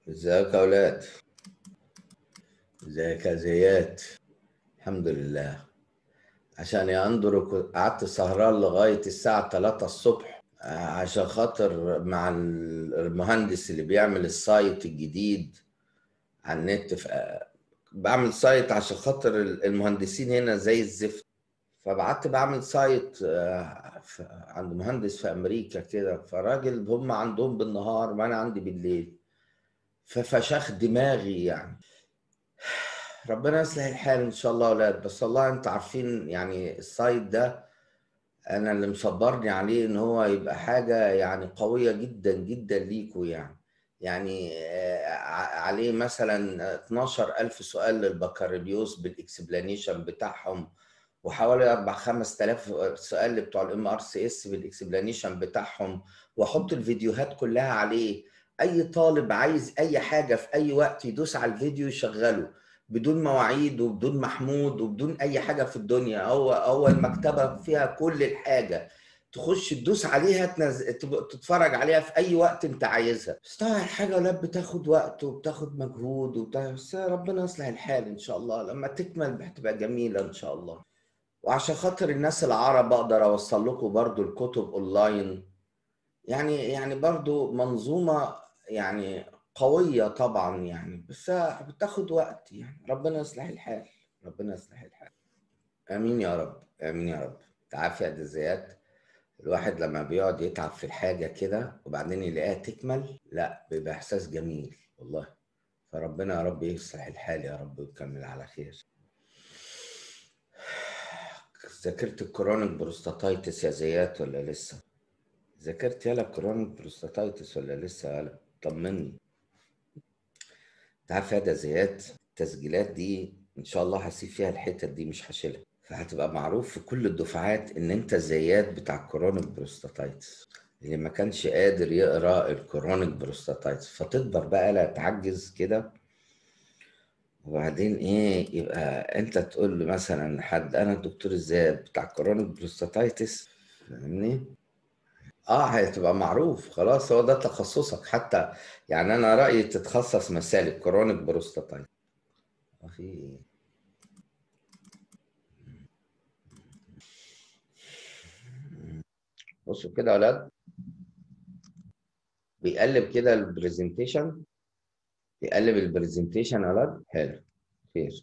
ازيك يا اولاد ازيك يا زيات الحمد لله عشان يا اندرو كنت- قعدت سهران لغايه الساعه 3 الصبح آه، عشان خاطر مع ال- المهندس اللي بيعمل السايت الجديد على النت ف- آه، بعمل سايت عشان خاطر ال- المهندسين هنا زي الزفت فبعدت بعمل سايت آه، ف- عند مهندس في امريكا كده فراجل هم عندهم بالنهار وانا عندي بالليل ففشخ دماغي يعني ربنا يصلح الحال ان شاء الله يا اولاد بس والله انتوا عارفين يعني السايت ده انا اللي مصبرني عليه ان هو يبقى حاجه يعني قويه جدا جدا ليكوا يعني يعني آه، ع- عليه مثلا 12000 سؤال للبكالوريوس بالاكسبلانيشن بتاعهم وحوالي 4 5000 سؤال بتوع الام ار سي اس بالاكسبلانيشن بتاعهم واحط الفيديوهات كلها عليه اي طالب عايز اي حاجه في اي وقت يدوس على الفيديو يشغله بدون مواعيد وبدون محمود وبدون اي حاجه في الدنيا هو هو المكتبه فيها كل الحاجه تخش تدوس عليها تنز... تب- تتفرج عليها في اي وقت انت عايزها بس طبعا الحاجه ولا بتاخد وقت وبتاخد مجهود وبتاع بس ربنا يصلح الحال ان شاء الله لما تكمل هتبقى جميله ان شاء الله وعشان خاطر الناس العرب اقدر اوصل لكم برضو الكتب اونلاين يعني يعني برضو منظومة يعني قوية طبعا يعني بس بتاخد وقت يعني ربنا يصلح الحال ربنا يصلح الحال امين يا رب امين يا رب تعافي يا زياد الواحد لما بيقعد يتعب في الحاجة كده وبعدين يلاقيها تكمل لا بيبقى احساس جميل والله فربنا يا رب يصلح الحال يا رب ويكمل على خير ذاكرت الكرونيك بروستاتايتس يا زياد ولا لسه ذاكرت يالا كرونيك بروستاتايتس ولا لسه يالا طمني تعرف يا ده زياد التسجيلات دي ان شاء الله هسيب فيها الحتت دي مش هشيلها فهتبقى معروف في كل الدفعات ان انت زياد بتاع الكرونيك بروستاتايتس اللي ما كانش قادر يقرا الكرونيك بروستاتايتس فتكبر بقى لا تعجز كده وبعدين ايه يبقى انت تقول له مثلا لحد انا الدكتور زياد بتاع الكرونيك بروستاتايتس فاهمني اه هتبقى معروف خلاص هو ده تخصصك حتى يعني انا رايي تتخصص مسالك كرونيك بروستاتايت في إيه؟ بصوا كده يا اولاد بيقلب كده البرزنتيشن بيقلب البرزنتيشن يا اولاد حلو خير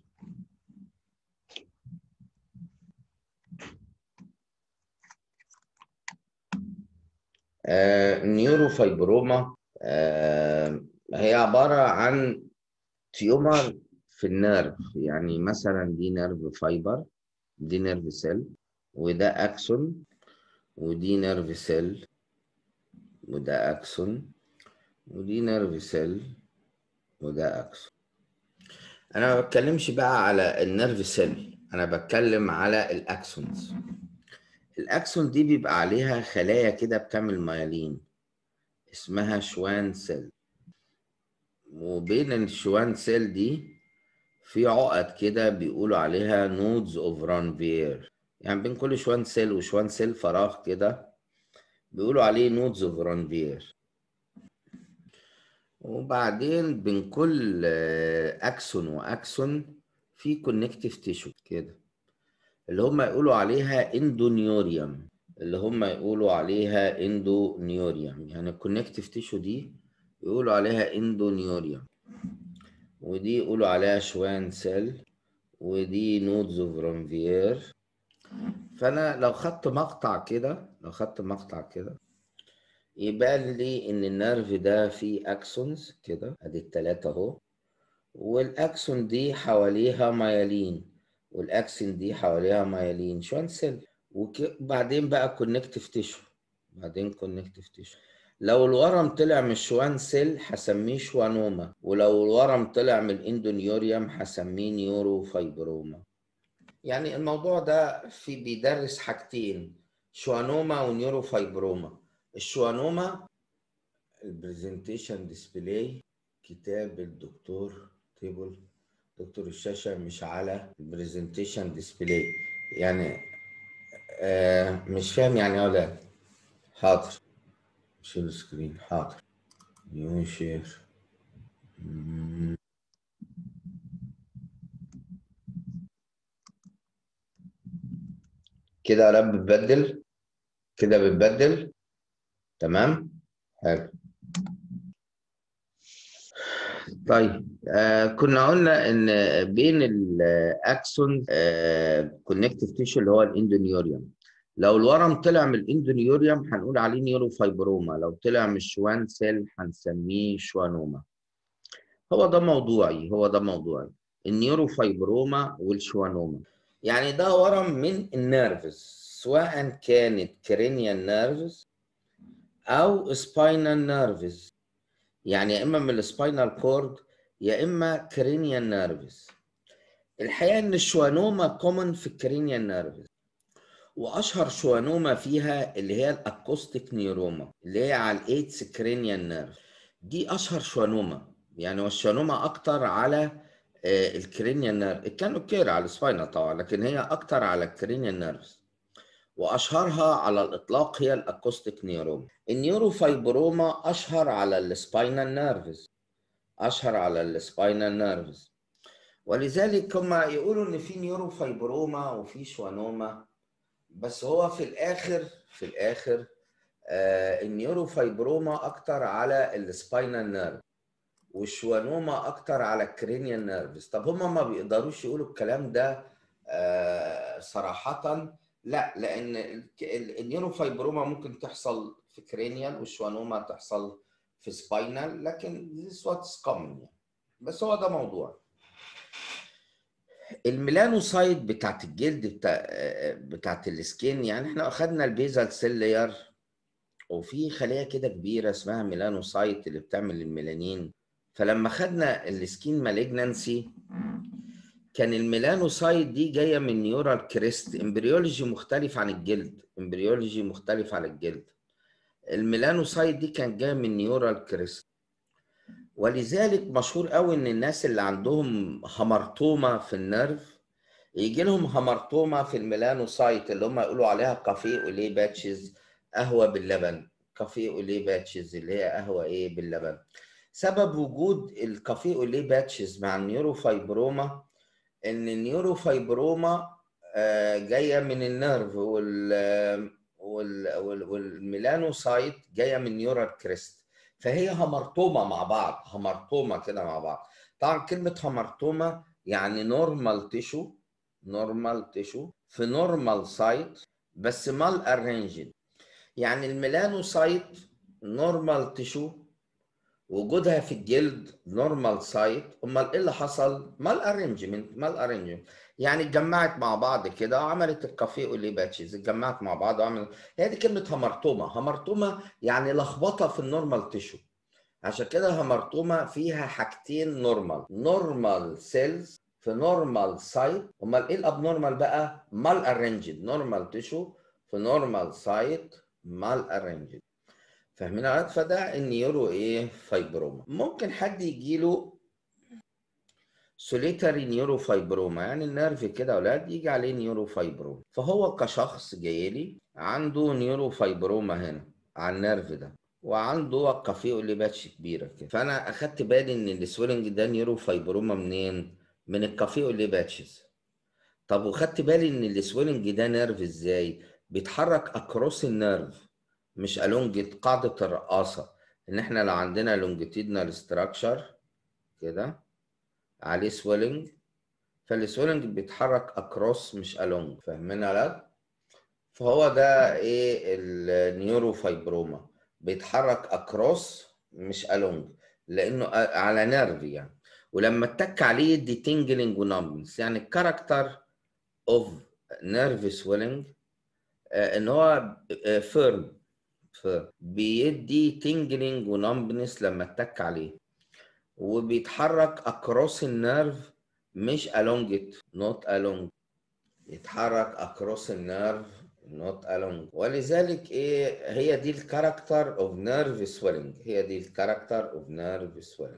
آه نيوروفايبروما آه هي عبارة عن تيومر في النيرف يعني مثلا دي نيرف فايبر دي نيرف سيل وده اكسون ودي نيرف سيل وده اكسون ودي نيرف سيل وده اكسون انا ما بتكلمش بقى على النيرف سيل انا بتكلم على الاكسونز الاكسون دي بيبقى عليها خلايا كده بتعمل ميالين اسمها شوان سيل وبين الشوان سيل دي في عقد كده بيقولوا عليها نودز اوف رانفير يعني بين كل شوان سيل وشوان سيل فراغ كده بيقولوا عليه نودز اوف رانفير وبعدين بين كل آه، اكسون واكسون في كونكتيف تيشو كده اللي هم يقولوا عليها اندونيوريوم اللي هم يقولوا عليها اندونيوريوم يعني الكونكتيف تيشو دي يقولوا عليها اندونيوريوم ودي يقولوا عليها شوان سيل ودي نودز اوف رانفير فانا لو خدت مقطع كده لو خدت مقطع كده يبان لي ان النيرف ده فيه اكسونز كده ادي التلاتة اهو والاكسون دي حواليها ميالين والاكسون دي حواليها ميالين شوان سيل وبعدين بقى كونكتيف تيشو بعدين كونكتيف تيشو لو الورم طلع من الشوان سيل هسميه شوانوما ولو الورم طلع من الاندونيوريوم هسميه نيورو فايبروما يعني الموضوع ده في بيدرس حاجتين شوانوما ونيورو فايبروما الشوانوما البرزنتيشن ديسبلاي كتاب الدكتور تيبل دكتور الشاشة مش على البرزنتيشن ديسبلاي يعني آه مش فاهم يعني ايه ولا حاضر شيل سكرين حاضر نيو شير كده لا بتبدل كده بتبدل تمام حلو طيب آه كنا قلنا ان بين الاكسون آه كونكتيف تيشو اللي هو الاندونيوريوم لو الورم طلع من الاندونيوريوم هنقول عليه نيوروفايبروما لو طلع من الشوان سيل هنسميه شوانوما هو ده موضوعي هو ده موضوعي النيوروفايبروما والشوانوما يعني ده ورم من النيرفز سواء كانت كرينيال نيرفز او سباينال نيرفز يعني يا اما من السباينال كورد يا اما كرينيال نيرفز الحقيقه ان الشوانوما كومن في الكرينيال نيرفز واشهر شوانوما فيها اللي هي الاكوستيك نيوروما اللي هي على الايتس كرينيال نيرف دي اشهر شوانوما يعني والشوانوما اكتر على الكرينيال نيرف كانوا كير على السباينال طبعا لكن هي اكتر على الكرينيال نيرفز واشهرها على الاطلاق هي الاكوستيك نيوروما النيوروفايبروما اشهر على السباينال نيرفز اشهر على السباينال نيرفز ولذلك هم يقولوا ان في نيوروفايبروما وفي شوانوما بس هو في الاخر في الاخر آه النيوروفايبروما اكتر على السباينال نيرف والشوانوما اكتر على الكرينيال نيرفز طب هم ما بيقدروش يقولوا الكلام ده آه صراحه لا لان النيوروفايبروما ممكن تحصل في كرينيال والشوانوما تحصل في سباينال لكن this what's common يعني بس هو ده موضوع الميلانوسايت بتاعت الجلد بتاع بتاعت السكين يعني احنا اخدنا البيزال سيل لاير وفي خليه كده كبيره اسمها ميلانوسايت اللي بتعمل الميلانين فلما خدنا السكين مالجنانسي كان الميلانوسايت دي جايه من نيورال كريست امبريولوجي مختلف عن الجلد امبريولوجي مختلف عن الجلد الميلانوسايت دي كان جايه من نيورال كريست ولذلك مشهور قوي ان الناس اللي عندهم همرطومه في النرف يجي لهم همرطومه في الميلانوسايت اللي هم يقولوا عليها كافيه اوليه باتشز قهوه باللبن كافيه اوليه باتشز اللي هي قهوه ايه باللبن سبب وجود الكافيه اوليه باتشز مع النيوروفايبروما ان النيوروفايبروما جايه من النيرف وال والميلانوسايت جايه من نيورال كريست فهي همرطومه مع بعض همرطومه كده مع بعض طبعا كلمه همرطومه يعني نورمال تيشو نورمال تيشو في نورمال سايت بس مال ارينجد يعني الميلانوسايت نورمال تيشو وجودها في الجلد نورمال سايت امال ايه اللي حصل مال ارينجمنت مال ارينجمنت يعني اتجمعت مع بعض كده وعملت الكافيه اولي باتشز اتجمعت مع بعض وعملت هي دي كلمه همرطومه همرطومه يعني لخبطه في النورمال تيشو عشان كده همرطومه فيها حاجتين نورمال نورمال سيلز في نورمال سايت امال ايه الابنورمال بقى مال ارينجد نورمال تيشو في نورمال سايت مال ارينجد فاهمين يا فده النيورو ايه فايبروما ممكن حد يجي له سوليتاري نيورو فايبروما يعني النيرف كده يا اولاد يجي عليه نيورو فايبروما فهو كشخص جاي لي عنده نيورو فايبروما هنا على النيرف ده وعنده كافيه اللي باتش كبيره كده فانا اخدت بالي ان السويلنج ده نيورو فايبروما منين من الكافيه اللي باتشز طب وخدت بالي ان السويلنج ده نيرف ازاي بيتحرك اكروس النيرف مش الونج قاعده الرقاصه ان احنا لو عندنا لونجيتيدنال ستراكشر كده عليه سويلنج فالسويلنج بيتحرك اكروس مش الونج فاهمين ولا فهو ده ايه النيورو فايبروما بيتحرك اكروس مش الونج لانه على نيرف يعني ولما اتك عليه يدي تنجلنج ونمبنس يعني الكاركتر اوف نيرف سويلنج ان هو فيرم بيدي تنجلنج ونمبنس لما اتك عليه وبيتحرك اكروس النيرف مش along it not along يتحرك اكروس النيرف not along ولذلك ايه هي دي الكاركتر اوف نيرف سويلنج هي دي الكاركتر اوف نيرف سويلنج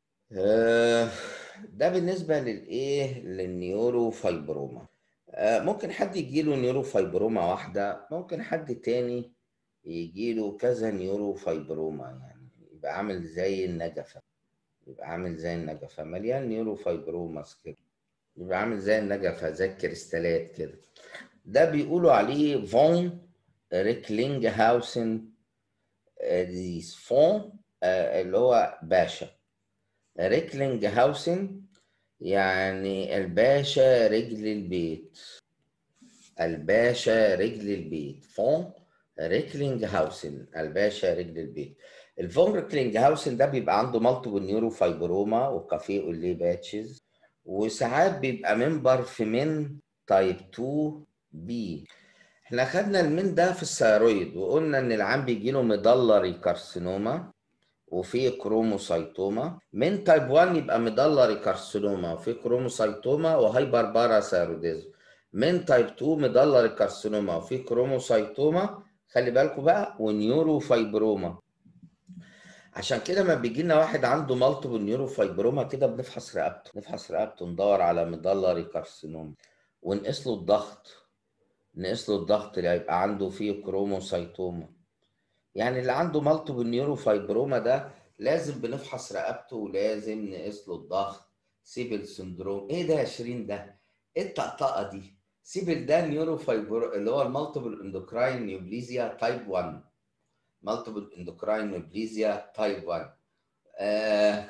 ده بالنسبه للايه للنيورو فايبروما آه ممكن حد يجي له نيورو فايبروما واحده ممكن حد تاني يجي له كذا نيورو فايبروما يعني يبقى عامل زي النجفه يبقى عامل زي النجفه مليان نيورو فايبروماس كده يبقى عامل زي النجفه زي الكريستالات كده ده بيقولوا عليه فون ريكلينج هاوسن ديز فون اللي هو باشا ريكلينج هاوسن يعني الباشا رجل البيت الباشا رجل البيت فون ريكلينج هاوسن الباشا رجل البيت الفون ريكلينج هاوسن ده بيبقى عنده مالتيبل نيورو فايبروما وكافيه اولي باتشز وساعات بيبقى ممبر في من تايب 2 بي احنا خدنا المين ده في الثيرويد وقلنا ان العام بيجي له مدلري كارسينوما وفي كروموسايتوما من تايب 1 يبقى مدلري كارسينوما وفي كروموسايتوما وهايبر باراثايروديزم من تايب 2 مدلري كارسينوما وفي كروموسايتوما خلي بالكم بقى ونيورو فايبروما عشان كده ما بيجي لنا واحد عنده مالتيبل نيورو فايبروما كده بنفحص رقبته نفحص رقبته ندور على مدلري كارسينوما ونقيس له الضغط نقيس له الضغط اللي هيبقى عنده فيه كروموسايتوما يعني اللي عنده مالتيبل نيورو فايبروما ده لازم بنفحص رقبته ولازم نقيس له الضغط سيبل سندروم ايه ده يا شيرين ده ايه الطقطقه دي سيبل ده نيورو فايبرو اللي هو المالتيبل اندوكراين نيوبليزيا تايب 1 مالتيبل اندوكراين نيوبليزيا تايب 1 آه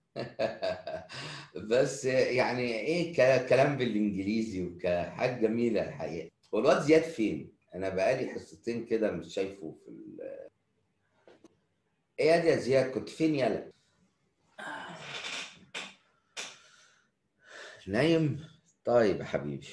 بس يعني ايه كلام بالانجليزي وكحاجه جميله الحقيقه والواد زياد فين؟ انا بقالي حصتين كده مش شايفه في ال ايه يا زياد كنت فين يالا؟ نايم؟ طيب يا حبيبي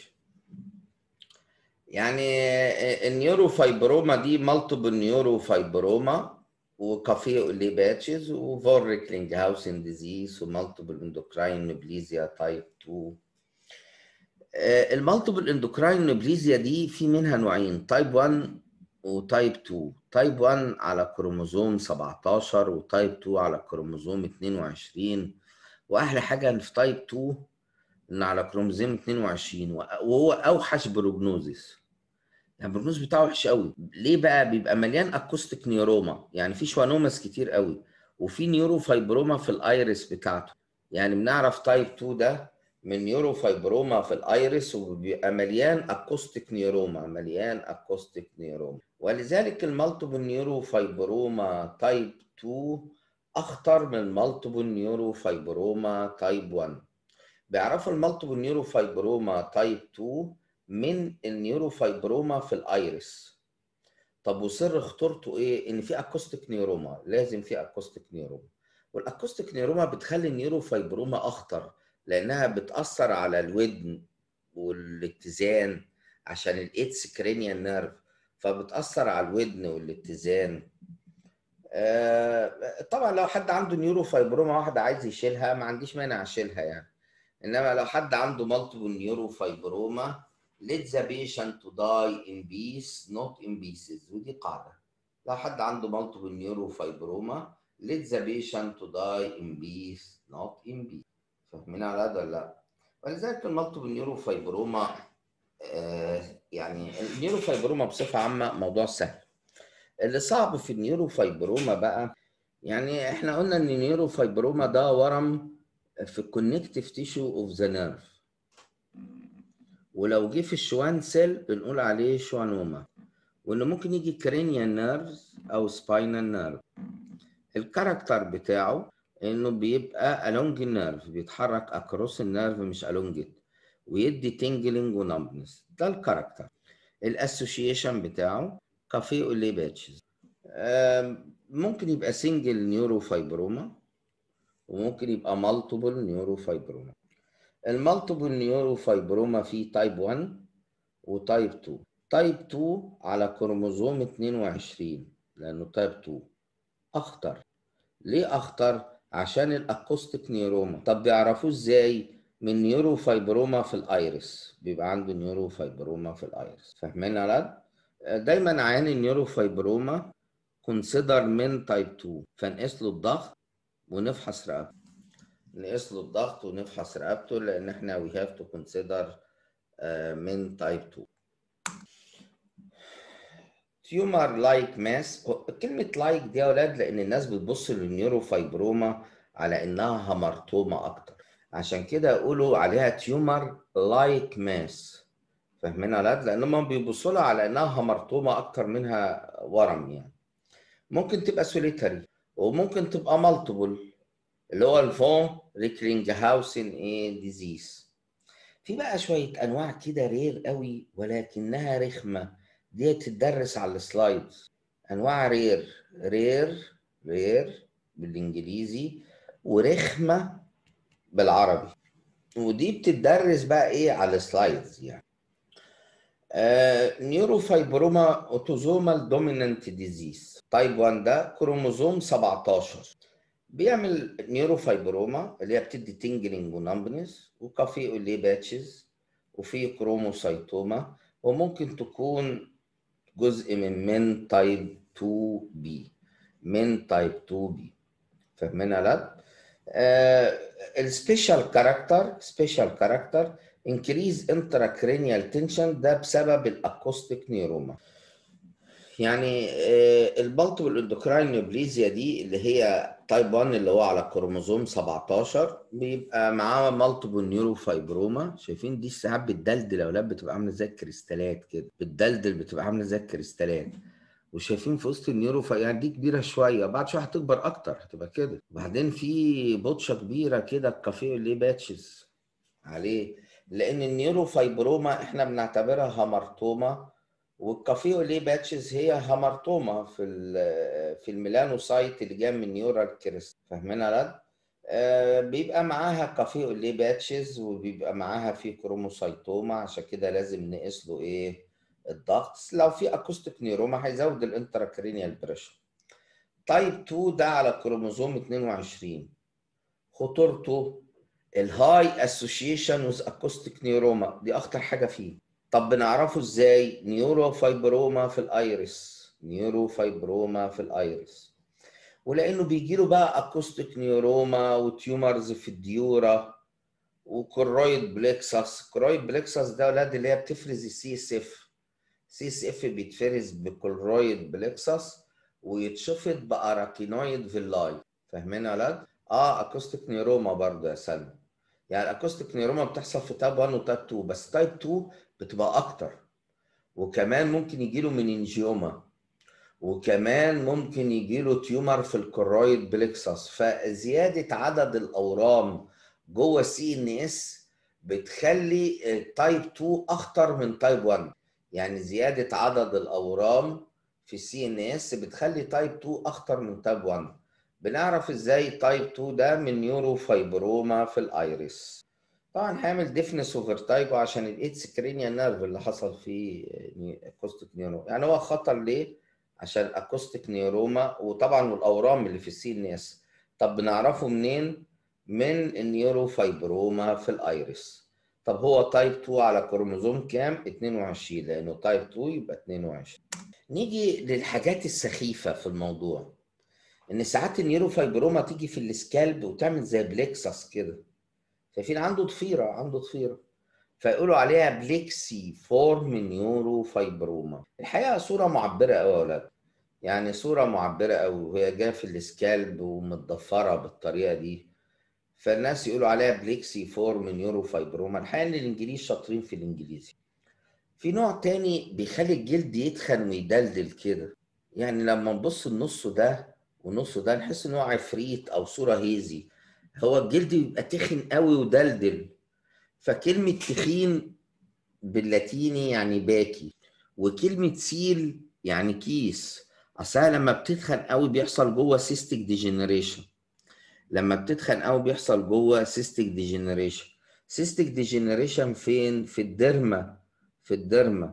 يعني النيورو فايبروما دي مالتيبل نيورو فايبروما وكافيه اولي باتشز وفور ريكلينج هاوسن ديزيز ومالتيبل اندوكراين نبليزيا تايب 2 المالتيبل اندوكراين نبليزيا دي في منها نوعين تايب 1 وتايب 2 تايب 1 على كروموزوم 17 وتايب 2 على كروموزوم 22 واحلى حاجه في تايب 2 ان على كروموزوم 22 وهو اوحش بروجنوزيس يعني البروجنوز بتاعه وحش قوي ليه بقى بيبقى مليان اكوستيك نيوروما يعني في شوانوماس كتير قوي وفي نيورو فايبروما في الايرس بتاعته يعني بنعرف تايب 2 ده من نيورو فايبروما في الايرس وبيبقى مليان اكوستيك نيوروما مليان اكوستيك نيوروما ولذلك المالتيبل نيورو فايبروما تايب 2 اخطر من المالتيبل نيورو فايبروما تايب 1 بيعرفوا المالتيبل نيورو فايبروما تايب 2 من النيورو فايبروما في الايرس طب وسر خطورته ايه ان في اكوستيك نيوروما لازم في اكوستيك نيوروما والاكوستيك نيوروما بتخلي النيورو فايبروما اخطر لانها بتاثر على الودن والاتزان عشان الايتس كرينيال نيرف فبتاثر على الودن والاتزان آه طبعا لو حد عنده نيورو فايبروما واحده عايز يشيلها ما عنديش مانع اشيلها يعني انما لو حد عنده مالتيبل نيورو فايبروما let the patient to die in peace not in pieces ودي قاعده لو حد عنده مالتيبل نيورو فايبروما let the patient to die in peace not in peace فاهمين على هذا ولا لا؟ ولذلك المالتيبل نيورو فايبروما آه يعني النيورو فايبروما بصفه عامه موضوع سهل اللي صعب في النيورو فايبروما بقى يعني احنا قلنا ان النيورو فايبروما ده ورم في الكونكتيف تيشو اوف ذا نيرف ولو جه في الشوان سيل بنقول عليه شوانوما وانه ممكن يجي كرينيال نيرفز او سباينال نيرف الكاركتر بتاعه انه بيبقى along النيرف بيتحرك اكروس النيرف مش along it ويدي تنجلينج ونمبنس ده الكاركتر الاسوشيشن بتاعه كافيه اولي باتشز ممكن يبقى سنجل نيورو فايبروما وممكن يبقى مالتيبل نيورو فايبروما المالتيبل نيورو فايبروما فيه تايب 1 وتايب 2 تايب 2 على كروموزوم 22 لانه تايب 2 اخطر ليه اخطر عشان الاكوستيك نيوروما طب بيعرفوه ازاي من نيورو فايبروما في الايرس بيبقى عنده نيورو فايبروما في الايرس فاهمين يا دايما عيان النيورو فايبروما كونسيدر من تايب 2 فنقيس له الضغط ونفحص رقبته نقيس له الضغط ونفحص رقبته لان احنا وي هاف تو كونسيدر من تايب 2 تيومر لايك ماس كلمة لايك دي يا ولاد لأن الناس بتبص للنيورو فايبروما على انها همرطومه اكتر عشان كده يقولوا عليها تيومر لايك ماس فاهمين يا ولاد لان هم بيبصوا لها على انها همرطومه اكتر منها ورم يعني ممكن تبقى سوليتاري وممكن تبقى مالتيبل اللي هو الفون ريكلينج هاوسن ايه ديزيز في بقى شويه انواع كده رير قوي ولكنها رخمه دي تدرس على السلايدز انواع رير رير رير بالانجليزي ورخمه بالعربي ودي بتدرس بقى ايه على السلايدز يعني نيوروفايبروما اوتوزومال دومينانت ديزيز تايب 1 ده كروموزوم 17 بيعمل نيوروفايبروما اللي هي بتدي تنجلينج ونمبنس وكافي اولي باتشز وفي كروموسايتوما وممكن تكون جزء من من تايب 2 بي من تايب 2 بي فاهمين يا ولاد؟ السبيشال كاركتر سبيشال كاركتر انكريز انتراكرينيال تنشن ده بسبب الاكوستيك نيوروما يعني البالتيبل اندوكراين نيوبليزيا دي اللي هي تايب 1 اللي هو على كروموزوم 17 بيبقى معاه مالتيبل نيوروفايبروما شايفين دي ساعات بتدلدل يا اولاد بتبقى عامله زي الكريستالات كده بتدلدل بتبقى عامله زي الكريستالات وشايفين في وسط النيورو يعني دي كبيره شويه بعد شويه هتكبر اكتر هتبقى كده وبعدين في بوتشه كبيره كده الكافيه اللي باتشز عليه لان النيورو فايبروما احنا بنعتبرها هامرتوما والكافيه ليه باتشز هي هامرتوما في في الميلانوسايت اللي جاي من نيورال كريست فاهمين يا آه بيبقى معاها كافيه ليه باتشز وبيبقى معاها في كروموسايتوما عشان كده لازم نقيس له ايه الضغط لو في اكوستيك نيوروما هيزود الانتراكرينيال بريشر تايب 2 ده على كروموزوم 22 خطورته الهاي اسوشيشن وذ اكوستيك نيوروما دي اخطر حاجه فيه طب بنعرفه ازاي نيورو فايبروما في الايرس نيورو فايبروما في الايرس ولانه بيجي له بقى اكوستيك نيوروما وتيومرز في الديورا وكرويد بليكسس كرويد بليكسس ده اولاد اللي هي بتفرز السي اس اف سي اس اف بيتفرز بكلرويد بليكسس ويتشفط باراكينويد فيلاي فاهمين يا ولاد؟ اه اكوستيك نيوروما برضه يا سلمى يعني الاكوستيك نيوروما بتحصل في تايب 1 وتايب 2 بس تايب 2 بتبقى اكتر وكمان ممكن يجي له مننجيوما وكمان ممكن يجي له تيومر في الكرويد بليكسس فزياده عدد الاورام جوه سي ان اس بتخلي تايب 2 اخطر من تايب 1 يعني زياده عدد الاورام في سي ان اس بتخلي تايب 2 اخطر من تايب 1 بنعرف ازاي تايب 2 ده من نيورو فايبروما في الايرس طبعا هيعمل ديفنس وفيرتايجو عشان الايدز كرينيال نيرف اللي حصل فيه اكوستيك نيوروما يعني هو خطر ليه عشان اكوستيك نيوروما وطبعا والاورام اللي في السي ان اس طب بنعرفه منين من النيورو فايبروما في الايرس طب هو تايب 2 على كروموزوم كام 22 لانه تايب 2 يبقى 22 نيجي للحاجات السخيفه في الموضوع ان ساعات النيورو فايبروما تيجي في السكالب وتعمل زي بليكسس كده شايفين عنده ضفيره عنده ضفيره فيقولوا عليها بليكسي فورم نيورو فايبروما الحقيقه صوره معبره قوي يا اولاد يعني صوره معبره قوي وهي جايه في السكالب ومتضفره بالطريقه دي فالناس يقولوا عليها بليكسي فورم نيورو فايبروما الحقيقه ان الانجليز شاطرين في الانجليزي في نوع تاني بيخلي الجلد يتخن ويدلدل كده يعني لما نبص النص ده ونص ده نحس ان هو عفريت او صوره هيزي هو الجلد بيبقى تخن قوي ودلدل فكلمه تخين باللاتيني يعني باكي وكلمه سيل يعني كيس اصلها لما بتتخن قوي بيحصل جوه سيستيك ديجنريشن لما بتتخن قوي بيحصل جوه سيستيك ديجنريشن سيستيك ديجنريشن فين في الدرمه في الدرمه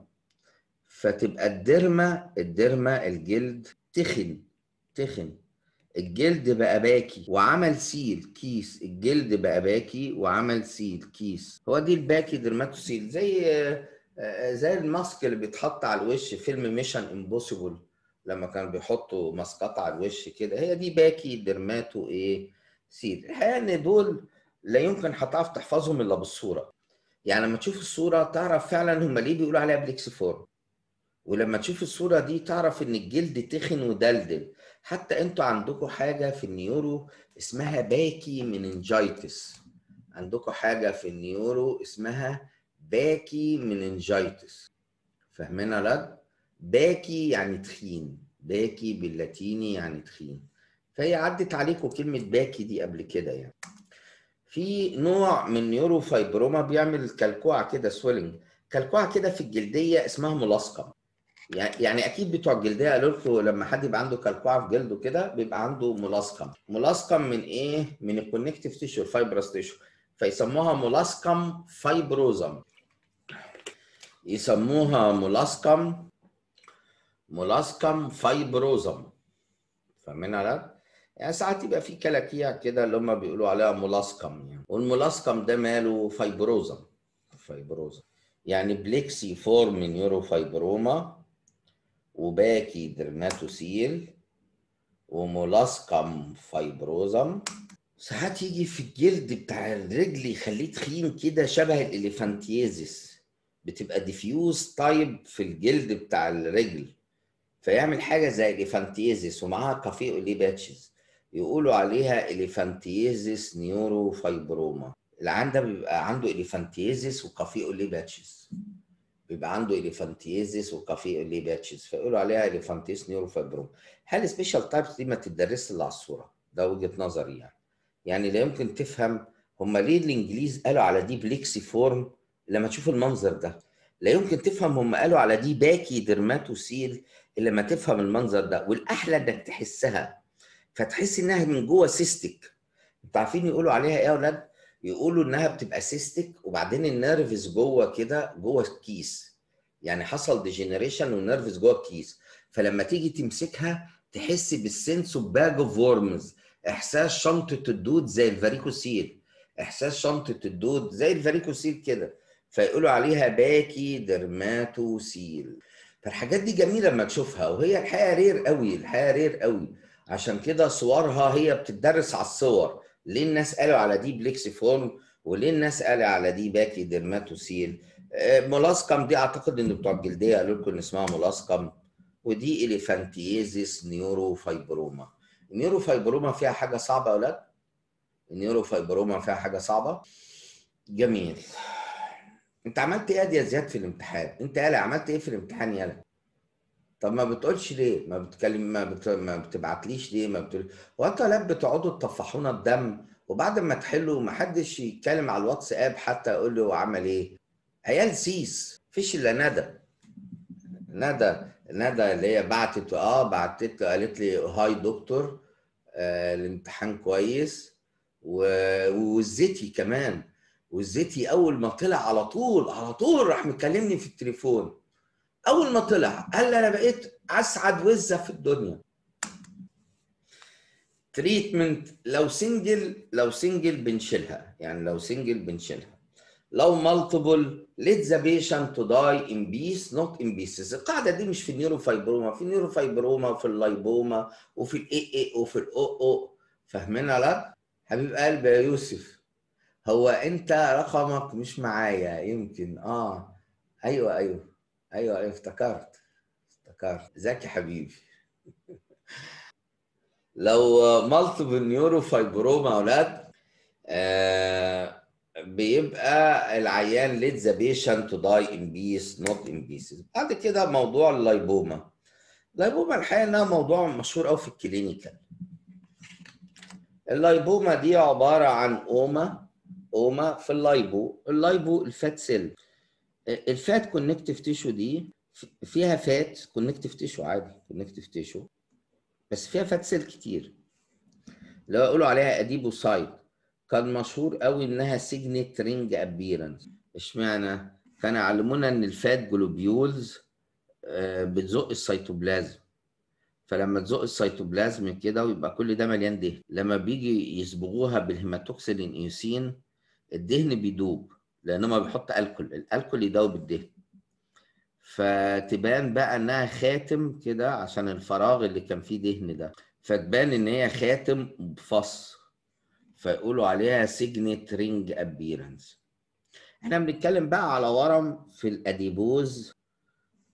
فتبقى الدرمه الدرمه الجلد تخن تخن الجلد بقى باكي وعمل سيل كيس الجلد بقى باكي وعمل سيل كيس هو دي الباكي درماتوسيل زي زي الماسك اللي بيتحط على الوش فيلم ميشن امبوسيبل لما كانوا بيحطوا ماسكات على الوش كده هي دي باكي درماتو ايه سيل الحقيقه ان دول لا يمكن هتعرف تحفظهم الا بالصوره يعني لما تشوف الصوره تعرف فعلا هم ليه بيقولوا عليها بليكسيفورم ولما تشوف الصورة دي تعرف إن الجلد تخن ودلدل حتى انتوا عندكم حاجة في النيورو اسمها باكي مننجايتس عندكم حاجة في النيورو اسمها باكي مننجايتس فاهمين يا ولاد؟ باكي يعني تخين باكي باللاتيني يعني تخين فهي عدت عليكم كلمة باكي دي قبل كده يعني في نوع من نيورو فايبروما بيعمل كلكوعة كده سويلنج كلكوعة كده في الجلدية اسمها ملاصقة يعني اكيد بتوع الجلديه قالوا لكم لما حد يبقى عنده كلكوعه في جلده كده بيبقى عنده ملاصقم ملاصقم من ايه من الكونكتيف تيشو الفايبرس تيشو فيسموها ملاصقم فايبروزم يسموها ملاصقم ملاصقم فايبروزم فاهمين على يعني ساعات يبقى في كلاكيع كده اللي هم بيقولوا عليها ملاصقم يعني والملاصقم ده ماله فايبروزم فايبروزم يعني بليكسي فورم نيورو فايبروما وباكي درماتوسيل وملاصقم فايبروزم ساعات يجي في الجلد بتاع الرجل يخليه تخين كده شبه الاليفانتيازيس بتبقى ديفيوز تايب في الجلد بتاع الرجل فيعمل حاجه زي اليفانتيازيس ومعاها كافيه اولي باتشز يقولوا عليها اليفانتيازيس نيورو فايبروما العيان ده بيبقى عنده اليفانتيازيس وكافيه اولي باتشز بيبقى عنده اليفانتيزيس وكافيه اولي باتشز فيقولوا عليها اليفانتيس نيوروفايبروم هل السبيشال تايبس دي ما تدرسش الا على الصوره ده وجهه نظري يعني يعني لا يمكن تفهم هم ليه الانجليز قالوا على دي بليكسي فورم لما تشوف المنظر ده لا يمكن تفهم هم قالوا على دي باكي درماتوسيل الا لما تفهم المنظر ده والاحلى انك تحسها فتحس انها من جوه سيستك انتوا عارفين يقولوا عليها ايه يا اولاد يقولوا انها بتبقى سيستك وبعدين النيرفز جوه كده جوه الكيس يعني حصل ديجنريشن والنيرفز جوه الكيس فلما تيجي تمسكها تحس بالسنس اوف باج اوف وورمز احساس شنطه الدود زي الفاريكوسيل احساس شنطه الدود زي الفاريكوسيل كده فيقولوا عليها باكي درماتوسيل فالحاجات دي جميله لما تشوفها وهي الحقيقه رير قوي الحقيقه رير قوي عشان كده صورها هي بتدرس على الصور ليه الناس قالوا على دي بليكسي فورم وليه الناس قالوا على دي باكي درماتوسيل ملاصقم دي اعتقد ان بتوع الجلديه قالوا لكم ان اسمها ملاصقم ودي اليفانتيزيس نيورو فايبروما النيورو فايبروما فيها حاجه صعبه يا اولاد النيورو فايبروما فيها حاجه صعبه جميل انت عملت ايه يا زياد في الامتحان انت يالا عملت ايه في الامتحان يالا طب ما بتقولش ليه ما بتكلم ما, بت... ما بتبعتليش ليه ما بتقول هو انتوا لا بتقعدوا تطفحونا الدم وبعد ما تحلوا ما حدش يتكلم على الواتساب حتى يقول له هو عمل ايه عيال سيس مفيش الا ندى ندى ندى اللي هي بعتت اه بعتت قالت لي هاي دكتور آه الامتحان كويس و... والزيتي كمان والزيتي اول ما طلع على طول على طول راح مكلمني في التليفون اول ما طلع قال لي انا بقيت اسعد وزه في الدنيا تريتمنت لو سنجل لو سنجل بنشيلها يعني لو سنجل بنشيلها لو مالتيبل ليت ذا بيشنت تو داي ان بيس نوت ان بيسز القاعده دي مش في النيوروفايبروما في النيوروفايبروما وفي اللايبوما وفي الاي اي وفي الاو او فاهمينها لا حبيب قلبي يا يوسف هو انت رقمك مش معايا يمكن اه ايوه ايوه ايوه ايوه افتكرت افتكرت ازيك يا حبيبي لو مالتيبل نيورو فايبروما اولاد آه بيبقى العيان ليت ذا بيشنت تو داي ان بيس نوت ان بيسز بعد كده موضوع اللايبوما اللايبوما الحقيقه انها موضوع مشهور قوي في الكلينيكال اللايبوما دي عباره عن اوما اوما في اللايبو اللايبو الفات سيل الفات كونكتيف تيشو دي فيها فات كونكتيف تيشو عادي كونكتيف تيشو بس فيها فات سيل كتير اللي هو يقولوا عليها اديبوسايت كان مشهور قوي انها سيجنت رينج ابيرنس اشمعنى كانوا يعلمونا ان الفات جلوبيولز بتزق السيتوبلازم فلما تزق السيتوبلازم كده ويبقى كل ده مليان دهن لما بيجي يصبغوها بالهيماتوكسيلين ايوسين الدهن بيدوب لان ما بيحط الكول الالكول يدوب الدهن فتبان بقى انها خاتم كده عشان الفراغ اللي كان فيه دهن ده فتبان ان هي خاتم بفص فيقولوا عليها سيجنت رينج ابيرنس احنا بنتكلم بقى على ورم في الاديبوز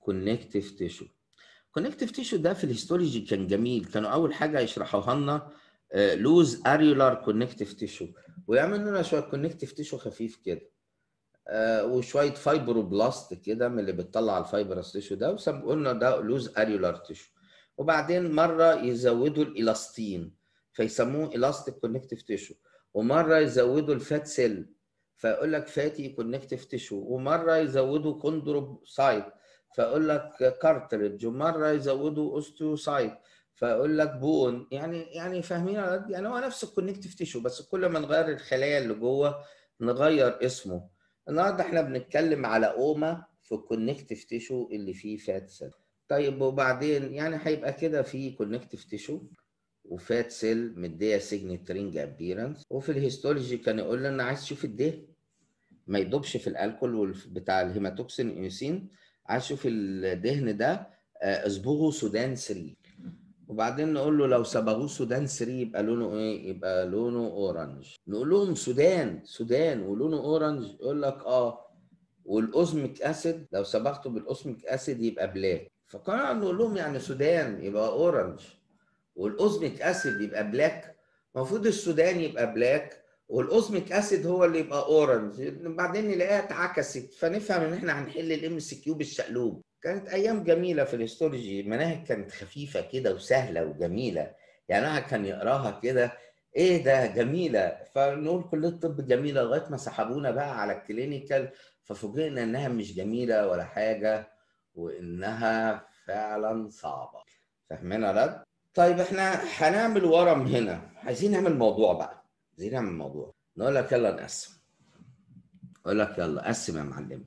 كونكتيف تيشو كونكتيف تيشو ده في الهيستولوجي كان جميل كانوا اول حاجه يشرحوها لنا لوز اريولار كونكتيف تيشو ويعملوا لنا شويه كونكتيف تيشو خفيف كده آه، وشويه فايبروبلاست كده من اللي بتطلع الفايبرس تيشو ده وقلنا ده لوز اريولار تيشو وبعدين مره يزودوا الالاستين فيسموه الاستيك كونكتيف تيشو ومره يزودوا الفات سيل فيقول لك فاتي كونكتيف تيشو ومره يزودوا كوندروسايت فيقول لك كارتريدج ومره يزودوا اوستيوسايت فيقول لك بون يعني يعني فاهمين يعني هو نفس الكونكتيف تيشو بس كل ما نغير الخلايا اللي جوه نغير اسمه النهارده احنا بنتكلم على اوما في الكونكتيف تيشو اللي فيه فات سيل طيب وبعدين يعني هيبقى كده في كونكتيف تيشو وفات سيل مديه سيجنت رينج ابيرنس وفي الهيستولوجي كان يقول لنا عايز تشوف الدهن ما يدوبش في الالكول بتاع الهيماتوكسين ايوسين عايز تشوف الدهن ده اصبغه سودان 3 وبعدين نقول له لو صبغوه سودان 3 يبقى لونه ايه؟ يبقى لونه اورنج نقول لهم سودان سودان ولونه اورنج يقول لك اه والاوزميك اسيد لو صبغته بالاوزميك اسيد يبقى بلاك فكنا نقول لهم يعني سودان يبقى اورنج والاوزميك اسيد يبقى بلاك المفروض السودان يبقى بلاك والاوزميك اسيد هو اللي يبقى اورنج بعدين نلاقيها اتعكست فنفهم ان احنا هنحل الام سي كيو بالشقلوب كانت ايام جميله في الهيستولوجي المناهج كانت خفيفه كده وسهله وجميله يعني انا كان يقراها كده ايه ده جميله فنقول كليه الطب جميله لغايه ما سحبونا بقى على الكلينيكال ففوجئنا انها مش جميله ولا حاجه وانها فعلا صعبه فاهمين يا رد؟ طيب احنا هنعمل ورم هنا عايزين نعمل موضوع بقى عايزين نعمل موضوع نقول لك يلا نقسم اقول لك يلا قسم يا معلم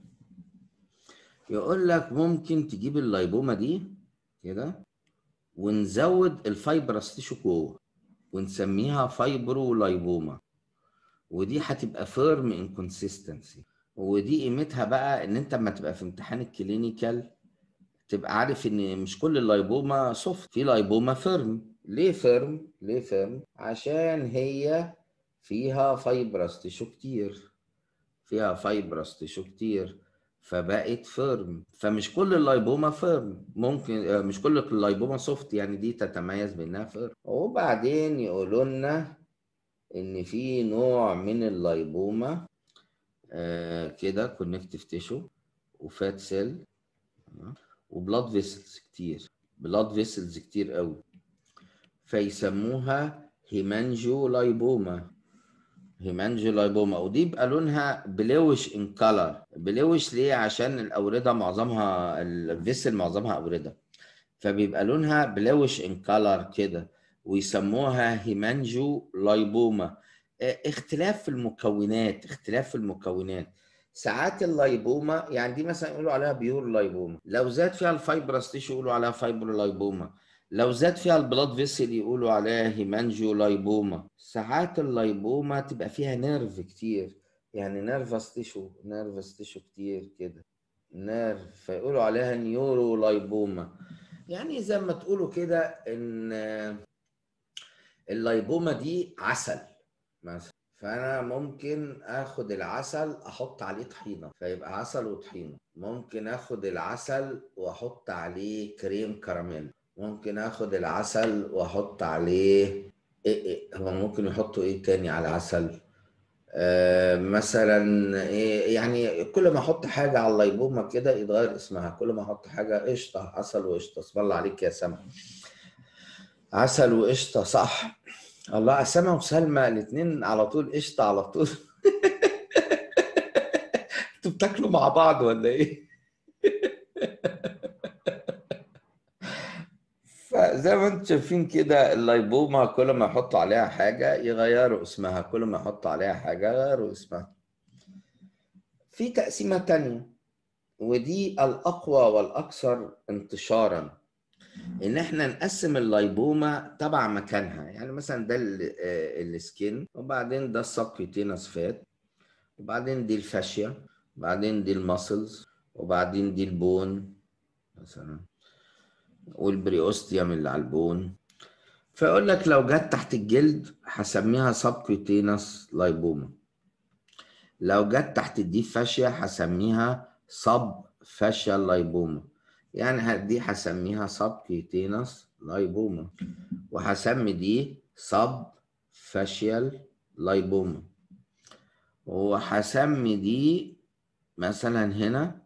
يقول لك ممكن تجيب اللايبومه دي كده ونزود الفايبرس تيشو جوه ونسميها فايبرو لايبوما ودي هتبقى فيرم انكونسيستنسي ودي قيمتها بقى ان انت لما تبقى في امتحان الكلينيكال تبقى عارف ان مش كل اللايبوما سوفت في لايبوما فيرم ليه فيرم ليه فيرم عشان هي فيها فايبرس تيشو كتير فيها فايبرس تيشو كتير فبقت فيرم فمش كل اللايبوما فيرم ممكن مش كل اللايبوما سوفت يعني دي تتميز بانها فيرم وبعدين يقولوا لنا ان في نوع من اللايبوما آه كده كونكتيف تيشو وفات سيل وبلاد فيسلز كتير بلاد فيسلز كتير قوي فيسموها هيمانجو لايبوما هيمانجو لايبوما ودي يبقى لونها بلوش ان كلر بلوش ليه عشان الاورده معظمها الفيسل معظمها اورده فبيبقى لونها بلوش ان كلر كده ويسموها هيمانجو لايبوما اختلاف في المكونات اختلاف في المكونات ساعات اللايبوما يعني دي مثلا يقولوا عليها بيور لايبوما لو زاد فيها الفايبرس تيشو يقولوا عليها فايبر لايبوما لو زاد فيها البلاد فيسل يقولوا عليها هيمانجيو لايبوما ساعات اللايبوما تبقى فيها نيرف كتير يعني نيرفس تيشو نيرفس تيشو كتير كده نيرف فيقولوا عليها نيورو لايبوما يعني زي ما تقولوا كده ان اللايبوما دي عسل مثلا فانا ممكن اخد العسل احط عليه طحينه فيبقى عسل وطحينه ممكن اخد العسل واحط عليه كريم كراميل ممكن اخد العسل واحط عليه ايه ايه هو ممكن يحطوا ايه تاني على العسل آه مثلا إيه يعني كل ما احط حاجه على اللايبوما كده يتغير اسمها كل ما احط حاجه قشطه عسل وقشطه اسم الله عليك يا سما عسل وقشطه صح الله سما وسلمى الاثنين على طول قشطه على طول انتوا بتاكلوا مع بعض ولا ايه فزي ما انتم شايفين كده اللايبوما كل ما يحطوا عليها حاجة يغيروا اسمها كل ما يحطوا عليها حاجة يغيروا اسمها في تقسيمة تانية ودي الأقوى والأكثر انتشارا إن إحنا نقسم اللايبوما تبع مكانها يعني مثلا ده السكين وبعدين ده السبكيوتينس فات وبعدين دي الفاشيا وبعدين دي الماسلز وبعدين دي البون مثلا والبريوستيوم اللي على البون فيقول لك لو جت تحت الجلد هسميها سبكيوتينس لايبوما لو جت تحت الديب فاشيا هسميها سب فاشيال لايبوما يعني دي هسميها سب كيتينس لايبوما وهسمي دي سب فاشيال لايبوما وهسمي دي مثلا هنا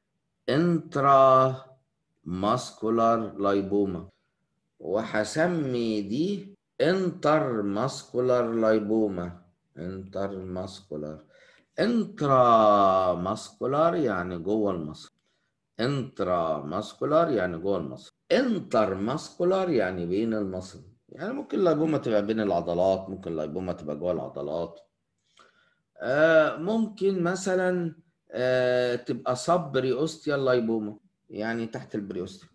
انترا ماسكولار لايبوما وهسمي دي انتر ماسكولار لايبوما انتر ماسكولار انترا ماسكولار يعني جوه المصل انترا ماسكولار يعني جوه المصل انتر ماسكولار يعني بين المصل يعني ممكن لايبوما تبقى بين العضلات ممكن لايبوما تبقى جوه العضلات آه ممكن مثلا آه تبقى صب بريوستيال لايبوما يعني تحت البريوستيال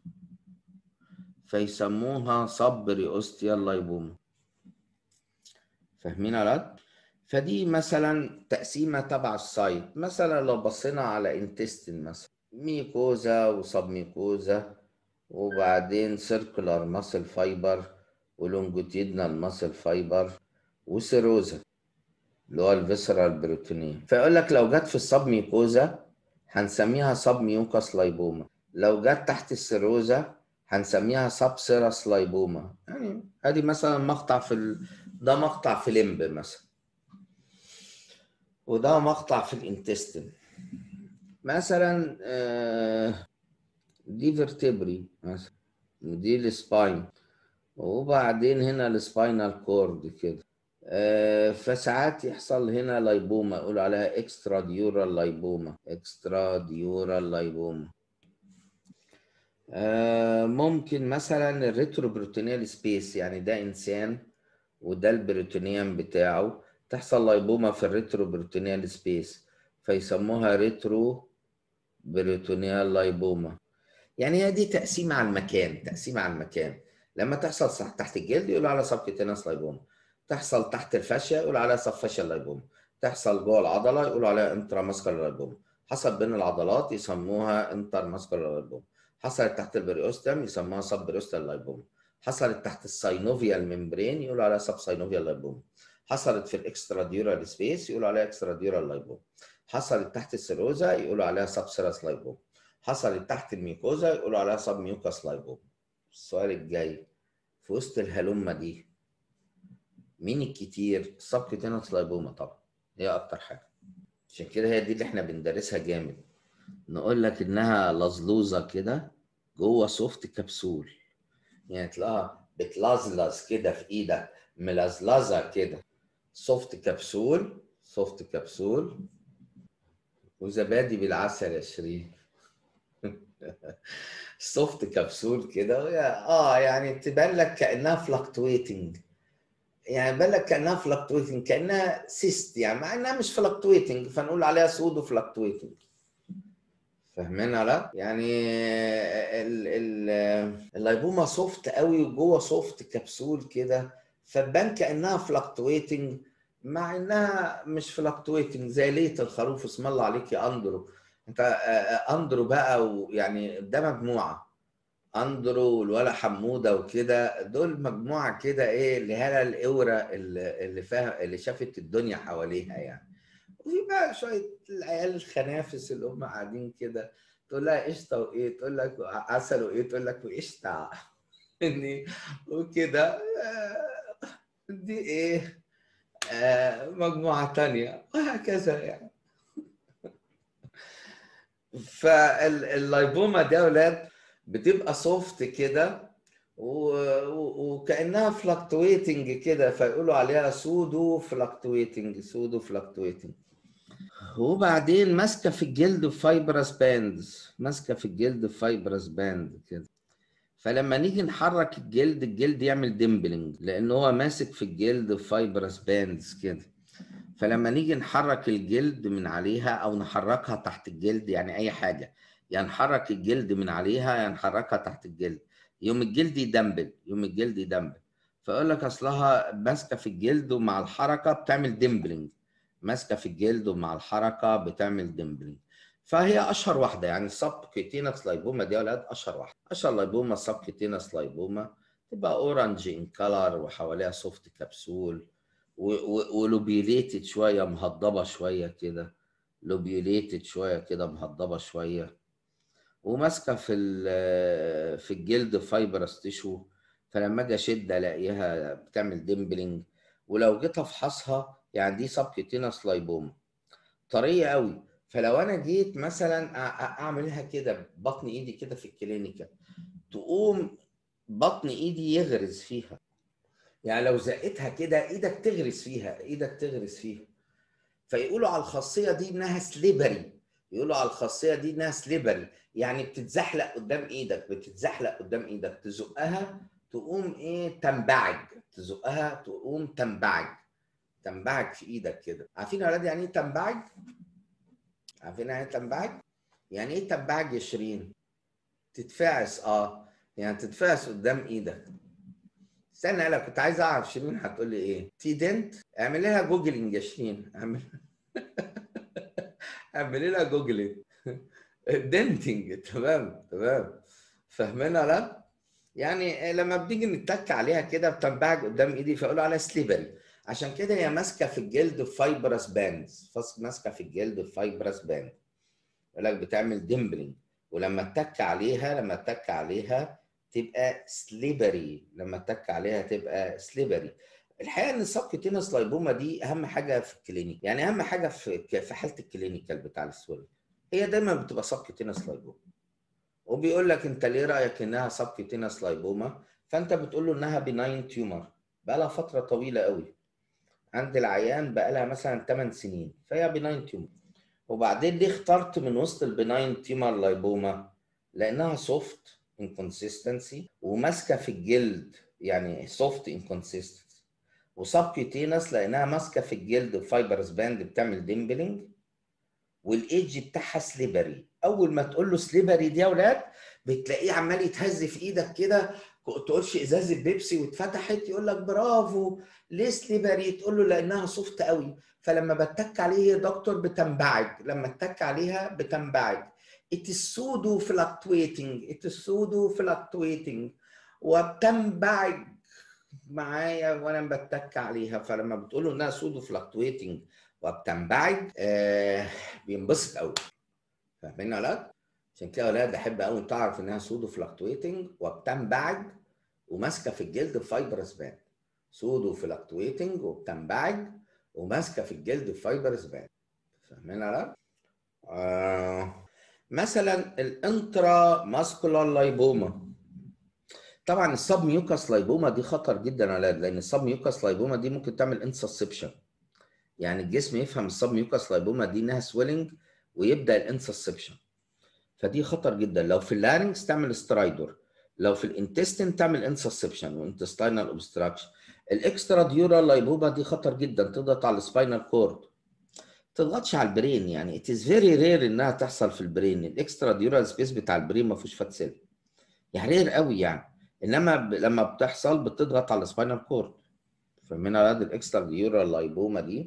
فيسموها صب بريوستيال لايبوما فاهمين يا فدي مثلا تقسيمه تبع السايت مثلا لو بصينا على انتستين مثلا ميكوزا وسب ميكوزا وبعدين سيركولار ماسل فايبر ولونجيتيدنال ماسل فايبر وسيروزا اللي هو الفيسرال بروتينيه فيقول لك لو جت في السب ميكوزا هنسميها سب ميوكاس لايبوما لو جت تحت السيروزا هنسميها سب سيراس لايبوما يعني ادي مثلا مقطع في ال... ده مقطع في لمب مثلا وده مقطع في الانتستين مثلا دي فيرتبري مثلا ودي السباين وبعدين هنا السباينال كورد كده فساعات يحصل هنا لايبوما يقولوا عليها اكسترا ديورال لايبوما اكسترا ديورال لايبوما ممكن مثلا الريتروبروتينيال سبيس يعني ده انسان وده البروتينيوم بتاعه تحصل لايبوما في الريتروبروتينيال سبيس فيسموها ريترو بروتينيال لايبوما يعني هي دي تقسيمة على المكان تقسيمة على المكان لما تحصل تحت الجلد يقولوا على سبكتينس لايبوما تحصل تحت الفاشيا يقولوا عليها سب فاشيال لايبوما تحصل جوه العضله يقولوا عليها انترا ماسكولار لايبوما حصل بين العضلات يسموها انتر ماسكولار لايبوما حصلت تحت البريوستم يسموها سب بريوستال لايبوما حصلت تحت الساينوفيال ممبرين يقولوا عليها سب ساينوفيال لايبوما حصلت في الاكسترا ديورال سبيس يقولوا عليها اكسترا ديورال لايبوما حصلت تحت السيروزا يقولوا عليها سب سيراس لايبوما حصلت تحت الميكوزا يقولوا عليها سب ميوكاس لايبوما السؤال الجاي في وسط الهلمه دي مين الكتير سبكتينوس لايبوما طبعا هي اكتر حاجه عشان كده هي دي اللي احنا بندرسها جامد نقول لك انها لزلوزه كده جوه سوفت كبسول يعني تلاقيها بتلزلز كده في ايدك ملزلزه كده سوفت كبسول سوفت كبسول وزبادي بالعسل يا شيرين سوفت كبسول كده اه يعني تبان لك كانها فلكتويتنج يعني بان لك كانها فلكتويتنج كانها سيست يعني مع انها مش فلكتويتنج فنقول عليها سودو فلكتويتنج فاهمين على يعني ال ال اللايبوما سوفت قوي وجوه سوفت كبسول كده فبان كانها فلكتويتنج مع انها مش فلكتويتنج زي ليت الخروف اسم الله عليك يا اندرو انت اندرو بقى ويعني ده مجموعه اندرو والولا حموده وكده دول مجموعه كده ايه اللي هي القوره اللي اللي فاهم اللي شافت الدنيا حواليها يعني وفي بقى شويه العيال الخنافس اللي هم قاعدين كده تقول لها قشطه وايه تقول لك عسل وايه تقول لك وقشطه يعني وكده دي ايه آه مجموعه تانية وهكذا يعني فاللايبوما دي يا اولاد بتبقى سوفت كده وكانها فلكتويتنج كده فيقولوا عليها سودو فلكتويتنج سودو فلكتويتنج وبعدين ماسكه في الجلد فايبرس باندز ماسكه في الجلد فايبرس باند كده فلما نيجي نحرك الجلد الجلد يعمل ديمبلنج لان هو ماسك في الجلد فايبرس باندز كده فلما نيجي نحرك الجلد من عليها او نحركها تحت الجلد يعني اي حاجه يعني نحرك الجلد من عليها يعني نحركها تحت الجلد يوم الجلد يدمبل يوم الجلد يدمبل فيقول لك اصلها ماسكه في الجلد ومع الحركه بتعمل ديمبلنج ماسكه في الجلد ومع الحركه بتعمل ديمبلنج فهي اشهر واحده يعني السب كيتينس لايبوما دي يا اولاد اشهر واحده اشهر لايبوما السب كيتينس لايبوما تبقى اورنج ان كلر وحواليها سوفت كبسول ولوبيوليتد شويه مهضبه شويه كده لوبيوليتد شويه كده مهضبه شويه وماسكه في ال- في الجلد فايبرس تيشو فلما اجي اشد الاقيها بتعمل ديمبلينج ولو جيت افحصها يعني دي سبكيتينس لايبوما طريه قوي فلو انا جيت مثلا أ- أ- اعملها كده بطن ايدي كده في الكلينيكا تقوم بطن ايدي يغرز فيها يعني لو زقتها كده ايدك تغرز فيها ايدك تغرز فيها فيقولوا على الخاصيه دي انها سليبري يقولوا على الخاصيه دي انها سليبري يعني بتتزحلق قدام ايدك بتتزحلق قدام ايدك تزقها تقوم ايه تنبعج تزقها تقوم تنبعج تنبعج في ايدك كده عارفين يا ولاد يعني ايه تنبعج عارفين يعني ايه تنبعج يعني ايه تنبعج يا شيرين تتفعس اه يعني تتفعس قدام ايدك استنى انا كنت عايز اعرف شيرين هتقول لي ايه تي دنت اعمل لها جوجلنج يا شيرين اعمل اعمل لها جوجلنج دنتنج تمام تمام فاهمينها لا يعني لما بنيجي نتك عليها كده بتنبعج قدام ايدي فيقولوا عليها سليبري عشان كده هي ماسكه في الجلد فايبرس باندز ماسكه في الجلد فايبرس باند يقول لك بتعمل ديمبلينج ولما اتك عليها لما اتك عليها تبقى سليبري لما اتك عليها تبقى سليبري الحقيقه ان السبكيتينس لايبوما دي اهم حاجه في الكلينيك يعني اهم حاجه في في حاله الكلينيكال بتاع السوري هي دايما بتبقى سبكيتينس لايبوما وبيقول لك انت ليه رايك انها سبكيتينس لايبوما فانت بتقول له انها بناين تيومر بقى لها فتره طويله قوي عند العيان بقى لها مثلا 8 سنين فهي بناين تيومر وبعدين ليه اخترت من وسط البناين تيومر لايبوما لانها سوفت انكونسيستنسي وماسكه في الجلد يعني سوفت انكونسيستنسي وسبكيوتينس لانها ماسكه في الجلد فايبرز باند بتعمل ديمبلينج والايدج بتاعها سليبري اول ما تقول له سليبري دي يا اولاد بتلاقيه عمال يتهز في ايدك كده تقولش ازازه بيبسي واتفتحت يقول لك برافو ليه سليبري تقول له لانها سوفت قوي فلما بتك عليه يا دكتور بتنبعج لما اتك عليها بتنبعج it is pseudo fluctuating it is pseudo fluctuating وبتنبعج معايا وانا بتك عليها فلما بتقول له انها سودو فلكتويتنج وبتنبعج آه بينبسط قوي فاهمين يا ولاد؟ عشان كده يا ولاد احب قوي تعرف انها سودو فلكتويتنج وبتنبعج وماسكه في الجلد فايبرس باند سودو فلكتويتنج وبتنبعج وماسكه في الجلد فايبرس باند فاهمين يا ولاد؟ آه مثلا الانترا ماسكولار لايبوما طبعا السب ميوكاس لايبوما دي خطر جدا يا ولاد لان السب ميوكاس لايبوما دي ممكن تعمل انسسبشن يعني الجسم يفهم السب ميوكاس لايبوما دي انها سويلنج ويبدا الانسسبشن فدي خطر جدا لو في اللارنكس تعمل سترايدور لو في الانتستين تعمل انسسبشن وانتستينال اوبستراكشن الاكسترا ديورال لايبوما دي خطر جدا تضغط على السباينال كورد تضغطش على البرين يعني it is very rare انها تحصل في البرين الاكسترا ديورال سبيس بتاع البرين ما فيهوش فات سيل يعني رير قوي يعني انما ب... لما بتحصل بتضغط على السباينال كورد فمن هذه الاكسترا ديورال لايبوما دي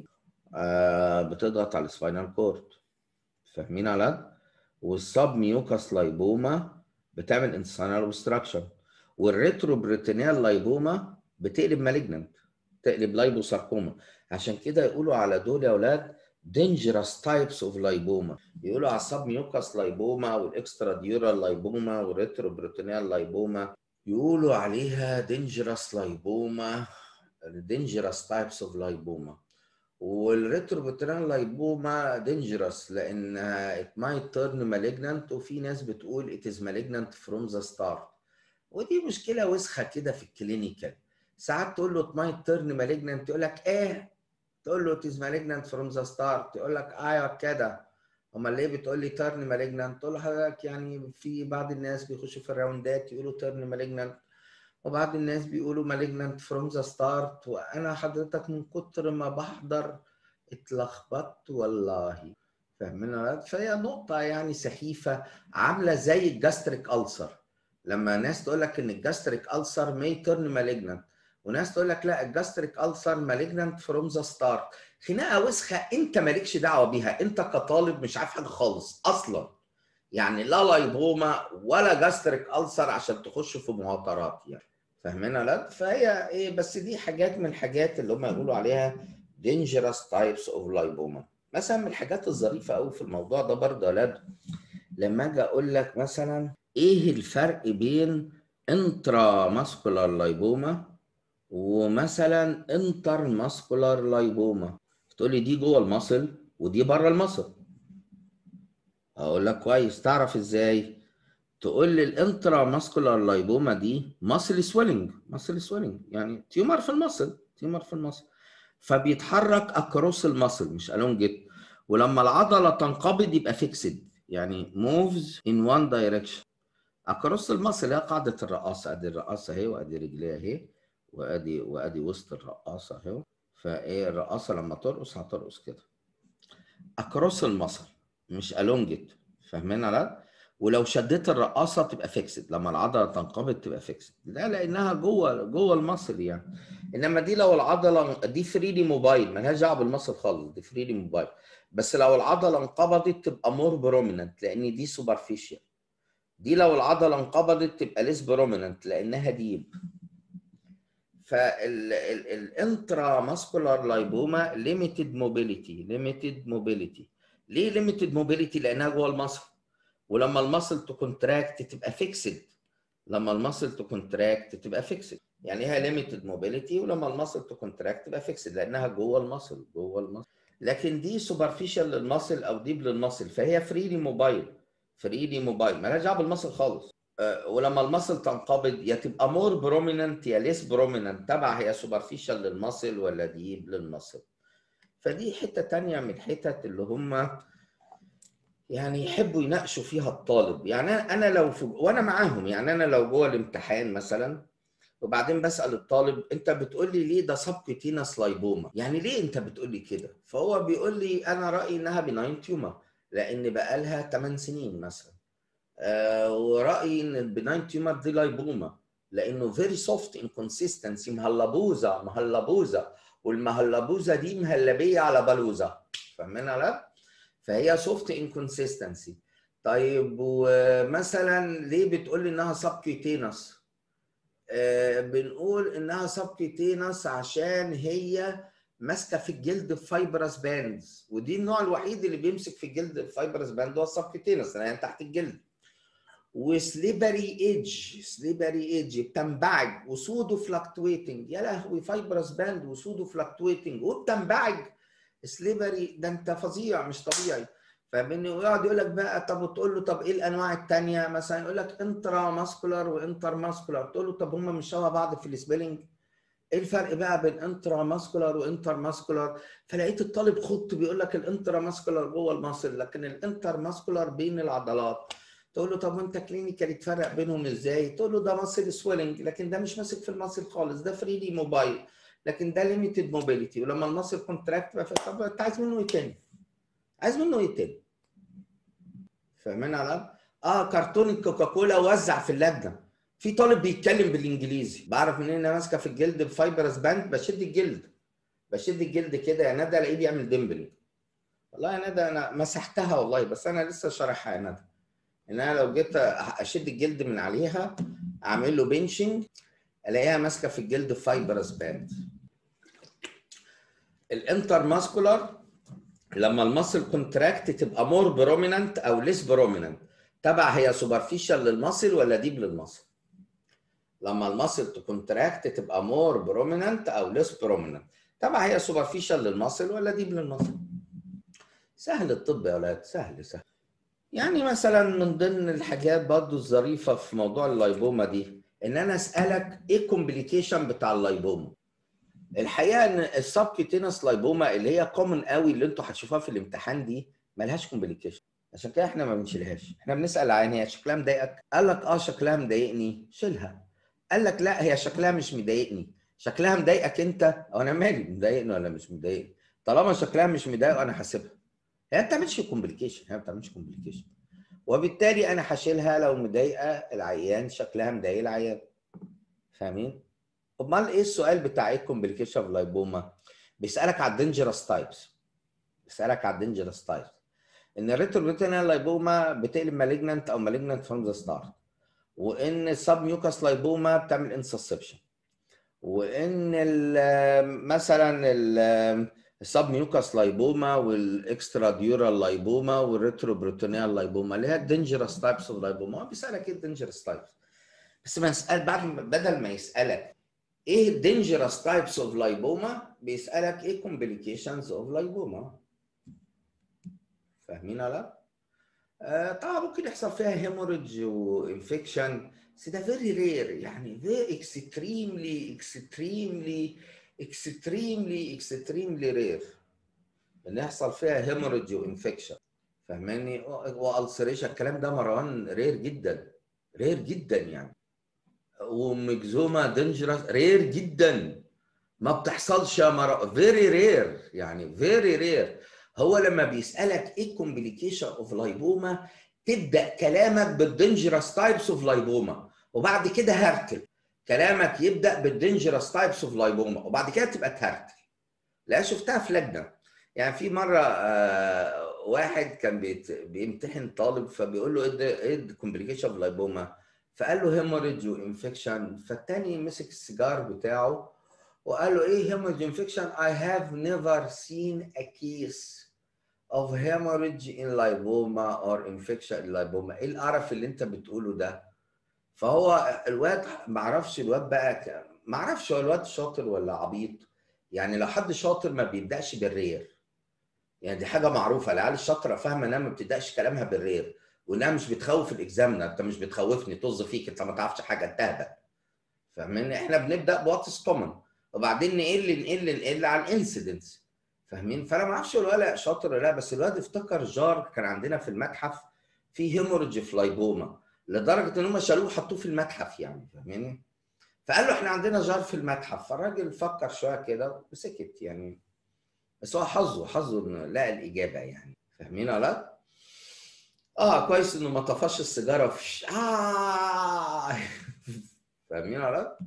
آه بتضغط على السباينال كورد فاهمين على والسب ميوكاس لايبوما بتعمل انسانال اوبستراكشن والريترو بريتينيال لايبوما بتقلب مالجننت تقلب لايبوساركوما عشان كده يقولوا على دول يا اولاد dangerous types of لايبوما يقولوا على السب ميوكاس لايبوما والاكسترا ديورال لايبوما والريترو بريتينيال لايبوما يقولوا عليها dangerous لايبوما dangerous types of لايبوما والريتروبتران لايبوما dangerous لان it might turn malignant وفي ناس بتقول it is malignant from the start ودي مشكله وسخه كده في الكلينيكال ساعات تقول له it might turn malignant يقول لك ايه تقول له it is malignant from the start يقول لك ايوه كده امال ليه بتقول لي تيرن مالجنانت تقول له حضرتك يعني في بعض الناس بيخشوا في الراوندات يقولوا تيرن مالجنانت وبعض الناس بيقولوا مالجنانت فروم ذا ستارت وانا حضرتك من كتر ما بحضر اتلخبطت والله فاهمين فهي نقطة يعني سخيفة عاملة زي الجاستريك ألسر لما ناس تقول لك ان الجاستريك ألسر مي تيرن مالجنانت وناس تقول لك لا الجاستريك ألسر مالجنانت فروم ذا ستارت خناقه وسخه انت مالكش دعوه بيها انت كطالب مش عارف حاجه خالص اصلا يعني لا لايبوما ولا جاستريك ألسر عشان تخش في مهاترات يعني فاهمين لا فهي ايه بس دي حاجات من الحاجات اللي هم يقولوا عليها dangerous types of لايبوما مثلا من الحاجات الظريفه قوي في الموضوع ده برضه يا ولاد لما اجي اقول لك مثلا ايه الفرق بين انترا ماسكولار لايبوما ومثلا انتر ماسكولار لايبوما تقول لي دي جوه المصل ودي بره المصل اقول لك كويس تعرف ازاي تقول لي الانترا ماسكولار لايبوما دي ماسل سويلنج ماسل سويلنج يعني تيومر في المصل تيومر في المصل فبيتحرك اكروس المصل مش الونجيت ولما العضله تنقبض يبقى فيكسد يعني موفز ان وان دايركشن اكروس المصل هي قاعده الرقاصه ادي الرقاصه اهي وادي رجليها اهي وادي وادي وسط الرقاصه اهي فايه الرقاصه لما ترقص هترقص كده اكروس المصل مش الونجيت فاهمين لا ولو شديت الرقاصه تبقى فيكسد لما العضله تنقبض تبقى فيكسد ده لانها جوه جوه المصل يعني انما دي لو العضله دي فريلي موبايل مالهاش دعوه بالمصل خالص دي فريلي موبايل بس لو العضله انقبضت تبقى مور بروميننت لان دي سوبرفيشال دي لو العضله انقبضت تبقى ليس بروميننت لانها ديب فالانترا ماسكولار لايبوما ليميتد موبيليتي ليميتد موبيليتي ليه ليميتد موبيليتي لانها جوه المصل ولما المصل تكونتراكت تبقى فيكسد لما المصل تكونتراكت تبقى فيكسد يعني هي ليميتد موبيليتي ولما المصل تكونتراكت تبقى فيكسد لانها جوه المصل جوه المصل لكن دي سوبرفيشال للمصل او ديب للمصل فهي فريلي موبايل فريلي موبايل مالهاش دعوه بالمصل خالص أه ولما المصل تنقبض يا تبقى مور بروميننت يا ليس بروميننت تبع هي سوبرفيشال للمصل ولا ديب للمصل فدي حته تانية من الحتت اللي هم يعني يحبوا يناقشوا فيها الطالب يعني انا لو في وانا معاهم يعني انا لو جوه الامتحان مثلا وبعدين بسال الطالب انت بتقول لي ليه ده سبكتينس لايبوما يعني ليه انت بتقول لي كده فهو بيقول لي انا رايي انها بناين تيومر لان بقى لها 8 سنين مثلا آه ورايي ان البناين تيومر دي لايبوما لانه فيري سوفت انكونسيستنسي مهلبوزه مهلبوزه والمهلبوزه دي مهلبيه على بلوزه فاهمين لا فهي سوفت انكونسيستنسي طيب ومثلا ليه بتقول لي انها سبكيوتينس آه بنقول انها سبكيوتينس عشان هي ماسكه في الجلد فايبرس باندز ودي النوع الوحيد اللي بيمسك في الجلد الفايبرس باند هو السبكيوتينس يعني تحت الجلد وسليبري ايدج سليبري ايدج بتنبعج وسودو فلكتويتنج يا لهوي فايبرس باند وسودو فلكتويتنج وبتنبعج سليبري ده انت فظيع مش طبيعي فمنه يقعد يقول لك بقى طب وتقول له طب ايه الانواع الثانيه مثلا يقول لك انترا ماسكولار وانتر ماسكولار تقول له طب هم مش شبه بعض في السبيلنج ايه الفرق بقى بين انترا ماسكولار وانتر ماسكولار فلقيت الطالب خط بيقول لك الانترا ماسكولار جوه المصل لكن الانتر ماسكولار بين العضلات تقول له طب وانت كلينيكالي تفرق بينهم ازاي تقول له ده ماسل سويلنج لكن ده مش ماسك في المصل خالص ده فريلي موبايل لكن ده ليميتد موبيليتي ولما المصل كونتراكت بقى طب انت عايز منه ايه تاني؟ عايز منه ايه تاني؟ فاهمين على اه كرتون الكوكاكولا وزع في اللجنه في طالب بيتكلم بالانجليزي بعرف منين انا ماسكه في الجلد بفايبرس باند بشد الجلد بشد الجلد كده يا ندى الاقيه بيعمل ديمبلي والله يا ندى انا مسحتها والله بس انا لسه شارحها يا ندى ان انا لو جيت اشد الجلد من عليها اعمل له بنشنج الاقيها ماسكه في الجلد فايبرس باند الانتر ماسكولار لما المصل كونتراكت تبقى مور بروميننت او ليس بروميننت تبع هي سوبرفيشال للمصل ولا ديب للمصل لما المصل تكونتراكت تبقى مور بروميننت او ليس بروميننت تبع هي سوبرفيشال للمصل ولا ديب للمصل سهل الطب يا ولاد سهل سهل يعني مثلا من ضمن الحاجات برضه الظريفه في موضوع اللايبوما دي ان انا اسالك ايه الكومبليكيشن بتاع اللايبوما الحقيقه ان السبكيوتينس لايبوما اللي هي كومن قوي اللي انتوا هتشوفوها في الامتحان دي ملهاش كومبليكيشن عشان كده احنا ما بنشيلهاش احنا بنسال عن هي شكلها مضايقك قال لك اه شكلها مضايقني شيلها قال لك لا هي شكلها مش مضايقني شكلها مضايقك انت او انا مالي مضايقني ولا مش مضايقني طالما شكلها مش مضايقه انا هسيبها هي ما بتعملش كومبليكيشن هي ما بتعملش كومبليكيشن وبالتالي انا هشيلها لو مضايقه العيان شكلها مضايق العيان فاهمين؟ امال ايه السؤال بتاع ايه الكومبليكيشن في اللايبوما؟ بيسالك على الدينجرس تايبس بيسالك على الدينجرس تايبس ان الريتروفيتينال لايبوما بتقلب مالجنانت او مالجنانت فروم ذا ستارت وان السب ميوكاس لايبوما بتعمل انسسبشن وان ال مثلا ال السب ميوكاس لايبوما والاكسترا ديورال لايبوما والريتروبروتونيال لايبوما اللي هي الدينجرس تايبس اوف لايبوما هو بيسالك ايه الدينجرس تايبس بس ما يسال بعد بدل ما يسالك ايه الدينجرس تايبس اوف لايبوما بيسالك ايه كومبليكيشنز اوف لايبوما فاهمين ولا آه طبعا ممكن يحصل فيها هيموريدج وانفكشن بس ده فيري رير يعني فيري اكستريملي اكستريملي اكستريملي اكستريملي رير ان يحصل فيها هيموريدج وانفكشن فاهماني والسريشن الكلام ده مروان رير جدا رير جدا يعني ومجزومه دينجرس رير جدا ما بتحصلش يا مرة فيري رير يعني فيري رير هو لما بيسالك ايه الكومبليكيشن اوف لايبوما تبدا كلامك بالدينجرس تايبس اوف لايبوما وبعد كده هرتل كلامك يبدا بالدينجرس تايبس اوف لايبوما وبعد كده تبقى تهرتل لا شفتها في لجنه يعني في مره آه واحد كان بيت بيمتحن طالب فبيقول له ايه الكومبليكيشن اوف لايبوما فقال له هيموريدج وانفكشن فالتاني مسك السيجار بتاعه وقال له ايه هيموريدج انفكشن I have never seen a case of hemorrhage in lipoma or infection in lipoma ايه القرف اللي انت بتقوله ده فهو الواد ما اعرفش الواد بقى ما اعرفش هو الواد شاطر ولا عبيط يعني لو حد شاطر ما بيبداش بالرير يعني دي حاجه معروفه العيال الشاطره فاهمه انها ما بتبداش كلامها بالرير وانها مش بتخوف الاكزامنر انت مش بتخوفني طز فيك انت ما تعرفش حاجه انت اهبل فاهمين احنا بنبدا بواتس كومن وبعدين نقل نقل نقل على الانسيدنتس فاهمين فانا ما اعرفش الولد شاطر ولا لا بس الواد افتكر جار كان عندنا في المتحف فيه هيموريدج في لايبوما لدرجه ان هم شالوه وحطوه في المتحف يعني فاهمين فقال له احنا عندنا جار في المتحف فالراجل فكر شويه كده وسكت يعني بس هو حظه حظه انه لقى الاجابه يعني فاهمين ولا لا؟ اه كويس انه ما طفاش السيجاره في اه فاهمين ولا لا؟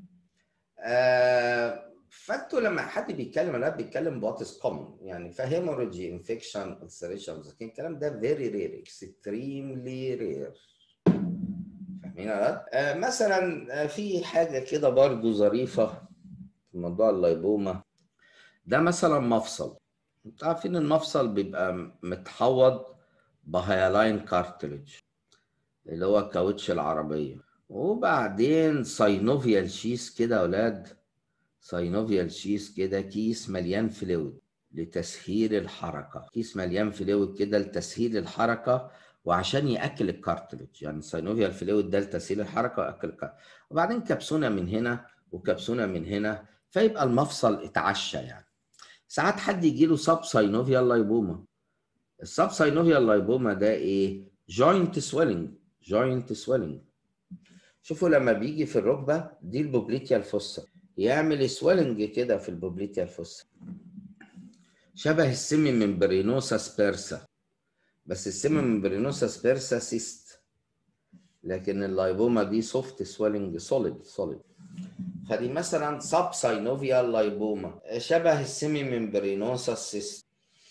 آه فانتوا لما حد بيتكلم لا بيتكلم بواتس كومن يعني فهيموريجي انفكشن السريشن لكن الكلام ده فيري رير اكستريملي رير فاهمين ولا آه مثلا في حاجه كده برضو ظريفه في موضوع اللايبوما ده مثلا مفصل انتوا عارفين المفصل بيبقى متحوط بهيالاين كارتلج اللي هو كاوتش العربيه وبعدين ساينوفيال شيس كده يا اولاد ساينوفيال شيس كده كيس مليان فلويد لتسهيل الحركه كيس مليان فلويد كده لتسهيل الحركه وعشان ياكل الكارتلج يعني ساينوفيال فلويد ده لتسهيل الحركه واكل الكارتلج وبعدين كبسونه من هنا وكبسونه من هنا فيبقى المفصل اتعشى يعني ساعات حد يجي له سب ساينوفيال لايبوما السب ساينوفيال لايبوما ده ايه جوينت سويلنج جوينت سويلنج شوفوا لما بيجي في الركبه دي البوبليتيا الفوسا يعمل سويلنج كده في البوبليتيا الفوسا شبه السيمي ممبرينوسا سبيرسا بس السيمي ممبرينوسا سبيرسا سيست لكن اللايبوما دي سوفت سويلنج سوليد سوليد فدي مثلا سب ساينوفيال لايبوما شبه السيمي ممبرينوسا سيست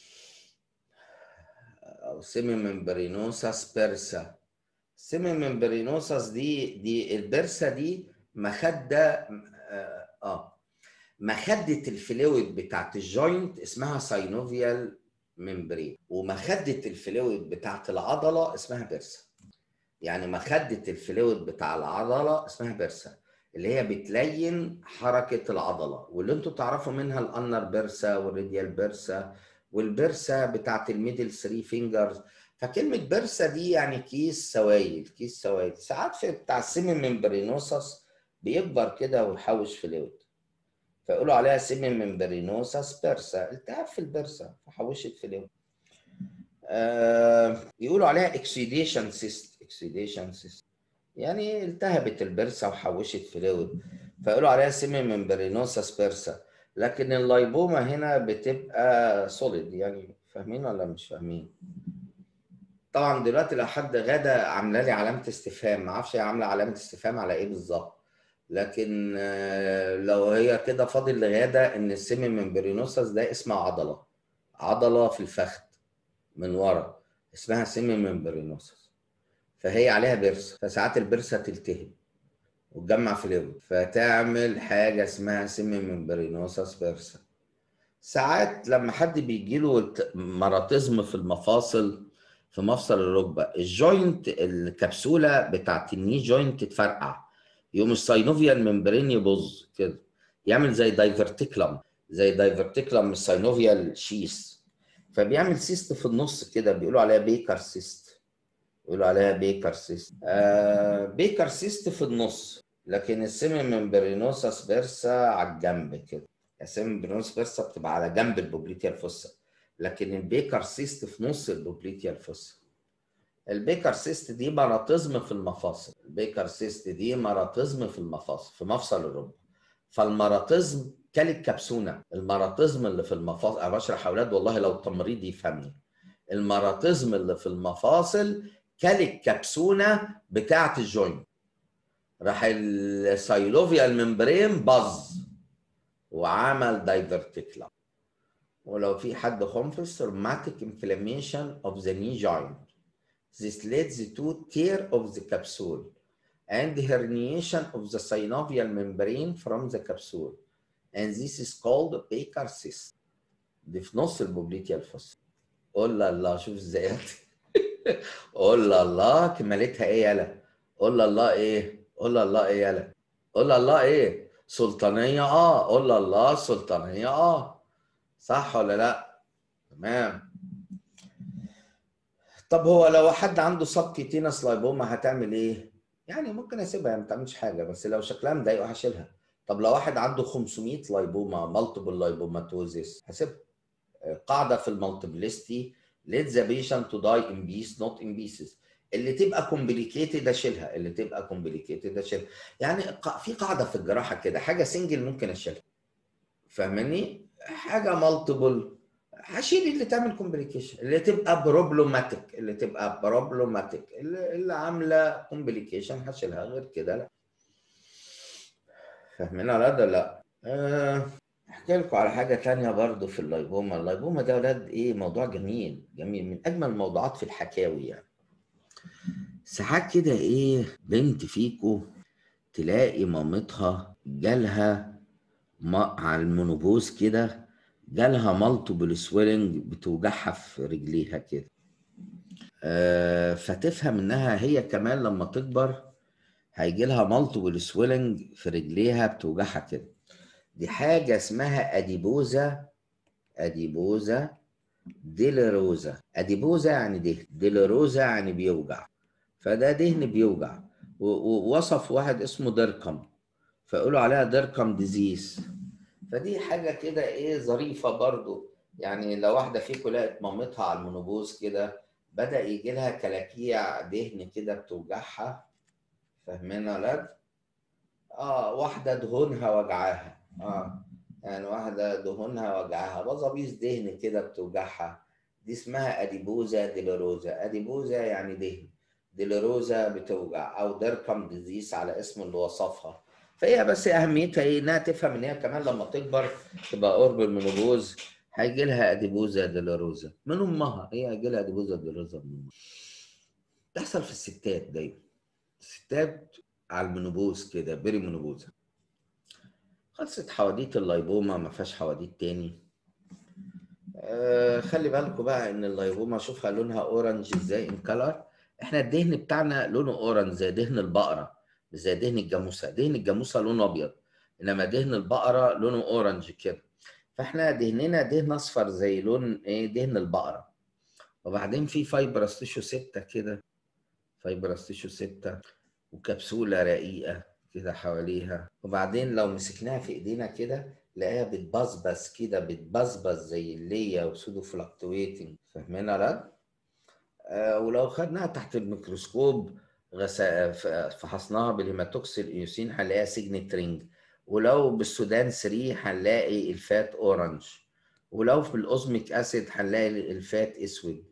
او سيمي ممبرينوسا سبيرسا سيمي ممبرينوساس دي دي البرسه دي مخده اه مخده الفلويد بتاعت الجوينت اسمها ساينوفيال ممبرين ومخده الفلويد بتاعت العضله اسمها برسه يعني مخده الفلويد بتاع العضله اسمها برسه اللي هي بتلين حركه العضله واللي انتوا تعرفوا منها الانر برسه والريديال برسه والبرسه بتاعت الميدل 3 فينجرز فكلمة برسة دي يعني كيس سوائل كيس سوائل ساعات في بتاع السيمي ممبرينوسس بيكبر كده ويحوش فلويد فيقولوا عليها سيمي ممبرينوسس برسة التهاب في البرسة فحوشت فلويد آه يقولوا عليها اكسيديشن سيست اكسيديشن سيست يعني التهبت البرسة وحوشت فلويد فيقولوا عليها سيمي ممبرينوسس برسة لكن اللايبوما هنا بتبقى سوليد يعني فاهمين ولا مش فاهمين؟ طبعا دلوقتي لو حد غدا عامله لي علامه استفهام ما اعرفش هي عامله علامه استفهام على ايه بالظبط لكن لو هي كده فاضل لغاده ان السيمي ممبرينوسس ده اسمها عضله عضله في الفخذ من ورا اسمها سيمي ممبرينوسس فهي عليها برسه فساعات البرسه تلتهب وتجمع فلويد فتعمل حاجه اسمها سيمي ممبرينوسس برسه ساعات لما حد بيجي له مراتزم في المفاصل في مفصل الركبه الجوينت الكبسوله بتاعت الني جوينت تتفرقع يقوم الساينوفيال ممبرين يبوظ كده يعمل زي دايفرتيكلم زي دايفرتيكلم الساينوفيال شيس فبيعمل سيست في النص كده بيقولوا عليها بيكر سيست بيقولوا عليها بيكر سيست آه بيكر سيست في النص لكن السيمي ممبرينوسا سبيرسا على الجنب كده السيمي ممبرينوسا سبيرسا بتبقى على جنب البوبليتيا الفوسا لكن البيكر سيست في نص البوبليتيا الفوسا البيكر سيست دي مراتزم في المفاصل البيكر سيست دي مراتزم في المفاصل في مفصل الركبه فالمراتزم كالكبسونه المراتزم اللي في المفاصل انا بشرح اولاد والله لو التمريض يفهمني المراتزم اللي في المفاصل كالكبسونه بتاعه الجوينت راح السايلوفيا الممبرين باظ وعمل دايفرتيكلا ولو في حد خنفس rheumatic inflammation of the knee joint this leads to tear of the capsule and herniation of the synovial membrane from the capsule and this is called Baker cyst دي في نص البوبليتيا الفصل قول الله شوف ازاي قول الله كمالتها ايه يالا قول الله ايه قول الله ايه يالا قول الله ايه سلطانيه اه قول الله سلطانيه اه صح ولا لا تمام طب هو لو حد عنده سبكيتينس لايبوما هتعمل ايه يعني ممكن اسيبها ما تعملش حاجه بس لو شكلها مضايقه هشيلها طب لو واحد عنده 500 لايبوما مالتيبل لايبوماتوزيس هسيبها قاعده في المالتيبلستي let the patient to die in peace not in pieces اللي تبقى كومبليكيتد اشيلها اللي تبقى كومبليكيتد اشيلها يعني في قاعده في الجراحه كده حاجه سنجل ممكن اشيلها فاهمني حاجه مالتيبل هشيل اللي تعمل كومبليكيشن اللي تبقى بروبلوماتيك اللي تبقى بروبلوماتيك اللي, اللي عامله كومبليكيشن هشيلها غير كده لا فاهمين على ده لا أه احكي لكم على حاجه تانية برضو في اللايبوما اللايبوما ده ولاد ايه موضوع جميل جميل من اجمل الموضوعات في الحكاوي يعني ساعات كده ايه بنت فيكو تلاقي مامتها جالها على المونوبوز كده جالها مالتيبل سويلنج بتوجعها في رجليها كده آه فتفهم انها هي كمان لما تكبر هيجي لها مالتيبل سويلنج في رجليها بتوجعها كده دي حاجه اسمها اديبوزا اديبوزا ديلروزا اديبوزا يعني دهن ديلروزا يعني بيوجع فده دهن بيوجع ووصف واحد اسمه ديركم فيقولوا عليها ديركم ديزيز فدي حاجة كده ايه ظريفة برضو يعني لو واحدة فيكم لقت مامتها على المونوبوز كده بدأ يجي لها كلاكيع دهن كده بتوجعها فاهمين يا ولاد؟ اه واحدة دهونها وجعاها اه يعني واحدة دهونها وجعاها بظابيز دهن كده بتوجعها دي اسمها اديبوزا ديلروزا اديبوزا يعني دهن ديلروزا بتوجع او ديركم ديزيز على اسم اللي وصفها فهي بس اهميتها ايه انها تفهم ان هي كمان لما تكبر تبقى قرب المنوبوز هيجي لها اديبوزا ديلاروزا من امها هي هيجي لها اديبوزا ديلاروزا من امها تحصل في الستات دايما الستات على المنوبوز كده بيري منوبوزا خلصت حواديت اللايبوما ما فيهاش حواديت تاني آه خلي بالكم بقى ان اللايبوما شوفها لونها اورنج ازاي ان كلر احنا الدهن بتاعنا لونه اورنج زي دهن البقره مش زي دهن الجاموسه دهن الجاموسه لونه ابيض انما دهن البقره لونه اورنج كده فاحنا دهننا دهن اصفر زي لون ايه دهن البقره وبعدين في فايبرس تيشو ستة كده فايبرس تيشو ستة وكبسولة رقيقة كده حواليها وبعدين لو مسكناها في ايدينا كده نلاقيها بتبصبص كده بتبصبص زي اللية وسودو فلكتويتنج فاهمين يا آه ولو خدناها تحت الميكروسكوب غسا... فحصناها بالهيماتوكسيل ايوسين هنلاقيها سيجنت رينج ولو بالسودان 3 هنلاقي الفات اورنج ولو في الاوزميك اسيد هنلاقي الفات اسود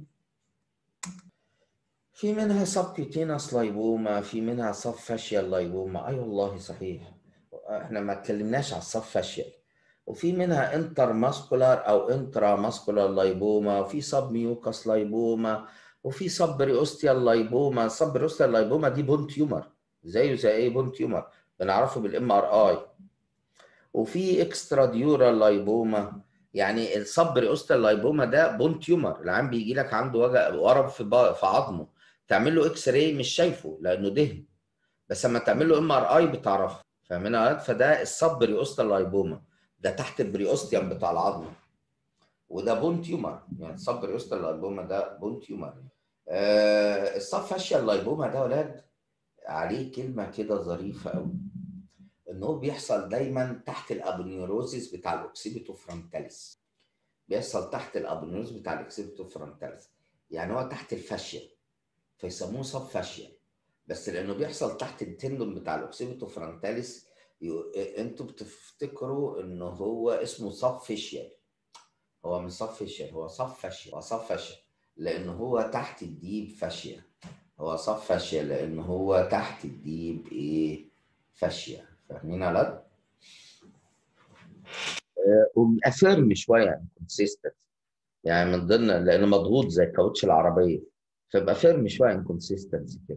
في منها سبكيوتينس لايبوما في منها سب فاشيال لايبوما اي والله صحيح احنا ما اتكلمناش على السب فاشيال وفي منها انتر ماسكولار او انترا ماسكولار لايبوما وفي سب ميوكاس لايبوما وفي سب ريوستيال لايبوما سب ريوستيال لايبوما دي بون تيومر زيه زي اي بون تيومر بنعرفه بالام ار اي وفي اكسترا ديورال لايبوما يعني الصب ريوستال لايبوما ده بون تيومر العيان بيجي لك عنده وجع ورم في با- في عظمه تعمل له اكس راي مش شايفه لانه دهن بس لما تعمل له ام ار اي بتعرفه فاهمين يا ولاد؟ فده الصب ريوستال لايبوما ده تحت البريوستيوم بتاع العظمه وده بون تيومر يعني الصب ريوستال لايبوما ده بون تيومر آه الصب فاشيال لايبوما ده يا ولاد عليه كلمه كده ظريفه قوي ان هو بيحصل دايما تحت الابنيوروزيس بتاع الاوكسيبيتو فرونتاليس بيحصل تحت الابنيوروز بتاع الاوكسيبيتو فرونتاليس يعني هو تحت الفاشيه فيسموه صب فاشيا بس لانه بيحصل تحت التندون بتاع الاوكسيبيتو فرونتاليس يو... انتوا بتفتكروا انه هو اسمه صب فيشيال هو مش صب فيشيال هو صب فاشيا هو صب فاشيا لانه هو تحت الديب فاشيا هو صب فاشيا لانه هو تحت الديب ايه فاشيا فاهمين يا ولاد؟ وبيبقى فيرم شويه كونسيستنت يعني من ضمن لانه مضغوط زي كاوتش العربيه فيبقى فيرم شويه انكونسيستنسي كده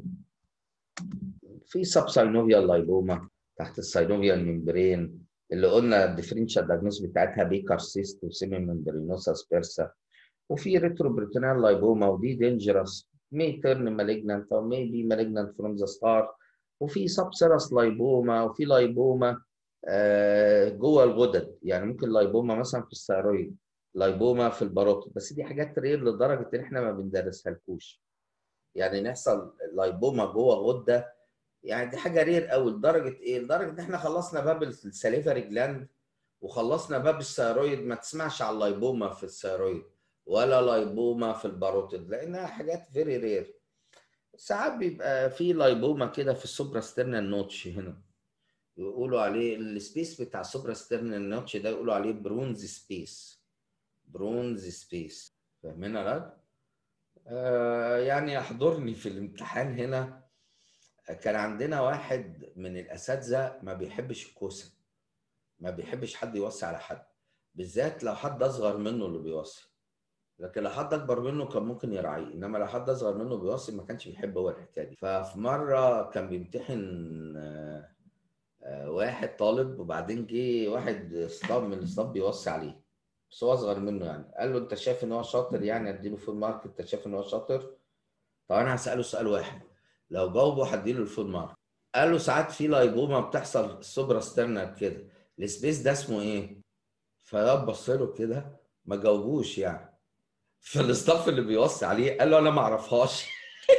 في سب ساينوفيال لايبوما تحت الساينوفيال ممبرين اللي قلنا الديفرنشال دايجنوز بتاعتها بيكر سيست وسيمي ممبرينوسا سبيرسا وفي ريتروبريتونال لايبوما ودي دينجرس may turn malignant or may be malignant from the start وفي سبسيرس لايبوما وفي لايبوما آه جوه الغدد يعني ممكن لايبوما مثلا في الثيرويد لايبوما في الباروتيد بس دي حاجات رير لدرجه ان احنا ما بندرسها لكوش يعني نحصل لايبوما جوه غده يعني دي حاجه رير قوي لدرجه ايه؟ لدرجه ان احنا خلصنا باب السليفري جلاند وخلصنا باب الثيرويد ما تسمعش على اللايبوما في الثيرويد ولا لايبوما في الباروتيد لانها حاجات فيري رير ساعات بيبقى في لايبوما كده في السوبراسترنال نوتش هنا يقولوا عليه السبيس بتاع السوبراسترنال نوتش ده يقولوا عليه برونز سبيس برونز سبيس فاهمين يا ولاد؟ آه يعني يحضرني في الامتحان هنا كان عندنا واحد من الاساتذه ما بيحبش الكوسه ما بيحبش حد يوصي على حد بالذات لو حد اصغر منه اللي بيوصي لكن لو حد اكبر منه كان ممكن يراعيه انما لو حد اصغر منه بيوصي ما كانش بيحب هو الحكايه دي ففي مره كان بيمتحن آه، آه، واحد طالب وبعدين جه واحد اسطاب من الاسطاب بيوصي عليه بس هو اصغر منه يعني قال له انت شايف ان هو شاطر يعني اديله فول مارك انت شايف ان هو شاطر طب انا هساله سؤال واحد لو جاوبه هديله الفول مارك قال له ساعات في لايبوما بتحصل سوبرا سترنال كده السبيس ده اسمه ايه فياب بص له كده ما جاوبوش يعني فالاستاف اللي بيوصي عليه قال له انا ما اعرفهاش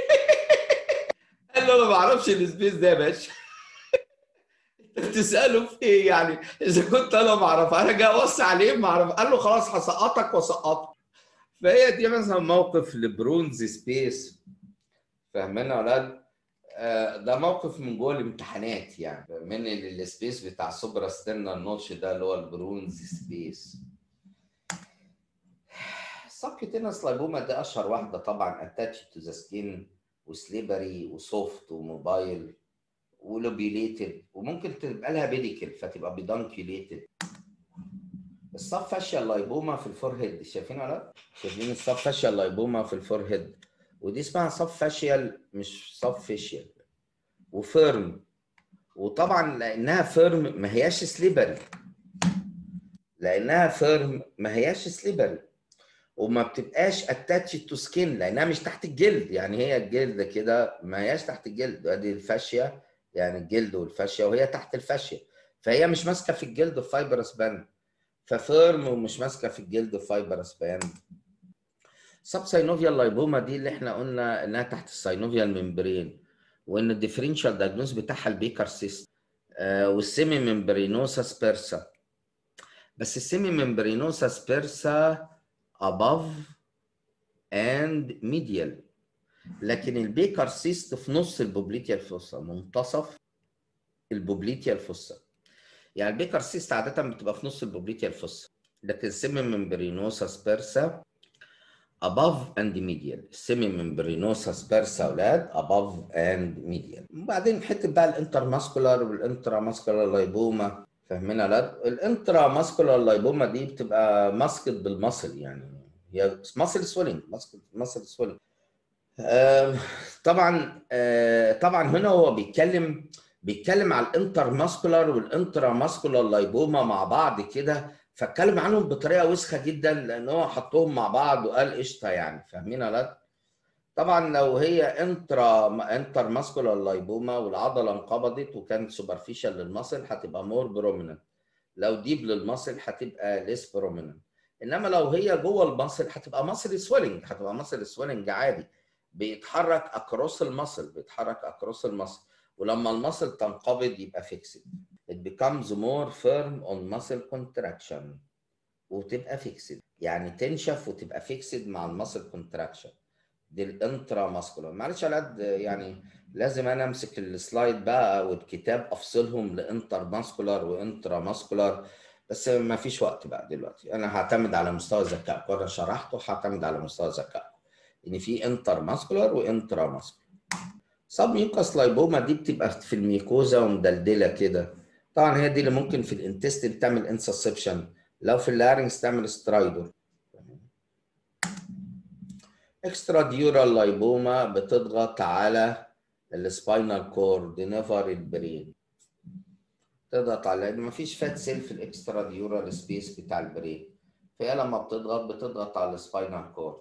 قال له انا ما اعرفش السبيس ده يا باشا انت بتساله في ايه يعني اذا كنت انا ما اعرفها انا جاي اوصي عليه ما اعرف قال له خلاص هسقطك واسقطك فهي دي مثلا موقف لبرونز سبيس فاهمين يا ولاد آه، ده موقف من جوه الامتحانات يعني من السبيس بتاع سوبرا ستيرنال نوتش ده اللي هو البرونز سبيس السبكيوتينس لايبوما ده اشهر واحده طبعا اتاتش تو ذا سكين وسليبري وسوفت وموبايل ولوبيليتد وممكن تبقى لها بيديكل فتبقى بيدانكيوليتد الصب فاشيال لايبوما في الفورهيد شايفين ولا لا؟ شايفين الصب فاشيال لايبوما في الفورهيد ودي اسمها صب فاشيال مش صب فيشيال وفيرم وطبعا لانها فيرم ما هياش سليبري لانها فيرم ما هياش سليبري وما بتبقاش اتاتش تو سكين لانها مش تحت الجلد يعني هي الجلد كده ما هياش تحت الجلد ادي الفاشيه يعني الجلد والفاشيه وهي تحت الفاشيه فهي مش ماسكه في الجلد في فايبرس باند ففيرم ومش ماسكه في الجلد في فايبرس باند سب ساينوفيال لايبوما دي اللي احنا قلنا انها تحت الساينوفيال ممبرين وان الديفرنشال دايجنوز بتاعها البيكر سيست آه والسيمي ممبرينوسا سبيرسا بس السيمي ممبرينوسا سبيرسا above and medial لكن البيكر سيست في نص البوبليتيا الفصة منتصف البوبليتيا الفصة يعني البيكر سيست عادة بتبقى في نص البوبليتيا الفصة لكن السيمي ممبرينوسا سبيرسا above and medial السيمي ممبرينوسا سبيرسا اولاد above and medial وبعدين حته بقى الانتر ماسكولار والانترا ماسكولار لايبوما فاهمين يا اولاد الانترا ماسكولار لايبوما دي بتبقى ماسكت بالمصل يعني هي ماسل سويلنج ماسكت ماسل سويلنج طبعا آه، طبعا هنا هو بيتكلم بيتكلم على الانتر ماسكولار والانترا ماسكولار لايبوما مع بعض كده فاتكلم عنهم بطريقه وسخه جدا لان هو حطهم مع بعض وقال قشطه يعني فاهمين يا ولاد؟ طبعا لو هي انترا انتر ماسكولار لايبوما والعضله انقبضت وكانت سوبرفيشال للمصل هتبقى مور بروميننت لو ديب للمصل هتبقى ليس بروميننت انما لو هي جوه المصل هتبقى مصل سويلنج هتبقى مصل سويلنج عادي بيتحرك اكروس المصل بيتحرك اكروس المصل ولما المصل تنقبض يبقى فيكسد it becomes more firm on muscle contraction وتبقى فيكسد يعني تنشف وتبقى فيكسد مع المصل كونتراكشن دي الانترا ماسكولار معلش على قد يعني لازم انا امسك السلايد بقى والكتاب افصلهم لانتر ماسكولار وانترا ماسكولار بس ما فيش وقت بقى دلوقتي انا هعتمد على مستوى ذكائكم انا شرحته هعتمد على مستوى ذكائكم ان في انتر ماسكولار وانترا ماسكولار سب ميوكاس لايبوما دي بتبقى في الميكوزا ومدلدله كده طبعا هي دي اللي ممكن في الانتستين تعمل انسسبشن لو في اللارنكس تعمل سترايدور اكسترا ديورال لايبوما بتضغط على السباينال كورد نفر البرين تضغط على لان مفيش فات سيل في الاكسترا ديورال سبيس بتاع البرين فهي لما بتضغط بتضغط على السباينال كورد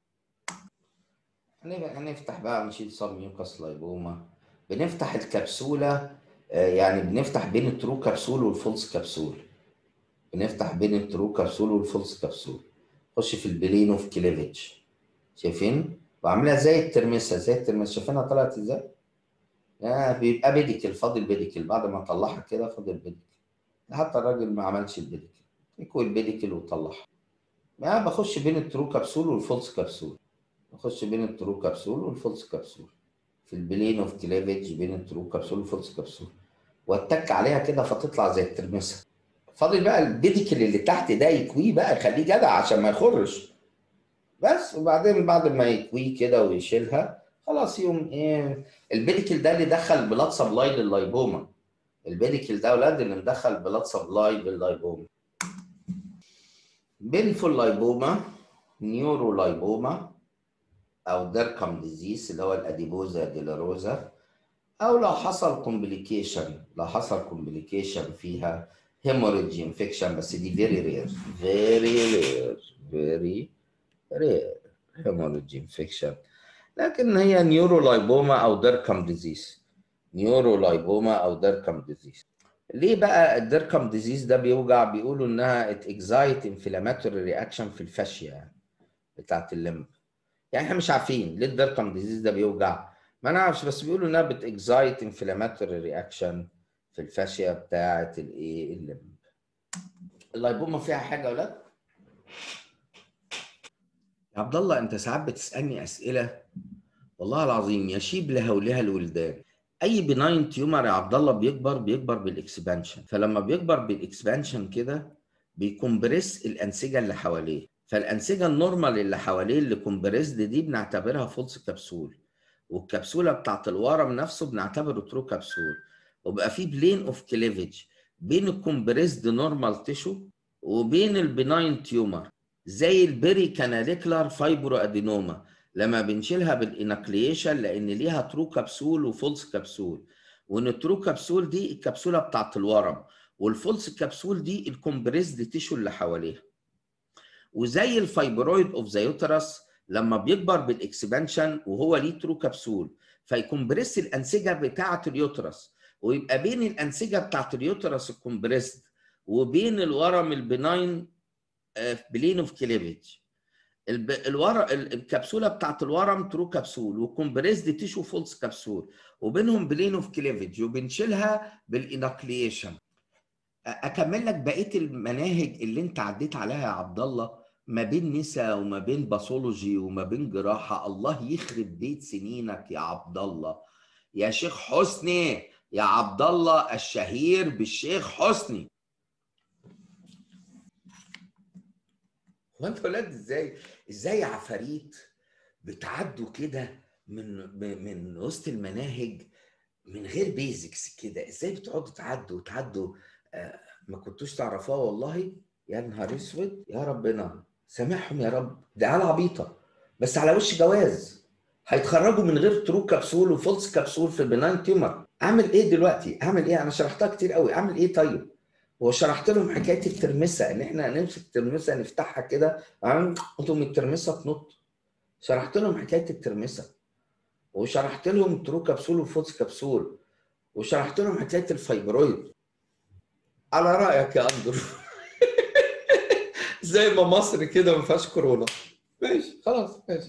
هنفتح بقى نشيل صاب ميوكاس لايبوما بنفتح الكبسوله يعني بنفتح بين الترو كبسول والفولس كبسول بنفتح بين الترو كبسول والفولس كبسول خش في البلين اوف كليفيتش شايفين وعاملها زي الترمسه زي الترمسه شايفينها طلعت ازاي آه بيبقى بيديكل فاضل بيديكل بعد ما طلعها كده فاضل بيديكل حتى الراجل ما عملش البيديكل يكوي البيديكل وطلعها يعني بخش بين الترو كبسول والفولس كبسول بخش بين الترو كبسول والفولس كبسول في البلين اوف كليفيج بين الترو كبسول والفولس كبسول واتك عليها كده فتطلع زي الترمسه فاضل بقى البيديكل اللي تحت ده يكويه بقى يخليه جدع عشان ما يخرش بس وبعدين بعد ما يكويه كده ويشيلها خلاص يوم ايه البيديكل ده اللي دخل بلاد سبلاي لللايبوما البيديكل ده اولاد اللي مدخل بلاد سبلاي لللايبوما بينفول لايبوما نيورو لايبوما او ديركم ديزيز اللي هو الاديبوزا ديلاروزا او لو حصل كومبليكيشن لو حصل كومبليكيشن فيها هيموريدج انفكشن بس دي فيري رير فيري رير فيري رير هيموريدج انفكشن لكن هي نيورولايبوما او ديركم ديزيز نيورولايبوما او ديركم ديزيز ليه بقى الديركم ديزيز ده بيوجع بيقولوا انها ات اكزايت انفلاماتوري رياكشن في الفاشيه يعني بتاعت الليمب يعني احنا مش عارفين ليه الديركم ديزيز ده بيوجع ما نعرفش بس بيقولوا انها بت اكزايت انفلاماتوري رياكشن في الفاشيه بتاعه الايه الليمب اللايبوما فيها حاجه يا ولاد يا عبد الله انت ساعات بتسالني اسئله والله العظيم يشيب لهولها الولدان اي بناين تيومر يا عبد الله بيكبر بيكبر بالاكسبانشن فلما بيكبر بالاكسبانشن كده بيكمبرس الانسجه اللي حواليه فالانسجه النورمال اللي حواليه اللي كومبريسد دي بنعتبرها فولس كبسول والكبسوله بتاعت الورم نفسه بنعتبره ترو كبسول وبقى في بلين اوف كليفج بين الكومبريسد نورمال تيشو وبين البناين تيومر زي البيري كاناليكلار فايبرو ادينوما لما بنشيلها بالانكليشن لان ليها ترو كبسول وفولس كبسول وان الترو كبسول دي الكبسوله بتاعت الورم والفولس كبسول دي الكومبريسد تيشو اللي حواليها وزي الفايبرويد اوف ذا يوترس لما بيكبر بالاكسبانشن وهو ليه ترو كبسول فيكمبرس الانسجه بتاعه اليوترس ويبقى بين الانسجه بتاعه اليوترس الكومبريسد وبين الورم البناين بلين اوف كليفج الورم الكبسوله بتاعت الورم ترو كبسول وكومبريسد تيشو فولس كبسول وبينهم بلين اوف كليفج وبنشيلها بالانكليشن اكمل لك بقيه المناهج اللي انت عديت عليها يا عبد الله ما بين نساء وما بين باثولوجي وما بين جراحه الله يخرب بيت سنينك يا عبد الله يا شيخ حسني يا عبد الله الشهير بالشيخ حسني هو انت ولاد ازاي ازاي يا عفاريت بتعدوا كده من من وسط المناهج من غير بيزكس كده ازاي بتقعدوا تعدوا تعدوا آه ما كنتوش تعرفوها والله يا نهار اسود يا ربنا سامحهم يا رب ده عيال عبيطه بس على وش جواز هيتخرجوا من غير ترو كبسول وفولس كبسول في البناين تيومر اعمل ايه دلوقتي اعمل ايه انا شرحتها كتير قوي اعمل ايه طيب وشرحت لهم حكايه الترمسه ان احنا هنمسك الترمسه نفتحها كده تقوم الترمسه تنط شرحت لهم حكايه الترمسه وشرحت لهم ترو كبسول وفوتس كبسول وشرحت لهم حكايه الفايبرويد على رايك يا اندرو زي ما مصر كده ما فيهاش كورونا ماشي خلاص ماشي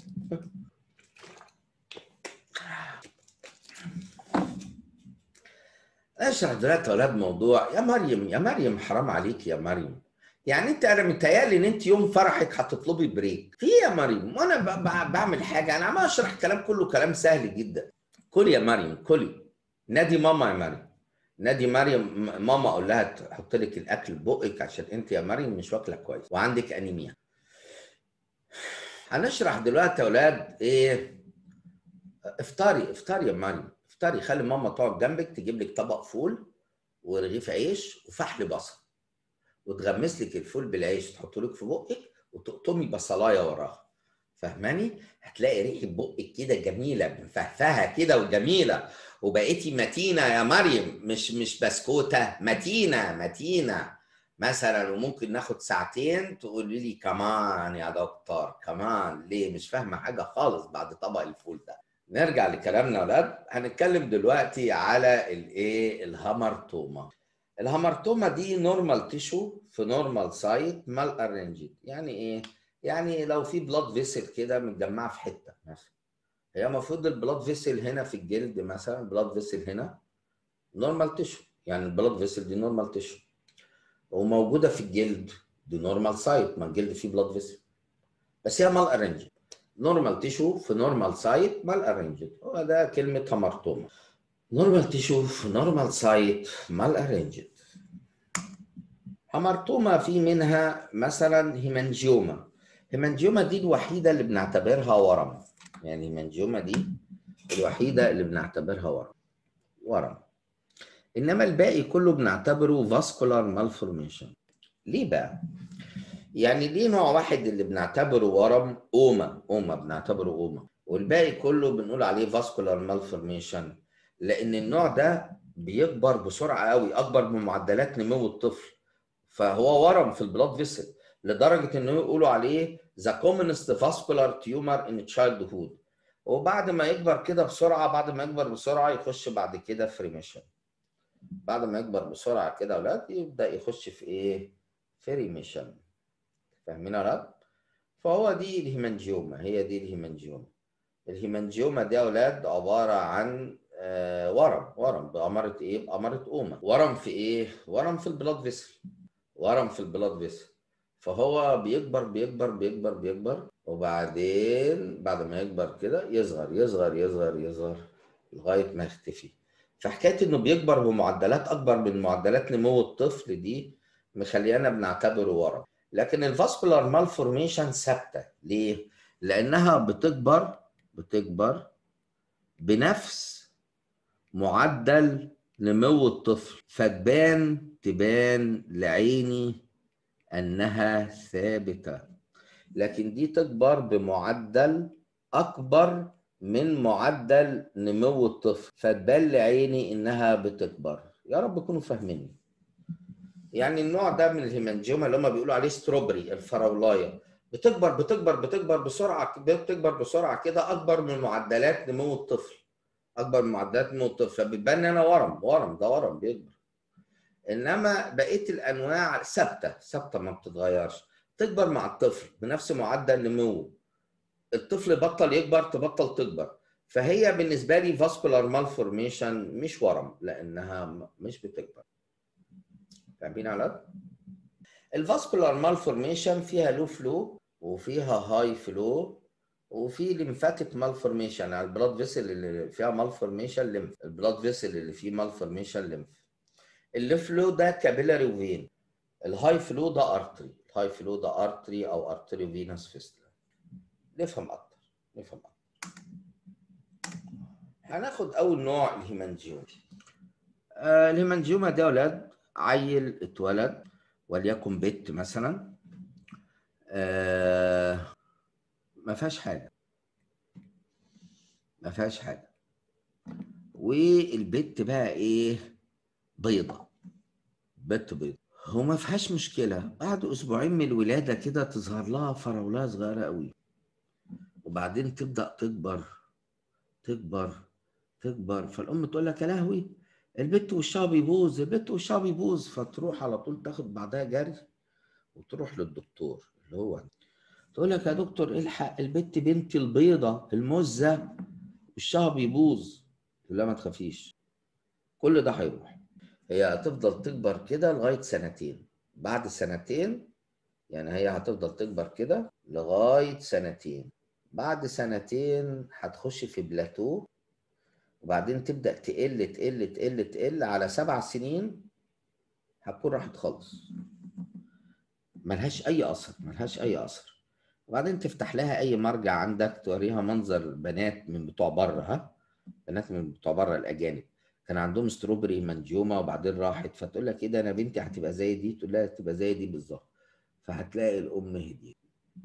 اشرح دلوقتي يا اولاد موضوع يا مريم يا مريم حرام عليك يا مريم يعني انت انا متهيألي ان انت يوم فرحك هتطلبي بريك في يا مريم وانا ب- ب- بعمل حاجه انا عمال اشرح كلام كله كلام سهل جدا كلي يا مريم كلي نادي ماما يا مريم نادي مريم م- ماما اقول لها تحط لك الاكل ببقك عشان انت يا مريم مش واكله كويس وعندك انيميا هنشرح دلوقتي يا اولاد ايه افطاري افطاري يا مريم افطاري خلي ماما تقعد جنبك تجيب لك طبق فول ورغيف عيش وفحل بصل وتغمس لك الفول بالعيش تحط لك في بقك وتقطمي بصلايه وراها فاهماني هتلاقي ريحه بقك كده جميله مفهفهه كده وجميله وبقيتي متينه يا مريم مش مش بسكوته متينه متينه مثلا وممكن ناخد ساعتين تقولي لي كمان يا دكتور كمان ليه مش فاهمه حاجه خالص بعد طبق الفول ده نرجع لكلامنا يا ولاد هنتكلم دلوقتي على الايه الهامرتوما الهامرتوما دي نورمال تيشو في نورمال سايت مال ارنجد يعني ايه يعني لو في بلاد فيسل كده متجمعه في حته مثلا هي المفروض البلاد فيسل هنا في الجلد مثلا بلاد فيسل هنا نورمال تيشو يعني البلاد فيسل دي نورمال تيشو وموجوده في الجلد دي نورمال سايت ما الجلد فيه بلاد فيسل بس هي مال ارنجد نورمال تيشو في نورمال سايت مال ارنجد هو ده كلمه هامرتوما نورمال تيشو في نورمال سايت مال ارنجد هامرتوما في منها مثلا هيمانجيوما هيمانجيوما دي الوحيده اللي بنعتبرها ورم يعني هيمانجيوما دي الوحيده اللي بنعتبرها ورم ورم انما الباقي كله بنعتبره فاسكولار مالفورميشن ليه بقى يعني ليه نوع واحد اللي بنعتبره ورم اوما اوما بنعتبره اوما والباقي كله بنقول عليه فاسكولار مالفورميشن لان النوع ده بيكبر بسرعه قوي اكبر من معدلات نمو الطفل فهو ورم في البلاد فيسل لدرجه انه يقولوا عليه ذا commonest vascular tumor in childhood وبعد ما يكبر كده بسرعه بعد ما يكبر بسرعه يخش بعد كده في ريميشن بعد ما يكبر بسرعه كده يا اولاد يبدا يخش في ايه؟ في ريميشن فاهمين يا اولاد؟ فهو دي الهيمانجيوما هي دي الهيمانجيوما الهيمانجيوما دي يا اولاد عباره عن آه ورم ورم بأمارة ايه؟ بأمارة اوما ورم في ايه؟ ورم في البلاد فيسل ورم في البلاد فيسل فهو بيكبر بيكبر بيكبر بيكبر وبعدين بعد ما يكبر كده يصغر يصغر يصغر يصغر لغايه ما يختفي فحكايه انه بيكبر بمعدلات اكبر من معدلات نمو الطفل دي مخليانا بنعتبره ورم لكن الفاسكولار مالفورميشن ثابته ليه؟ لانها بتكبر بتكبر بنفس معدل نمو الطفل فتبان تبان لعيني انها ثابته لكن دي تكبر بمعدل اكبر من معدل نمو الطفل فتبان لعيني انها بتكبر يا رب تكونوا فاهميني يعني النوع ده من الهيمانجيوما اللي هم بيقولوا عليه ستروبري الفراولايه بتكبر بتكبر بتكبر بسرعه بتكبر بسرعه كده اكبر من معدلات نمو الطفل اكبر من معدلات نمو الطفل فبتبان انا ورم ورم ده ورم بيكبر انما بقيه الانواع ثابته ثابته ما بتتغيرش تكبر مع الطفل بنفس معدل نموه الطفل بطل يكبر تبطل تكبر فهي بالنسبه لي فاسكولار مالفورميشن مش ورم لانها مش بتكبر فاهمين على الفاسكولار مالفورميشن فيها لو فلو وفيها هاي فلو وفي ليمفاتيك مالفورميشن على البلاد فيسل اللي فيها مالفورميشن ليمف البلاد فيسل اللي فيه مالفورميشن ليمف الليفلو ده كابيلاري وفين الهاي فلو ده ارتري الهاي فلو ده ارتري او ارتري فينوس فيستلا نفهم اكتر نفهم اكتر هناخد اول نوع الهيمانجيوما آه الهيمانجيوما ده يا اولاد عيل اتولد وليكن بنت مثلا آه ما فيهاش حاجه ما فيهاش حاجه والبت بقى ايه بيضة بت بيضة هو ما فيهاش مشكلة بعد أسبوعين من الولادة كده تظهر لها فراولة صغيرة قوي وبعدين تبدأ تكبر تكبر تكبر فالأم تقول لك يا لهوي البت وشها بيبوظ البت وشها بيبوظ فتروح على طول تاخد بعدها جري وتروح للدكتور اللي هو تقول لك يا دكتور الحق البت بنتي البيضة المزة وشها بيبوظ تقول لها ما تخافيش كل ده هيروح هي هتفضل تكبر كده لغاية سنتين بعد سنتين يعني هي هتفضل تكبر كده لغاية سنتين بعد سنتين هتخش في بلاتو وبعدين تبدأ تقل تقل تقل تقل على سبع سنين هتكون راحت خالص ملهاش أي أثر ملهاش أي أثر وبعدين تفتح لها أي مرجع عندك توريها منظر بنات من بتوع بره ها بنات من بتوع بره الأجانب كان عندهم ستروبري منجومه وبعدين راحت فتقول لك ايه ده انا بنتي هتبقى زي دي تقول لها تبقى زي دي بالظبط فهتلاقي الام هديت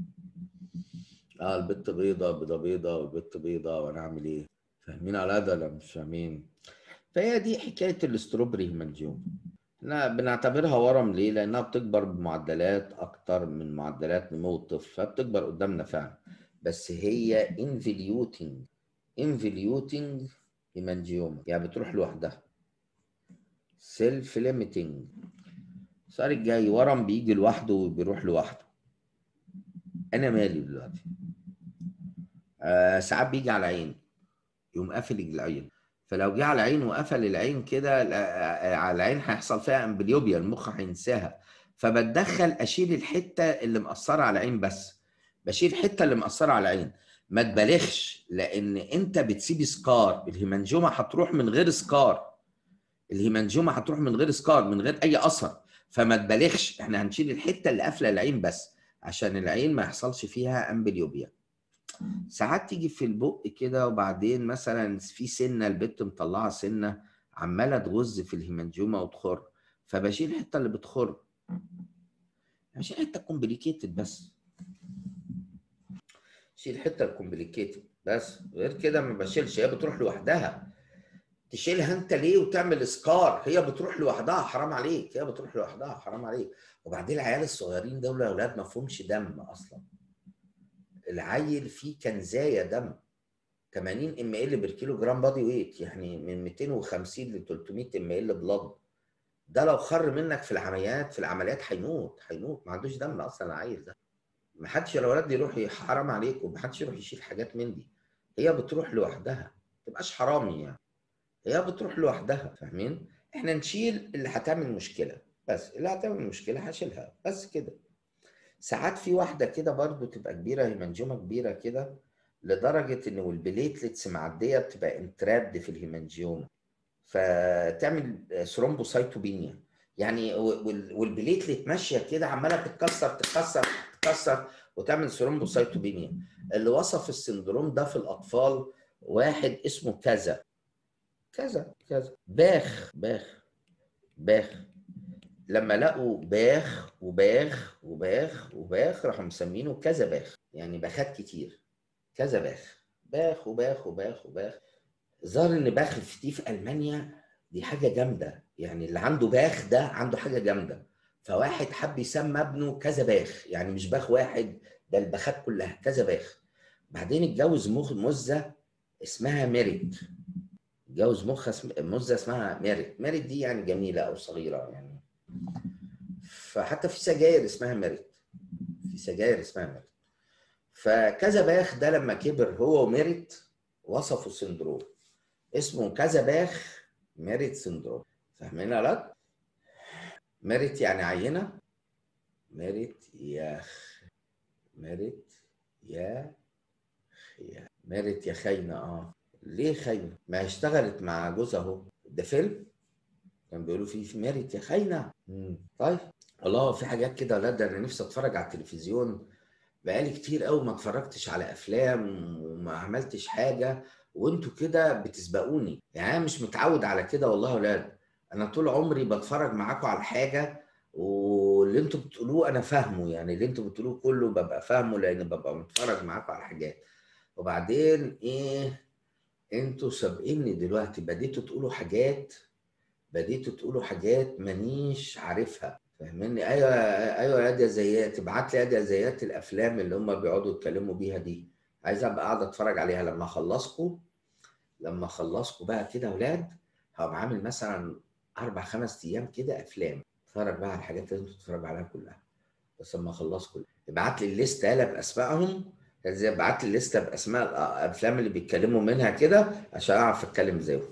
اه البت بيضه بيضه بيضه والبت بيضه وانا اعمل ايه فاهمين على ده ولا مش فاهمين فهي دي حكايه الاستروبري منجوم احنا بنعتبرها ورم ليه لانها بتكبر بمعدلات اكتر من معدلات نمو الطفل فبتكبر قدامنا فعلا بس هي انفليوتنج انفليوتنج هيمانجيوما يعني بتروح لوحدها سيلف ليميتنج السؤال الجاي ورم بيجي لوحده وبيروح لوحده انا مالي دلوقتي آه ساعات بيجي على العين يقوم قافل العين فلو جه على العين وقفل العين كده على العين هيحصل فيها امبليوبيا المخ هينساها فبتدخل اشيل الحته اللي مأثره على العين بس بشيل الحته اللي مأثره على العين ما تبالغش لان انت بتسيب سكار الهيمانجوما هتروح من غير سكار الهيمانجوما هتروح من غير سكار من غير اي اثر فما تبالغش احنا هنشيل الحته اللي قافله العين بس عشان العين ما يحصلش فيها امبليوبيا ساعات تيجي في البق كده وبعدين مثلا في سنه البت مطلعه سنه عماله تغز في الهيمانجوما وتخر فبشيل الحته اللي بتخر بشيل حته كومبليكيتد بس شيل الحته الكومبليكيتد بس غير كده ما بشيلش هي بتروح لوحدها تشيلها انت ليه وتعمل سكار هي بتروح لوحدها حرام عليك هي بتروح لوحدها حرام عليك وبعدين العيال الصغيرين دول اولاد ما فيهمش دم اصلا العيل فيه كنزايه دم 80 ام ال بير كيلو جرام بادي ويت يعني من 250 ل 300 ام ال بلاد ده لو خر منك في العمليات في العمليات هيموت هيموت ما عندوش دم اصلا العيل ده ما حدش الولاد يروح حرام عليك وما حدش يروح يشيل حاجات من دي هي بتروح لوحدها ما تبقاش حرامي يعني هي بتروح لوحدها فاهمين احنا نشيل اللي هتعمل مشكله بس اللي هتعمل مشكله هشيلها بس كده ساعات في واحده كده برضو تبقى كبيره هي منجومه كبيره كده لدرجه ان والبليتلتس معديه بتبقى انترابد في الهيمانجيوما فتعمل ثرومبوسايتوبينيا يعني والبليتلت ماشيه كده عماله تتكسر تتكسر تتكسر وتعمل ثرومبوسايتوبينيا اللي وصف السندروم ده في الاطفال واحد اسمه كذا كذا كذا باخ باخ باخ لما لقوا باخ وباخ وباخ وباخ راحوا مسمينه كذا باخ يعني باخات كتير كذا باخ باخ وباخ وباخ وباخ ظهر ان باخ في في المانيا دي حاجه جامده يعني اللي عنده باخ ده عنده حاجه جامده فواحد حب يسمى ابنه كذا باخ يعني مش باخ واحد ده الباخات كلها كذا باخ بعدين اتجوز مزه اسمها ميريت اتجوز مخ مزه اسمها ميريت ميريت دي يعني جميله او صغيره يعني فحتى في سجاير اسمها ميريت في سجاير اسمها ميريت فكذا باخ ده لما كبر هو وميريت وصفوا سندروم اسمه كذا باخ ميريت سندروم فاهمين لا ميريت يعني عينه ميريت يا ميريت يا يا ميريت يا خاينه اه ليه خاينه ما اشتغلت مع جوزها اهو ده فيلم كان بيقولوا فيه ميريت يا خاينه مم. طيب والله في حاجات كده ولاد انا نفسي اتفرج على التلفزيون بقالي كتير قوي ما اتفرجتش على افلام وما عملتش حاجه وانتوا كده بتسبقوني يعني انا مش متعود على كده والله يا ولاد انا طول عمري بتفرج معاكم على حاجه واللي انتوا بتقولوه انا فاهمه يعني اللي انتوا بتقولوه كله ببقى فاهمه لان ببقى متفرج معاكم على حاجات وبعدين ايه انتوا سابقيني دلوقتي بديتوا تقولوا حاجات بديتوا تقولوا حاجات مانيش عارفها فاهمني ايوه ايوه يا دي زيات ابعت لي يا دي زيات الافلام اللي هم بيقعدوا يتكلموا بيها دي عايز ابقى قاعد اتفرج عليها لما اخلصكم لما اخلصكم بقى كده يا اولاد هبقى عامل مثلا اربع خمس ايام كده افلام اتفرج بقى على الحاجات اللي انتوا بتتفرجوا عليها كلها بس لما اخلصكم ابعت لي الليسته يالا باسمائهم زي ابعت لي الليسته باسماء الافلام اللي بيتكلموا منها كده عشان اعرف اتكلم زيهم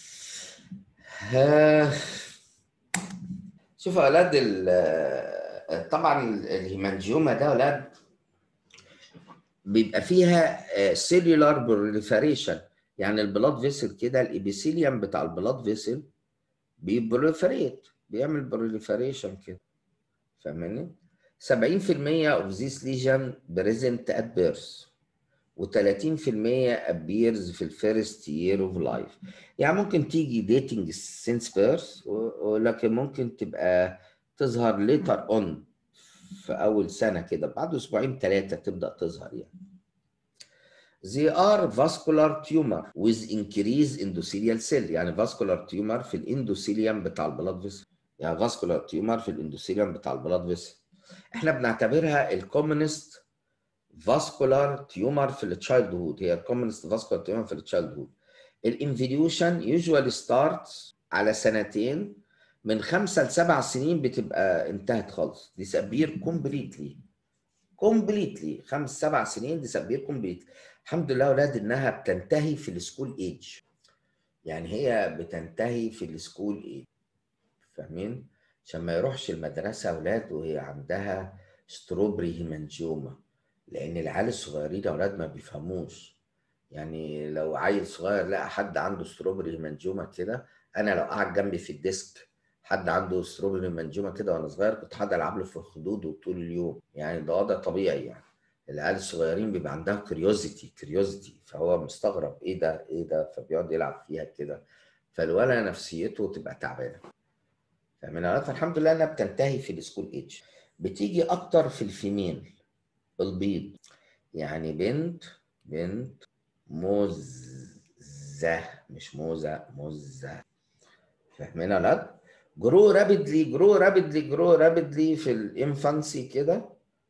شوفوا يا اولاد طبعا الهيمانجيوما ده يا اولاد بيبقى فيها سيلولار بروليفريشن يعني البلاد فيسل كده الابيثيليوم بتاع البلاد فيسل بيبروليفريت بيعمل بروليفريشن كده فاهماني 70% of this lesion present at birth و30% appears في الفيرست year of life يعني ممكن تيجي dating since birth ولكن ممكن تبقى تظهر later on في أول سنة كده بعد أسبوعين ثلاثة تبدأ تظهر يعني They are vascular tumor with increase endothelial cell يعني vascular tumor في الاندوثيليوم بتاع البلاد فيسل يعني vascular tumor في الاندوثيليوم بتاع البلاد فيسل احنا بنعتبرها الكومنست فاسكولار تيومر في التشايلد هود هي الكومنست فاسكولار تيومر في التشايلد هود الانفليوشن يوجوالي ستارتس على سنتين من خمسة لسبع سنين بتبقى انتهت خالص ديسابير كومبليتلي كومبليتلي خمس سبع سنين ديسابير كومبليتلي الحمد لله اولاد انها بتنتهي في السكول ايج يعني هي بتنتهي في السكول ايج فاهمين عشان ما يروحش المدرسه اولاد وهي عندها ستروبري هيمانجيوما لان العيال الصغيرين اولاد ما بيفهموش يعني لو عيل صغير لقى حد عنده ستروبري هيمانجيوما كده انا لو قاعد جنبي في الديسك حد عنده ستروبري هيمانجيوما كده وانا صغير كنت حد العب له في خدوده طول اليوم يعني ده وضع طبيعي يعني العيال الصغيرين بيبقى عندها كريوزيتي كريوزيتي فهو مستغرب ايه ده ايه ده فبيقعد يلعب فيها كده فالولد نفسيته تبقى تعبانه فاهمين فالحمد لله انها بتنتهي في السكول ايج بتيجي اكتر في الفيميل البيض يعني بنت بنت مزة مش موزة مزة فاهمين يا ولاد؟ جرو رابيدلي جرو رابيدلي جرو رابيدلي في الانفانسي كده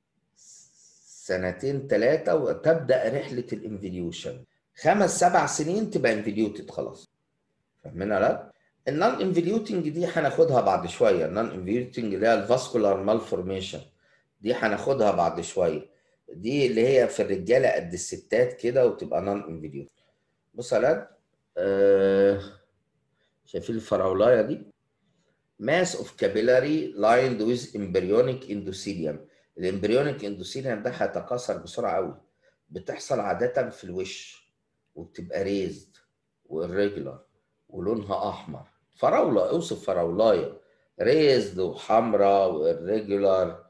سنتين ثلاثة وتبدأ رحلة الانفليوشن خمس سبع سنين تبقى انفليوتد خلاص فاهمين يا ولاد؟ النون انفليوتنج دي هناخدها بعد شوية النون انفليوتنج اللي هي الفاسكولار مالفورميشن دي هناخدها بعد شوية دي اللي هي في الرجاله قد الستات كده وتبقى نون انفيديو بص يا ولاد آه شايفين الفراولايه دي ماس اوف كابيلاري لايند ويز امبريونيك اندوثيليوم الامبريونيك اندوثيليوم ده هيتكاثر بسرعه قوي بتحصل عاده في الوش وبتبقى ريزد والريجولار ولونها احمر فراوله اوصف فراولايه ريزد وحمراء والريجولار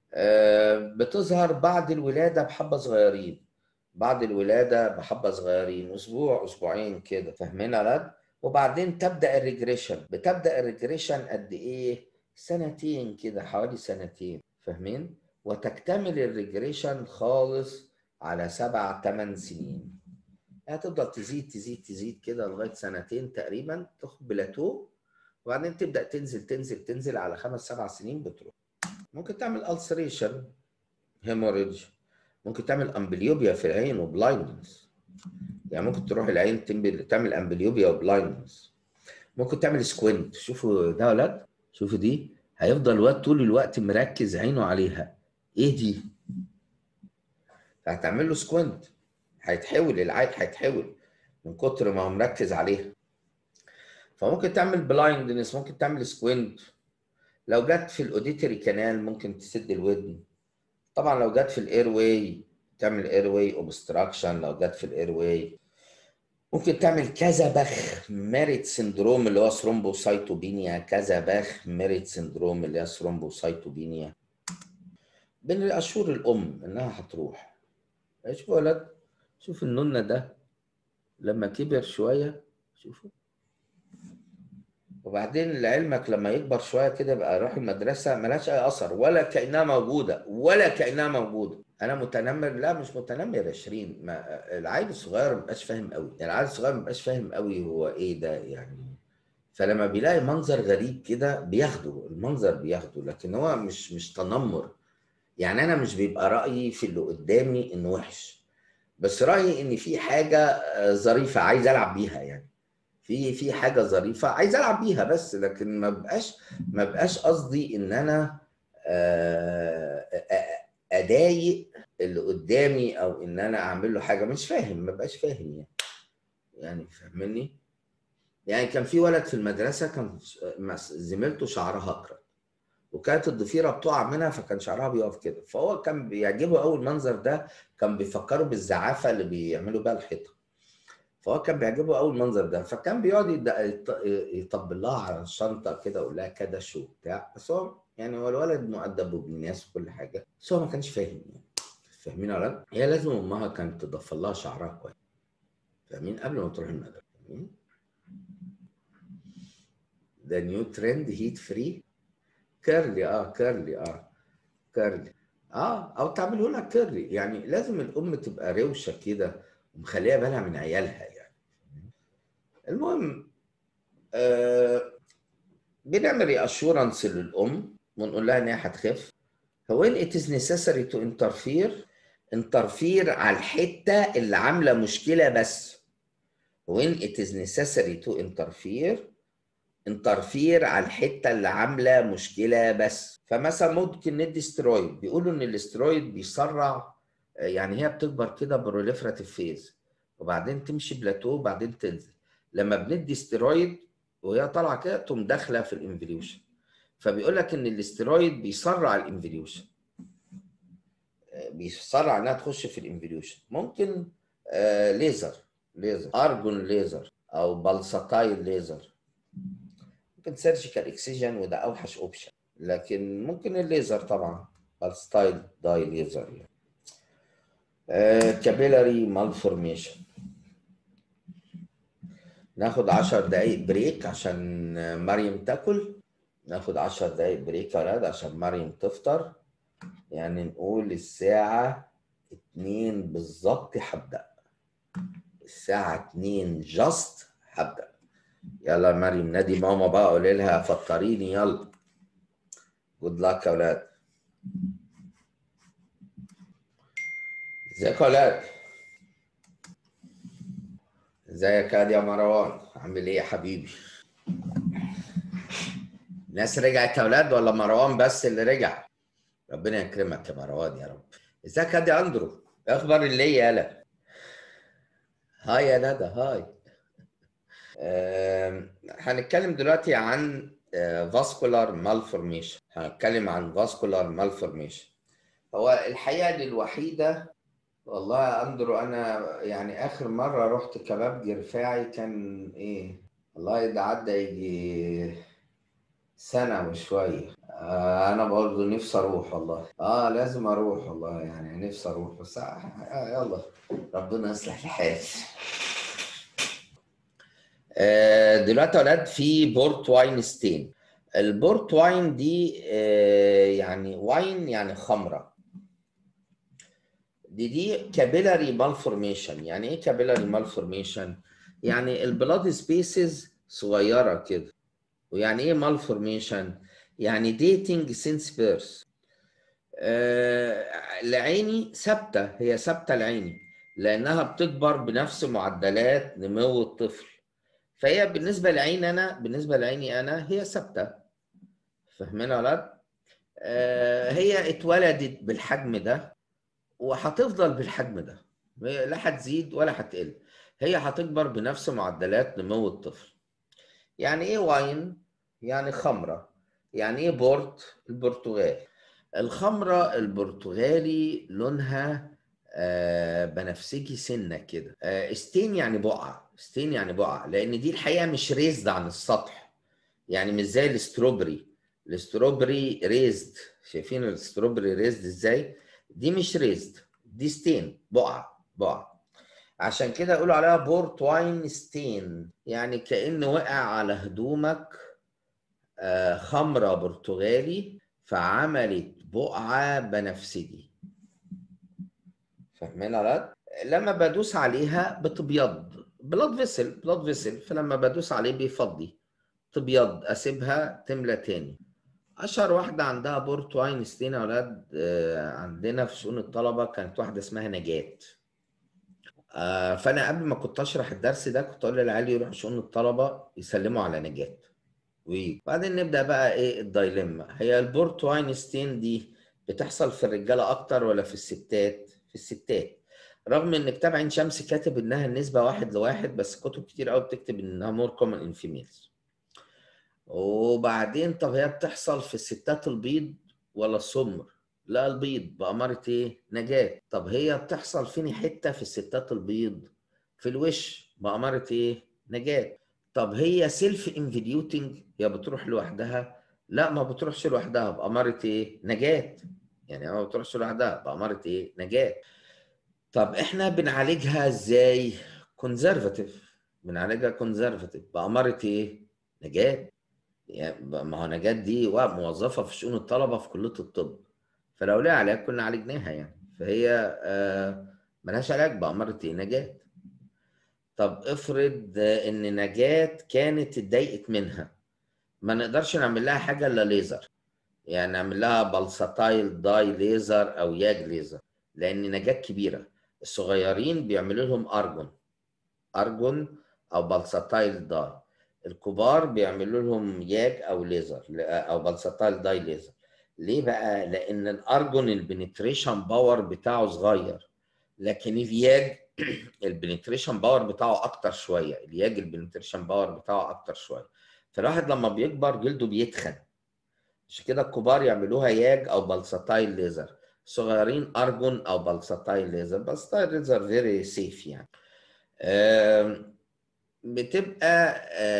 بتظهر بعد الولادة بحبة صغيرين بعد الولادة بحبة صغيرين أسبوع أسبوعين كده فاهمين يا وبعدين تبدأ الريجريشن بتبدأ الريجريشن قد إيه؟ سنتين كده حوالي سنتين فاهمين؟ وتكتمل الريجريشن خالص على سبع ثمان سنين هتفضل تزيد تزيد تزيد كده لغاية سنتين تقريبا تاخد بلاتو وبعدين تبدأ تنزل تنزل تنزل على خمس سبع سنين بتروح ممكن تعمل ألسريشن هيموريدج ممكن تعمل امبليوبيا في العين وبلايندنس يعني ممكن تروح العين تعمل امبليوبيا وبلايندنس ممكن تعمل سكوينت شوفوا ده ولاد شوفوا دي هيفضل الواد طول الوقت مركز عينه عليها ايه دي فهتعمل له سكوينت هيتحول العين هيتحول من كتر ما هو مركز عليها فممكن تعمل بلايندنس ممكن تعمل سكوينت لو جت في الاوديتري كانال ممكن تسد الودن طبعا لو جت في الاير واي تعمل اير واي اوبستراكشن لو جت في الاير واي ممكن تعمل كذا بخ ميريت سندروم اللي هو ثرومبوسايتوبينيا كذا بخ ميريت سندروم اللي هي ثرومبوسايتوبينيا بين الاشهر الام انها هتروح شوفوا يا ولاد شوف النونة ده لما كبر شويه شوفوا وبعدين لعلمك لما يكبر شويه كده بقى يروح المدرسه ملهاش اي اثر ولا كانها موجوده ولا كانها موجوده انا متنمر لا مش متنمر يا شيرين ما العيل الصغير ما بيبقاش فاهم قوي يعني العيل الصغير ما بيبقاش فاهم قوي هو ايه ده يعني فلما بيلاقي منظر غريب كده بياخده المنظر بياخده لكن هو مش مش تنمر يعني انا مش بيبقى رايي في اللي قدامي انه وحش بس رايي ان في حاجه ظريفه عايز العب بيها يعني في في حاجه ظريفه عايز العب بيها بس لكن ما بقاش ما بقاش قصدي ان انا اضايق اللي قدامي او ان انا اعمل له حاجه مش فاهم ما بقاش فاهم يعني يعني فاهمني يعني كان في ولد في المدرسه كان زميلته شعرها اكرم وكانت الضفيره بتقع منها فكان شعرها بيقف كده فهو كان بيعجبه اول منظر ده كان بيفكروا بالزعافه اللي بيعملوا بيها الحيطه فهو كان بيعجبه اول منظر ده فكان بيقعد يطبل لها على الشنطه كده يقول لها كدش وبتاع بس هو يعني هو الولد مؤدب وابن الناس وكل حاجه بس هو ما كانش فاهم يعني فاهمين ولا لا؟ هي لازم امها كانت تضفر لها شعرها كويس فاهمين قبل ما تروح المدرسه فاهمين؟ ده نيو ترند هيت فري كيرلي اه كيرلي اه كيرلي اه او تعملوا لها كيرلي يعني لازم الام تبقى روشه كده ومخليها بالها من عيالها يعني المهم آه بنعمل رياشورنس للام ونقول لها ان هي هتخف when it is necessary to interfere interfere على الحته اللي عامله مشكله بس when it is necessary to interfere انترفير على الحته اللي عامله مشكله بس فمثلا ممكن ندي سترويد بيقولوا ان الاسترويد بيسرع يعني هي بتكبر كده بروليفراتيف فيز وبعدين تمشي بلاتو وبعدين تنزل لما بندي ستيرويد وهي طالعه كده تقوم داخله في الانفليوشن فبيقول لك ان الاسترويد بيسرع الانفليوشن بيسرع انها تخش في الانفليوشن ممكن آه ليزر ليزر ارجون ليزر او بلساتايل ليزر ممكن سيرجيكال اكسجين وده اوحش اوبشن لكن ممكن الليزر طبعا بالستايل داي ليزر يعني كابيلاري مالفورميشن ناخد 10 دقايق بريك عشان مريم تاكل ناخد 10 دقايق بريك يا ولاد عشان مريم تفطر يعني نقول الساعة 2 بالظبط هبدأ الساعة 2 جاست هبدأ يلا يا مريم نادي ماما بقى قولي لها فطريني يلا جود لاك يا ولاد ازيك يا ولاد ازيك يا مروان عامل ايه يا حبيبي الناس رجعت يا ولاد ولا مروان بس اللي رجع ربنا يكرمك يا مروان يا رب ازيك يا اندرو اخبار اللي يالا هاي يا ندى هاي هنتكلم دلوقتي عن فاسكولار مالفورميشن هنتكلم عن فاسكولار مالفورميشن هو الحقيقه الوحيده والله يا اندرو انا يعني اخر مره رحت كباب رفاعي كان ايه والله ده عدى يجي سنه وشويه آه انا برضه نفسي اروح والله اه لازم اروح والله يعني نفسي اروح بس آه يلا ربنا يصلح الحال آه دلوقتي يا ولاد في بورت واين ستين البورت واين دي آه يعني واين يعني خمره دي دي كابيلاري مالفورميشن يعني ايه كابيلاري مالفورميشن يعني البلاد سبيسز صغيره كده ويعني ايه مالفورميشن يعني ديتنج سينس بيرث لعيني ثابته هي ثابته لعيني لانها بتكبر بنفس معدلات نمو الطفل فهي بالنسبه لعيني انا بالنسبه لعيني انا هي ثابته فاهمين ولا لا آه هي اتولدت بالحجم ده وهتفضل بالحجم ده لا هتزيد ولا هتقل هي هتكبر بنفس معدلات نمو الطفل يعني ايه واين يعني خمره يعني ايه بورت البرتغال الخمره البرتغالي لونها آه بنفسجي سنه كده آه ستين يعني بقعه ستين يعني بقعه لان دي الحقيقه مش ريزد عن السطح يعني مش زي الاستروبري الاستروبري ريزد شايفين الاستروبري ريزد ازاي دي مش ريزد دي ستين بقعه بقعه عشان كده يقولوا عليها بورت واين ستين يعني كأن وقع على هدومك آه خمره برتغالي فعملت بقعه بنفسجي فاهمين ولا لما بدوس عليها بتبيض بلاد فيسل بلاد فيسل فلما بدوس عليه بيفضي تبيض اسيبها تملى تاني اشهر واحده عندها بورت واينستين يا اولاد آه، عندنا في شؤون الطلبه كانت واحده اسمها نجاه آه، فانا قبل ما كنت اشرح الدرس ده كنت اقول للعيال يروحوا شؤون الطلبه يسلموا على نجاه وبعدين نبدا بقى ايه الدايلما هي البورت واينستين دي بتحصل في الرجاله اكتر ولا في الستات في الستات رغم ان كتاب عين شمس كاتب انها النسبه واحد لواحد بس كتب كتير قوي بتكتب انها مور كومن ان فيميلز وبعدين طب هي بتحصل في الستات البيض ولا السمر لا البيض بأمارة ايه نجاة طب هي بتحصل فين حتة في الستات البيض في الوش بأمارة ايه نجاة طب هي سيلف انفيديوتنج هي بتروح لوحدها لا ما بتروحش لوحدها بأمارة ايه نجاة يعني ما بتروحش لوحدها بأمارة ايه نجاة طب احنا بنعالجها ازاي كونزرفاتيف بنعالجها كونزرفاتيف بأمارة ايه نجاة يعني ما هو نجاة دي موظفة في شؤون الطلبة في كلية الطب فلو ليها علاج كنا عالجناها يعني فهي آه، ملهاش علاج بأمارة ايه نجاة طب افرض ان نجاة كانت اتضايقت منها ما نقدرش نعمل لها حاجة الا ليزر يعني نعمل لها بلساتايل داي ليزر او ياج ليزر لان نجاة كبيرة الصغيرين بيعملوا لهم ارجون ارجون او بلساتايل داي الكبار بيعملوا لهم ياج او ليزر او بلساتايل داي ليزر ليه بقى لان الارجون البنتريشن باور بتاعه صغير لكن الياج البنتريشن باور بتاعه اكتر شويه الياج البنتريشن باور بتاعه اكتر شويه فالواحد لما بيكبر جلده بيتخن عشان كده الكبار يعملوها ياج او بلساتايل ليزر صغيرين ارجون او بلساتايل ليزر بلساتايل ليزر فيري سيف يعني بتبقى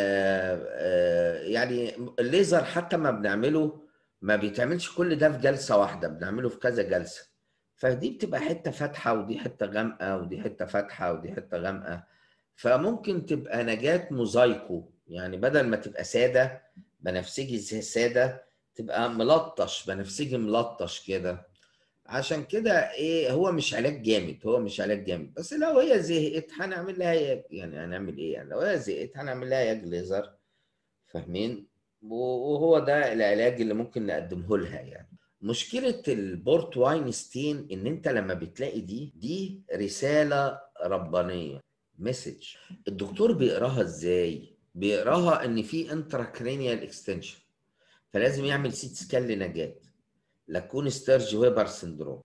يعني الليزر حتى ما بنعمله ما بيتعملش كل ده في جلسه واحده بنعمله في كذا جلسه فدي بتبقى حته فاتحه ودي حته غامقه ودي حته فاتحه ودي حته غامقه فممكن تبقى نجاة موزايكو يعني بدل ما تبقى ساده بنفسجي ساده تبقى ملطش بنفسجي ملطش كده عشان كده ايه هو مش علاج جامد هو مش علاج جامد بس لو هي زهقت هنعمل لها ياج يعني هنعمل ايه يعني لو هي زهقت هنعمل لها ياج ليزر فاهمين وهو ده العلاج اللي ممكن نقدمه لها يعني مشكلة البورت واينستين ان انت لما بتلاقي دي دي رسالة ربانية مسج الدكتور بيقراها ازاي بيقراها ان في انتراكرينيال اكستنشن فلازم يعمل سيت سكان لنجاة لاكون ستيرج ويبر سندروم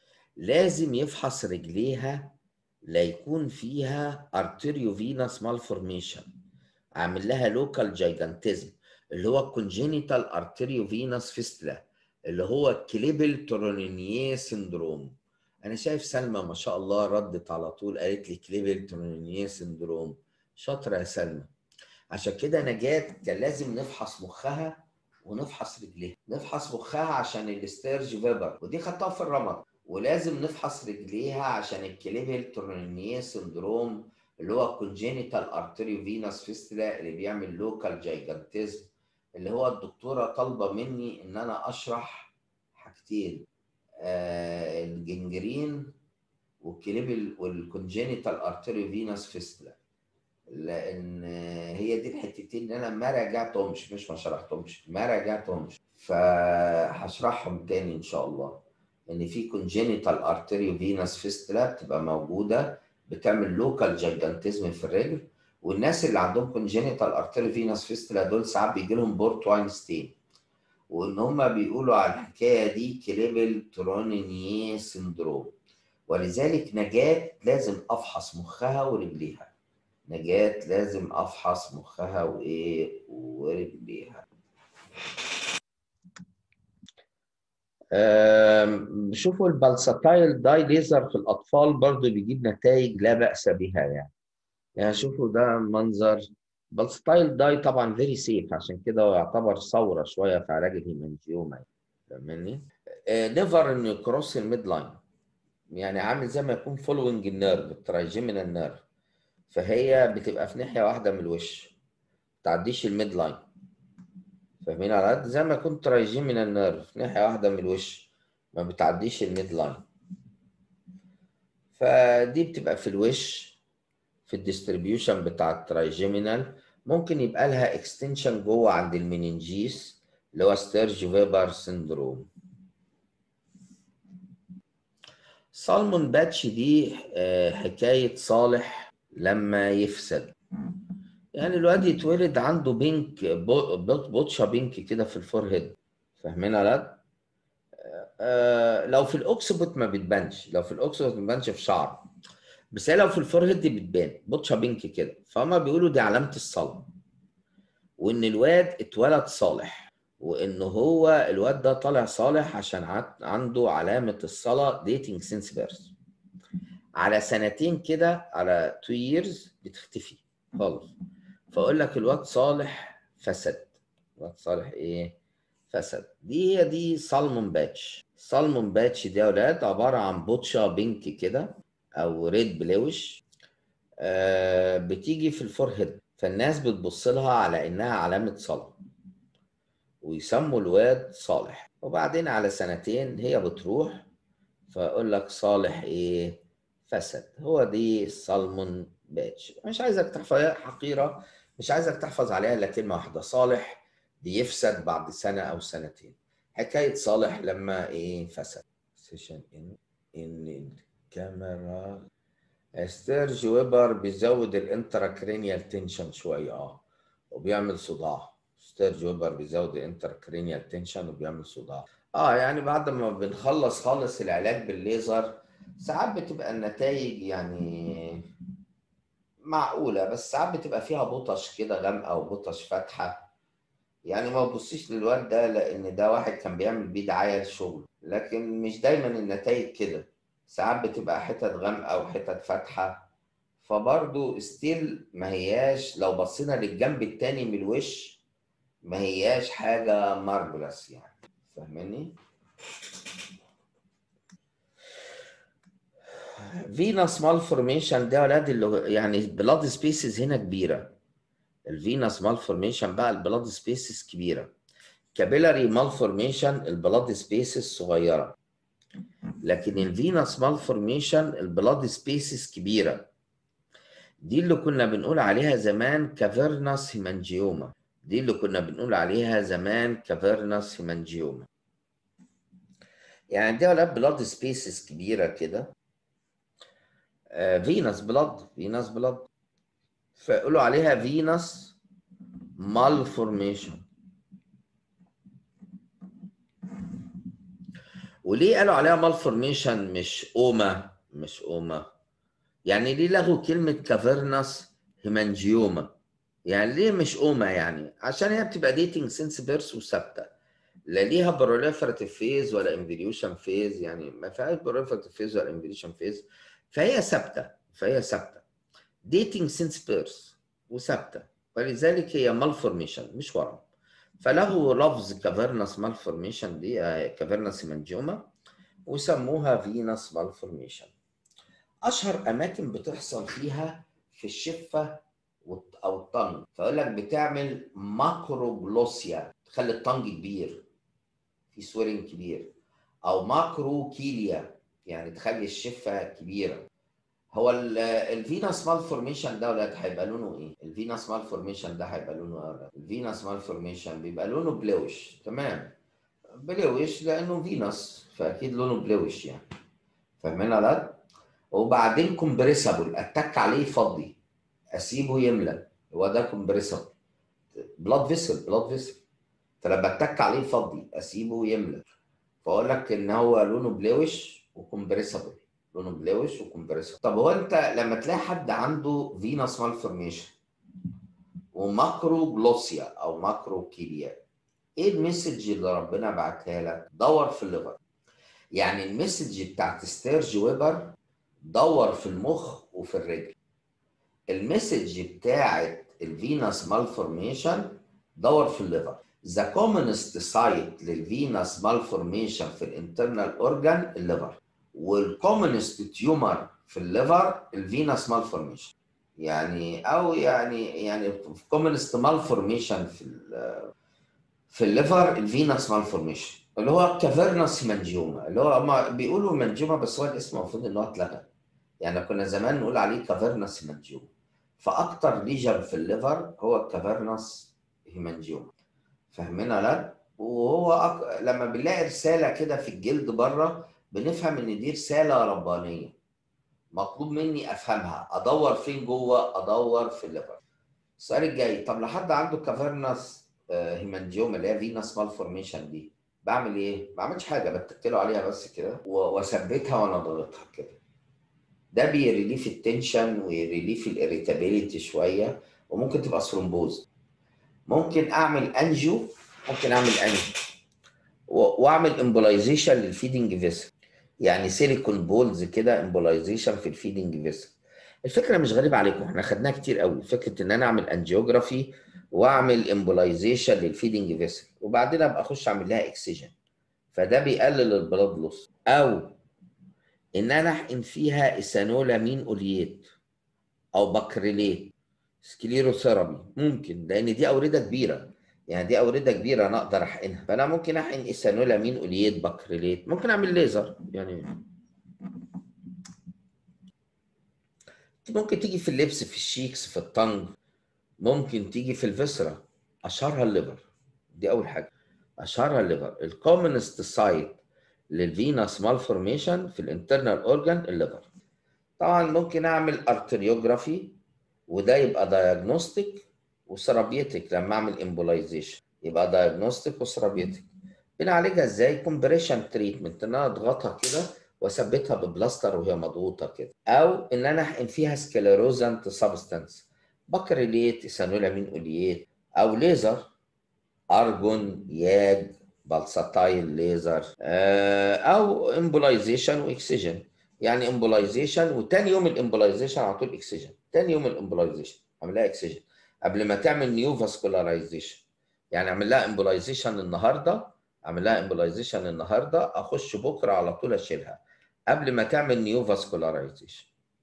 لازم يفحص رجليها لا يكون فيها ارتيريو فينس مالفورميشن عامل لها لوكال جايجانتيزم اللي هو كونجينيتال ارتيريو فينس فيستلا اللي هو كليبل ترونينيه سندروم انا شايف سلمى ما شاء الله ردت على طول قالت لي كليبل ترونينيه سندروم شاطره يا سلمى عشان كده نجاة كان لازم نفحص مخها ونفحص رجليها نفحص مخها عشان الاستيرج فيبر ودي خدتها في الرمد ولازم نفحص رجليها عشان الكليبل ترونينيه سندروم اللي هو كونجينيتال ارتيريو فينس فيستلا اللي بيعمل لوكال جايجانتيزم اللي هو الدكتوره طالبه مني ان انا اشرح حاجتين آه الجنجرين والكليبل والكونجينيتال ارتيريو فينس فيستلا لان هي دي الحتتين اللي انا ما راجعتهمش مش ما شرحتهمش ما راجعتهمش فهشرحهم تاني ان شاء الله ان في كونجينيتال ارتيريو فينس فيستلا بتبقى موجوده بتعمل لوكال جايجانتيزم في الرجل والناس اللي عندهم كونجينيتال ارتيريو فينس فيستلا دول ساعات بيجي لهم بورت واينستين وان هم بيقولوا على الحكايه دي كليبل ترونينيه سندروم ولذلك نجاة لازم افحص مخها ورجليها نجاة لازم افحص مخها وايه ورجليها شوفوا البلساتايل داي ليزر في الاطفال برضو بيجيب نتائج لا باس بها يعني يعني شوفوا ده منظر بلساتايل داي طبعا فيري سيف عشان كده هو يعتبر ثوره شويه في علاج الهيمانجيوما فاهمني نيفر انه يكروس الميد لاين يعني عامل زي ما يكون فولوينج النيرف الترايجيمينال نيرف فهي بتبقى في ناحيه واحده من الوش ما تعديش الميد لاين فاهمين على قد زي ما يكون ترايجيمينال نيرف في ناحيه واحده من الوش ما بتعديش الميد لاين فدي بتبقى في الوش في الديستريبيوشن بتاع الترايجيمينال ممكن يبقى لها اكستنشن جوه عند المننجيس اللي هو ستيرج فيبر سندروم سالمون باتش دي آه، حكاية صالح لما يفسد يعني الواد يتولد عنده بينك بو- بوت- بوتشة بينك كده في الفورهيد فاهمين يا ولاد؟ آه، لو في الاوكسبوت ما بتبانش لو في الاوكسبوت ما بتبانش في شعر بس هي لو في الفورهيد دي بتبان بوتشة بينك كده فهم بيقولوا دي علامة الصلب وان الواد اتولد صالح وان هو الواد ده طالع صالح عشان عت- عنده علامة الصلاة ديتنج سينس بيرث على سنتين كده على 2 years بتختفي خالص فاقول لك الواد صالح فسد الواد صالح ايه فسد دي هي دي سالمون باتش سالمون باتش دي يا ولاد عبارة عن بوتشة بينك كده او ريد بلوش آه بتيجي في الفورهيد فالناس بتبص لها على انها علامة صلاة ويسموا الواد صالح وبعدين على سنتين هي بتروح فاقول لك صالح ايه فسد هو دي سالمون باتش مش عايزك تحفظ حقيرة مش عايزك تحفظ عليها الا كلمة واحدة صالح بيفسد بعد سنة او سنتين حكاية صالح لما ايه فسد سيشن ان ان الكاميرا ستيرج ويبر بيزود الانتراكرينيال تنشن شوية اه وبيعمل صداع ستيرج ويبر بيزود الانتراكرينيال تنشن وبيعمل صداع اه يعني بعد ما بنخلص خالص العلاج بالليزر ساعات بتبقى النتائج يعني معقولة بس ساعات بتبقى فيها بطش كده غامقة وبطش فاتحة يعني ما تبصيش للواد ده لأن ده واحد كان بيعمل بيه دعاية لشغل لكن مش دايما النتائج كده ساعات بتبقى حتت غامقة وحتت فاتحة فبرضه ستيل ما هياش لو بصينا للجنب التاني من الوش ما هياش حاجة ماربلس يعني فاهماني؟ فينس مالفورميشن ده يا ولاد اللي يعني بلاد سبيسز هنا كبيره الفينس مالفورميشن بقى البلاد سبيسز كبيره كابيلاري مالفورميشن البلاد سبيسز صغيره لكن الفينس مالفورميشن البلاد سبيسز كبيره دي اللي كنا بنقول عليها زمان كافيرنس هيمانجيوما دي اللي كنا بنقول عليها زمان كافيرنس هيمانجيوما يعني دي يا ولاد بلاد سبيسز كبيره كده فينس بلاد فينس بلاد فيقولوا عليها فينس مالفورميشن وليه قالوا عليها مالفورميشن مش اوما مش اوما يعني ليه لغوا كلمة كافيرنس هيمانجيوما يعني ليه مش اوما يعني عشان هي بتبقى ديتنج سينس بيرس وثابته لا ليها بروليفراتيف فيز ولا انفيليوشن فيز يعني ما فيهاش بروليفراتيف فيز ولا انفيليوشن فيز فهي ثابته فهي ثابته ديتنج سينس بيرس وثابته ولذلك هي مالفورميشن مش ورم فله لفظ كافيرنس مالفورميشن دي كافيرنس منجوما وسموها فينس مالفورميشن اشهر اماكن بتحصل فيها في الشفه او الطنج فيقول لك بتعمل ماكروجلوسيا تخلي الطنج كبير في سويرنج كبير او ماكرو كيليا يعني تخلي الشفه كبيره هو الفينس مالفورميشن ده ولاد هيبقى لونه ايه؟ الفينس مالفورميشن ده هيبقى لونه ايه؟ الفينس مالفورميشن بيبقى لونه بلوش تمام بلوش لانه فينس فاكيد لونه بلوش يعني فاهمين يا ولاد؟ وبعدين كومبريسابل اتك عليه يفضي اسيبه يملى هو ده كومبريسابل بلاد فيسل بلاد فيسل فلما اتك عليه يفضي اسيبه يملى فاقول لك ان هو لونه بلوش وكومبريسابل لونه بلوش وكومبريسور طب هو انت لما تلاقي حد عنده فينس مالفورميشن وماكرو جلوسيا او ماكرو كيليا ايه المسج اللي ربنا بعتها لك دور في الليفر يعني المسج بتاعت ستيرج ويبر دور في المخ وفي الرجل المسج بتاعت الفينس مالفورميشن دور في الليفر ذا كومنست سايت للفينس مالفورميشن في الانترنال اورجان الليفر والكومنست تيومر في الليفر الفينس مالفورميشن يعني او يعني يعني كومنست مالفورميشن في في الليفر الفينس مالفورميشن اللي هو كافيرنس منجوما اللي هو هم بيقولوا منجوما بس هو الاسم المفروض ان هو اتلغى يعني كنا زمان نقول عليه كافيرنس منجوما فاكتر ليجن في الليفر هو الكافيرنس هيمانجيوما فاهمين لا وهو أك... لما بنلاقي رساله كده في الجلد بره بنفهم ان دي رساله ربانيه مطلوب مني افهمها ادور فين جوه ادور في الليفر السؤال الجاي طب لو حد عنده كافيرنس هيمانجيوما اللي هي فينس مالفورميشن دي بعمل ايه؟ ما بعملش حاجه بتكله عليها بس كده واثبتها وانا ضاغطها كده ده بيريليف التنشن ويريليف الاريتابيليتي شويه وممكن تبقى ثرومبوز ممكن اعمل انجو ممكن اعمل انجو واعمل امبولايزيشن للفيدنج فيسل يعني سيليكون بولز كده امبولايزيشن في الفيدنج فيسل الفكره مش غريبه عليكم احنا خدناها كتير قوي فكره ان انا اعمل انجيوجرافي واعمل امبولايزيشن للفيدنج فيسل وبعدين ابقى اخش اعمل لها اكسجن فده بيقلل البلاد لوس او ان انا احقن فيها ايثانولامين اوليات او بكريليت سكليروثيرابي ممكن لان دي اورده كبيره يعني دي اورده كبيره انا اقدر احقنها فانا ممكن احقن ايثانولامين اوليات بكريليت ممكن اعمل ليزر يعني ممكن تيجي في اللبس في الشيكس في الطنج ممكن تيجي في الفيسرا اشهرها الليفر دي اول حاجه اشهرها الليفر الكومنست سايت للفينس مالفورميشن في الانترنال اورجان الليفر طبعا ممكن اعمل ارتريوجرافي وده يبقى دايجنوستيك وسيرابيتك لما اعمل امبولايزيشن يبقى دايجنوستيك وسيرابيتك بنعالجها ازاي كومبريشن تريتمنت ان انا اضغطها كده واثبتها ببلاستر وهي مضغوطه كده او ان انا احقن فيها سكليروزنت سبستانس بكريليت ايثانولامين اوليات او ليزر ارجون ياج بالساتايل ليزر او امبولايزيشن واكسجن يعني امبولايزيشن وتاني يوم الامبولايزيشن على طول اكسجن تاني يوم الامبولايزيشن اعمل لها اكسجن قبل ما تعمل نيو فاسكولارايزيشن يعني اعمل لها امبولايزيشن النهارده اعمل لها امبولايزيشن النهارده اخش بكره على طول اشيلها قبل ما تعمل نيو فاسكولارايزيشن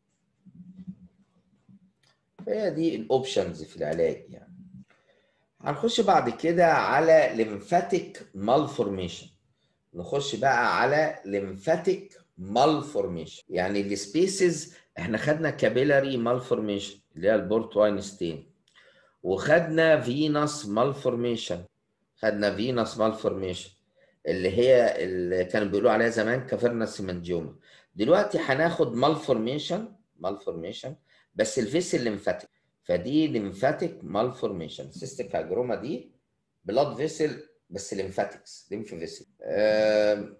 فهي دي الاوبشنز في العلاج يعني هنخش بعد كده على ليمفاتيك مالفورميشن نخش بقى على ليمفاتيك مالفورميشن يعني السبيسز احنا خدنا كابيلاري مالفورميشن اللي هي البورت واينستين وخدنا فينس مالفورميشن خدنا فينس مالفورميشن اللي هي اللي كانوا بيقولوا عليها زمان كافيرنس مانجيوما دلوقتي هناخد مالفورميشن مالفورميشن بس الفيسل ليمفاتيك فدي ليمفاتيك مالفورميشن سيستيك هاجروما دي بلاد فيسل بس ليمفاتكس ليمف فيسل آه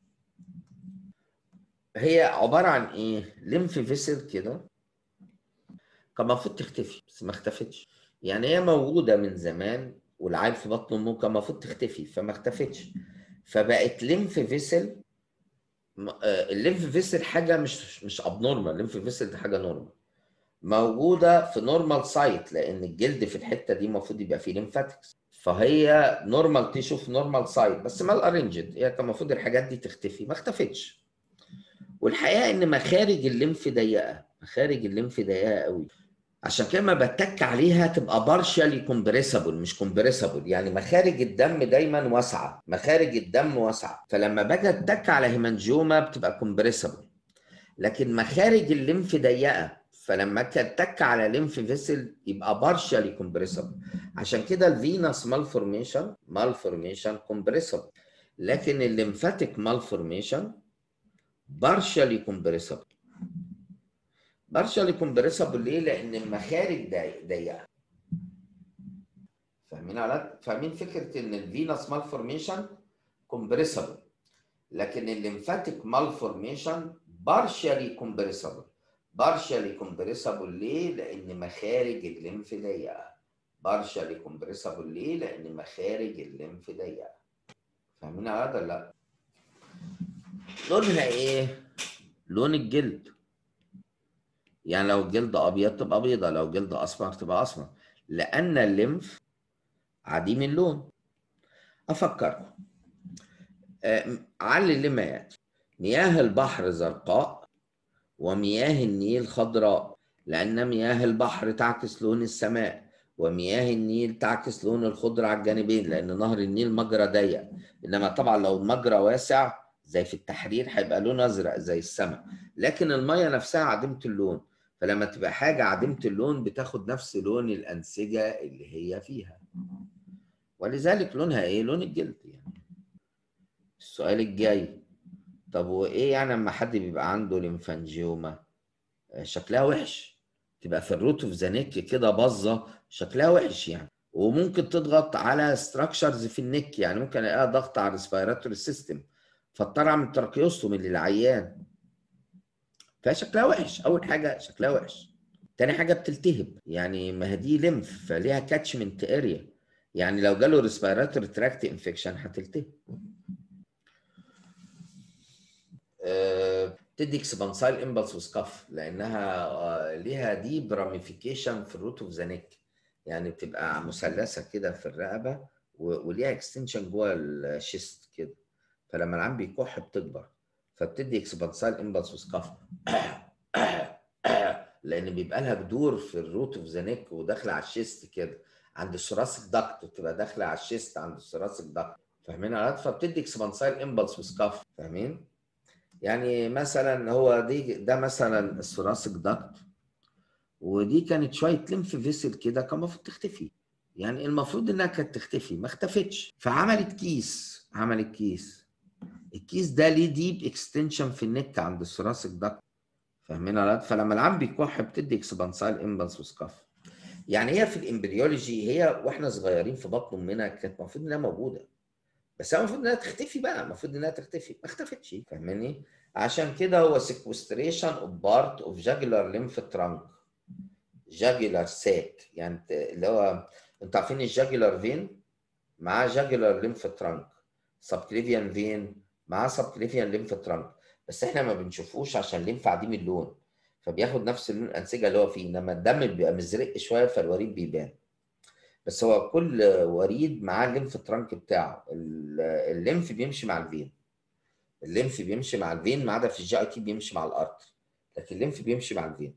هي عباره عن ايه؟ ليمف فيسل كده كان المفروض تختفي بس ما اختفتش يعني هي موجوده من زمان والعيل في بطن امه كان المفروض تختفي فما اختفتش فبقت ليمف فيسل الليمف فيسل حاجه مش مش ابنورمال الليمف فيسل دي حاجه نورمال موجوده في نورمال سايت لان الجلد في الحته دي المفروض يبقى فيه ليمفاتكس فهي نورمال تيشو في نورمال سايت بس مال ارينجد هي كان المفروض الحاجات دي تختفي ما اختفتش والحقيقه ان مخارج الليمف ضيقه مخارج الليمف ضيقه قوي عشان كده ما بتك عليها تبقى بارشالي كومبريسبل مش كومبريسبل يعني مخارج الدم دايما واسعه مخارج الدم واسعه فلما باجي اتك على هيمانجيوما بتبقى كومبريسبل لكن مخارج الليمف ضيقه فلما اتك على ليمف فيسل يبقى بارشالي كومبريسبل عشان كده الفينس مالفورميشن مالفورميشن كومبريسبل لكن الليمفاتيك مالفورميشن بارشالي كومبريسبل بارشالي كومبريسبل ليه؟ لان المخارج ضيقه فاهمين على فاهمين فكره ان الفينس مالفورميشن كومبريسبل لكن الليمفاتيك مالفورميشن بارشالي كومبريسبل بارشالي كومبريسبل ليه؟ لان مخارج الليمف ضيقه بارشالي كومبريسبل ليه؟ لان مخارج الليمف ضيقه فاهمين على هذا لا لونها ايه؟ لون الجلد يعني لو الجلد ابيض تبقى بيضة لو جلد اسمر تبقى اسمر لان الليمف عديم اللون افكركم علل لما ياتي مياه البحر زرقاء ومياه النيل خضراء لان مياه البحر تعكس لون السماء ومياه النيل تعكس لون الخضر على الجانبين لان نهر النيل مجرى ضيق انما طبعا لو مجرى واسع زي في التحرير هيبقى لون ازرق زي السماء لكن الميه نفسها عديمه اللون فلما تبقى حاجه عديمه اللون بتاخد نفس لون الانسجه اللي هي فيها ولذلك لونها ايه لون الجلد يعني السؤال الجاي طب وايه يعني لما حد بيبقى عنده ليمفانجيوما شكلها وحش تبقى في الروت اوف ذا نيك كده باظه شكلها وحش يعني وممكن تضغط على ستراكشرز في النك يعني ممكن الاقيها ضغط على الريسبيراتوري سيستم فاضطر اعمل تراكيوستومي للعيان فشكلها وحش اول حاجه شكلها وحش تاني حاجه بتلتهب يعني ما هي دي ليمف فليها كاتشمنت اريا يعني لو جاله ريسبيراتوري تراكت انفكشن هتلتهب أه تدي اكسبانسايل امبلس وسكاف لانها ليها ديب راميفيكيشن في الروت اوف ذا نيك يعني بتبقى مثلثه كده في الرقبه وليها اكستنشن جوه الشيست كده فلما العين بيكح بتكبر فبتدي اكسبانسايل امبلس وسكاف لان بيبقى لها جذور في الروت اوف ذا نيك وداخله على الشيست كده عند الثوراسيك داكت بتبقى داخله على الشيست عند الثوراسيك داكت فاهمين يا فبتدي اكسبانسايل امبلس وسكاف فاهمين يعني مثلا هو دي ده مثلا الثوراسيك داكت ودي كانت شويه ليمف فيسل كده كان المفروض تختفي يعني المفروض انها كانت تختفي ما اختفتش فعملت كيس عملت كيس الكيس ده ليه ديب اكستنشن في النك عند الثوراسيك داكت فاهمين ولا فلما العم بيكح بتدي اكسبانسايل امبلس وسكاف يعني هي في الامبريولوجي هي واحنا صغيرين في بطن امنا كانت المفروض انها موجوده بس هي المفروض انها تختفي بقى المفروض انها تختفي ما اختفتش فاهماني عشان كده هو سيكوستريشن اوف بارت اوف جاجولار ليمف ترانك جاجولار ساك يعني اللي هو انتوا عارفين الجاجولار فين معاه جاجولار ليمف ترانك سبكليفيان فين معاه سبكليفيان ليمف ترانك بس احنا ما بنشوفوش عشان الليمف عديم اللون فبياخد نفس اللون الانسجه اللي هو فيه انما الدم بيبقى مزرق شويه فالوريد بيبان بس هو كل وريد معاه الليمف ترانك بتاعه الليمف بيمشي مع الفين الليمف بيمشي مع الفين ما عدا في الجي اي تي بيمشي مع الارتر لكن الليمف بيمشي مع الفين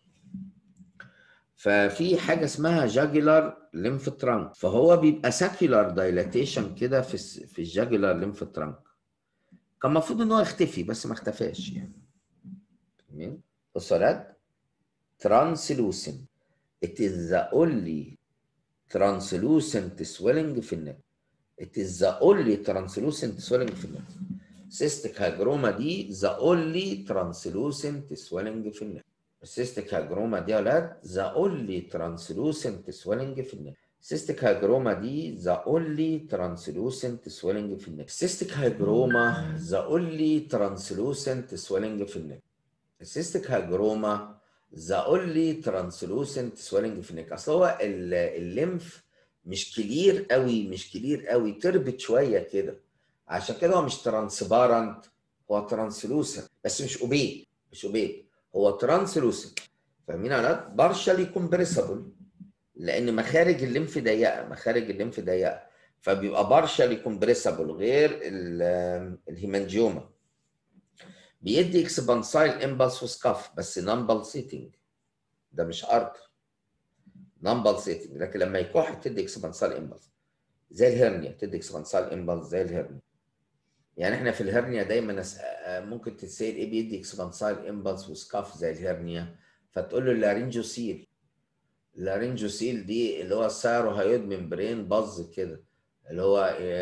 ففي حاجه اسمها جاجولار ليمف ترانك فهو بيبقى ساكيولار دايلاتيشن كده في في الجاجولار ليمف ترانك كان المفروض ان هو يختفي بس ما اختفاش يعني تمام الصلاه ترانسلوسن it is the only translucent swelling في النك it is the only translucent swelling في النك cystic hygroma دي the only translucent swelling في النك السيستيك هاجروما دي يا ولاد ذا اونلي ترانسلوسنت سويلنج في النك السيستيك هاجروما دي ذا اونلي ترانسلوسنت سويلنج في النك السيستيك هاجروما ذا اونلي ترانسلوسنت سويلنج في النك السيستيك هاجروما ذا اونلي ترانسلوسنت سويلنج في النك اصل هو الليمف مش كلير قوي مش كلير قوي تربت شويه كده عشان كده هو مش ترانسبارنت هو ترانسلوسنت بس مش اوبيك مش اوبيك هو ترانسلوسنت فاهمين يا ولاد؟ بارشالي كومبريسبل لان مخارج الليمف ضيقه مخارج الليمف ضيقه فبيبقى بارشالي كومبريسبل غير الهيمانجيوما بيدي اكسبانسايل امبلس وسكاف بس نون بالسيتنج ده مش ارتر نون بالسيتنج لكن لما يكح تدي اكسبانسايل امبلس زي الهرنيا تدي اكسبانسايل امبلس زي الهرنيا يعني احنا في الهرنيا دايما ممكن تتسال ايه بيدي اكسبانسايل امبلس وسكاف زي الهرنيا فتقول له اللارينجوسيل اللارينجوسيل دي اللي هو السيروهايود ممبرين باظ كده اللي هو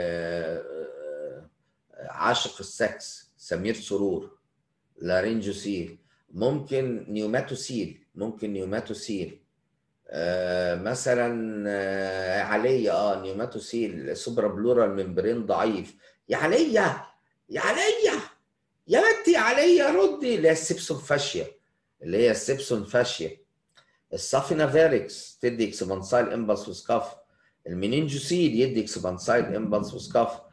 عاشق السكس سمير سرور لارينجوسيل ممكن نيوماتوسيل ممكن نيوماتوسيل آه مثلا آه عليا اه نيوماتوسيل سوبرا بلورال ممبرين ضعيف يا عليا يا عليا يا بنتي عليا ردي اللي هي السبسون فاشيا اللي هي السبسون فاشيا السافينا فيريكس تدي اكسبانسايل امبلس وسكاف المنينجوسيل يدي اكسبانسايل امبلس وسكاف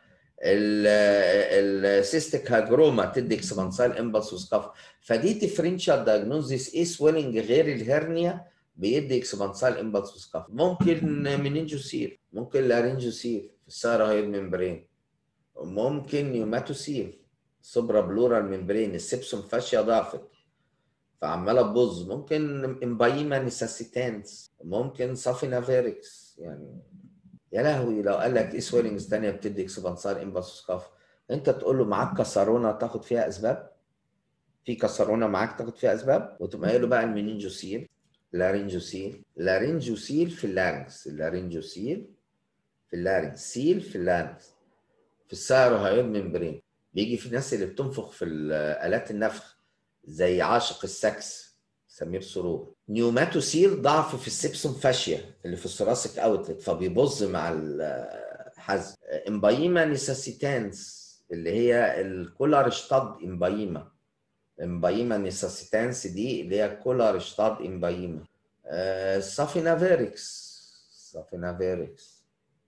السيستيك هاجروما تدي اكسبانسايل امبلس وسكاف فدي ديفرنشال دايجنوزيس ايه سويلنج غير الهرنيا بيدي اكسبانسايل امبلس وسكاف ممكن منينجوسيل ممكن لارينجوسيل في السيروهايد ممبرين ممكن نيوماتوسيل سوبرا بلورال ممبرين السبسون فاشيا ضعفت فعماله تبوظ ممكن امبايما نيساسيتانس ممكن سافينا فيريكس يعني يا لهوي لو قال لك ايه سويلنجز ثانيه بتدي اكسبانسار امباسوسكاف انت تقول له معاك كسرونه تاخد فيها اسباب في كسرونه معاك تاخد فيها اسباب وتقوم قايل له بقى المنينجوسيل لارينجوسيل لارينجوسيل في اللارنكس اللارينجوسيل في اللارنكس سيل في اللارنكس في السيروهايد ممبرين بيجي في الناس اللي بتنفخ في الالات النفخ زي عاشق السكس سمير سرور نيوماتوسيل ضعف في السبسوم فاشيا اللي في الثوراسيك اوتلت فبيبظ مع الحزم امبايما نيساسيتانس اللي هي الكولار شتاد امبايما امبايما نيساسيتانس دي اللي هي كولار شتاد امبايما آه سافينافيريكس سافينافيريكس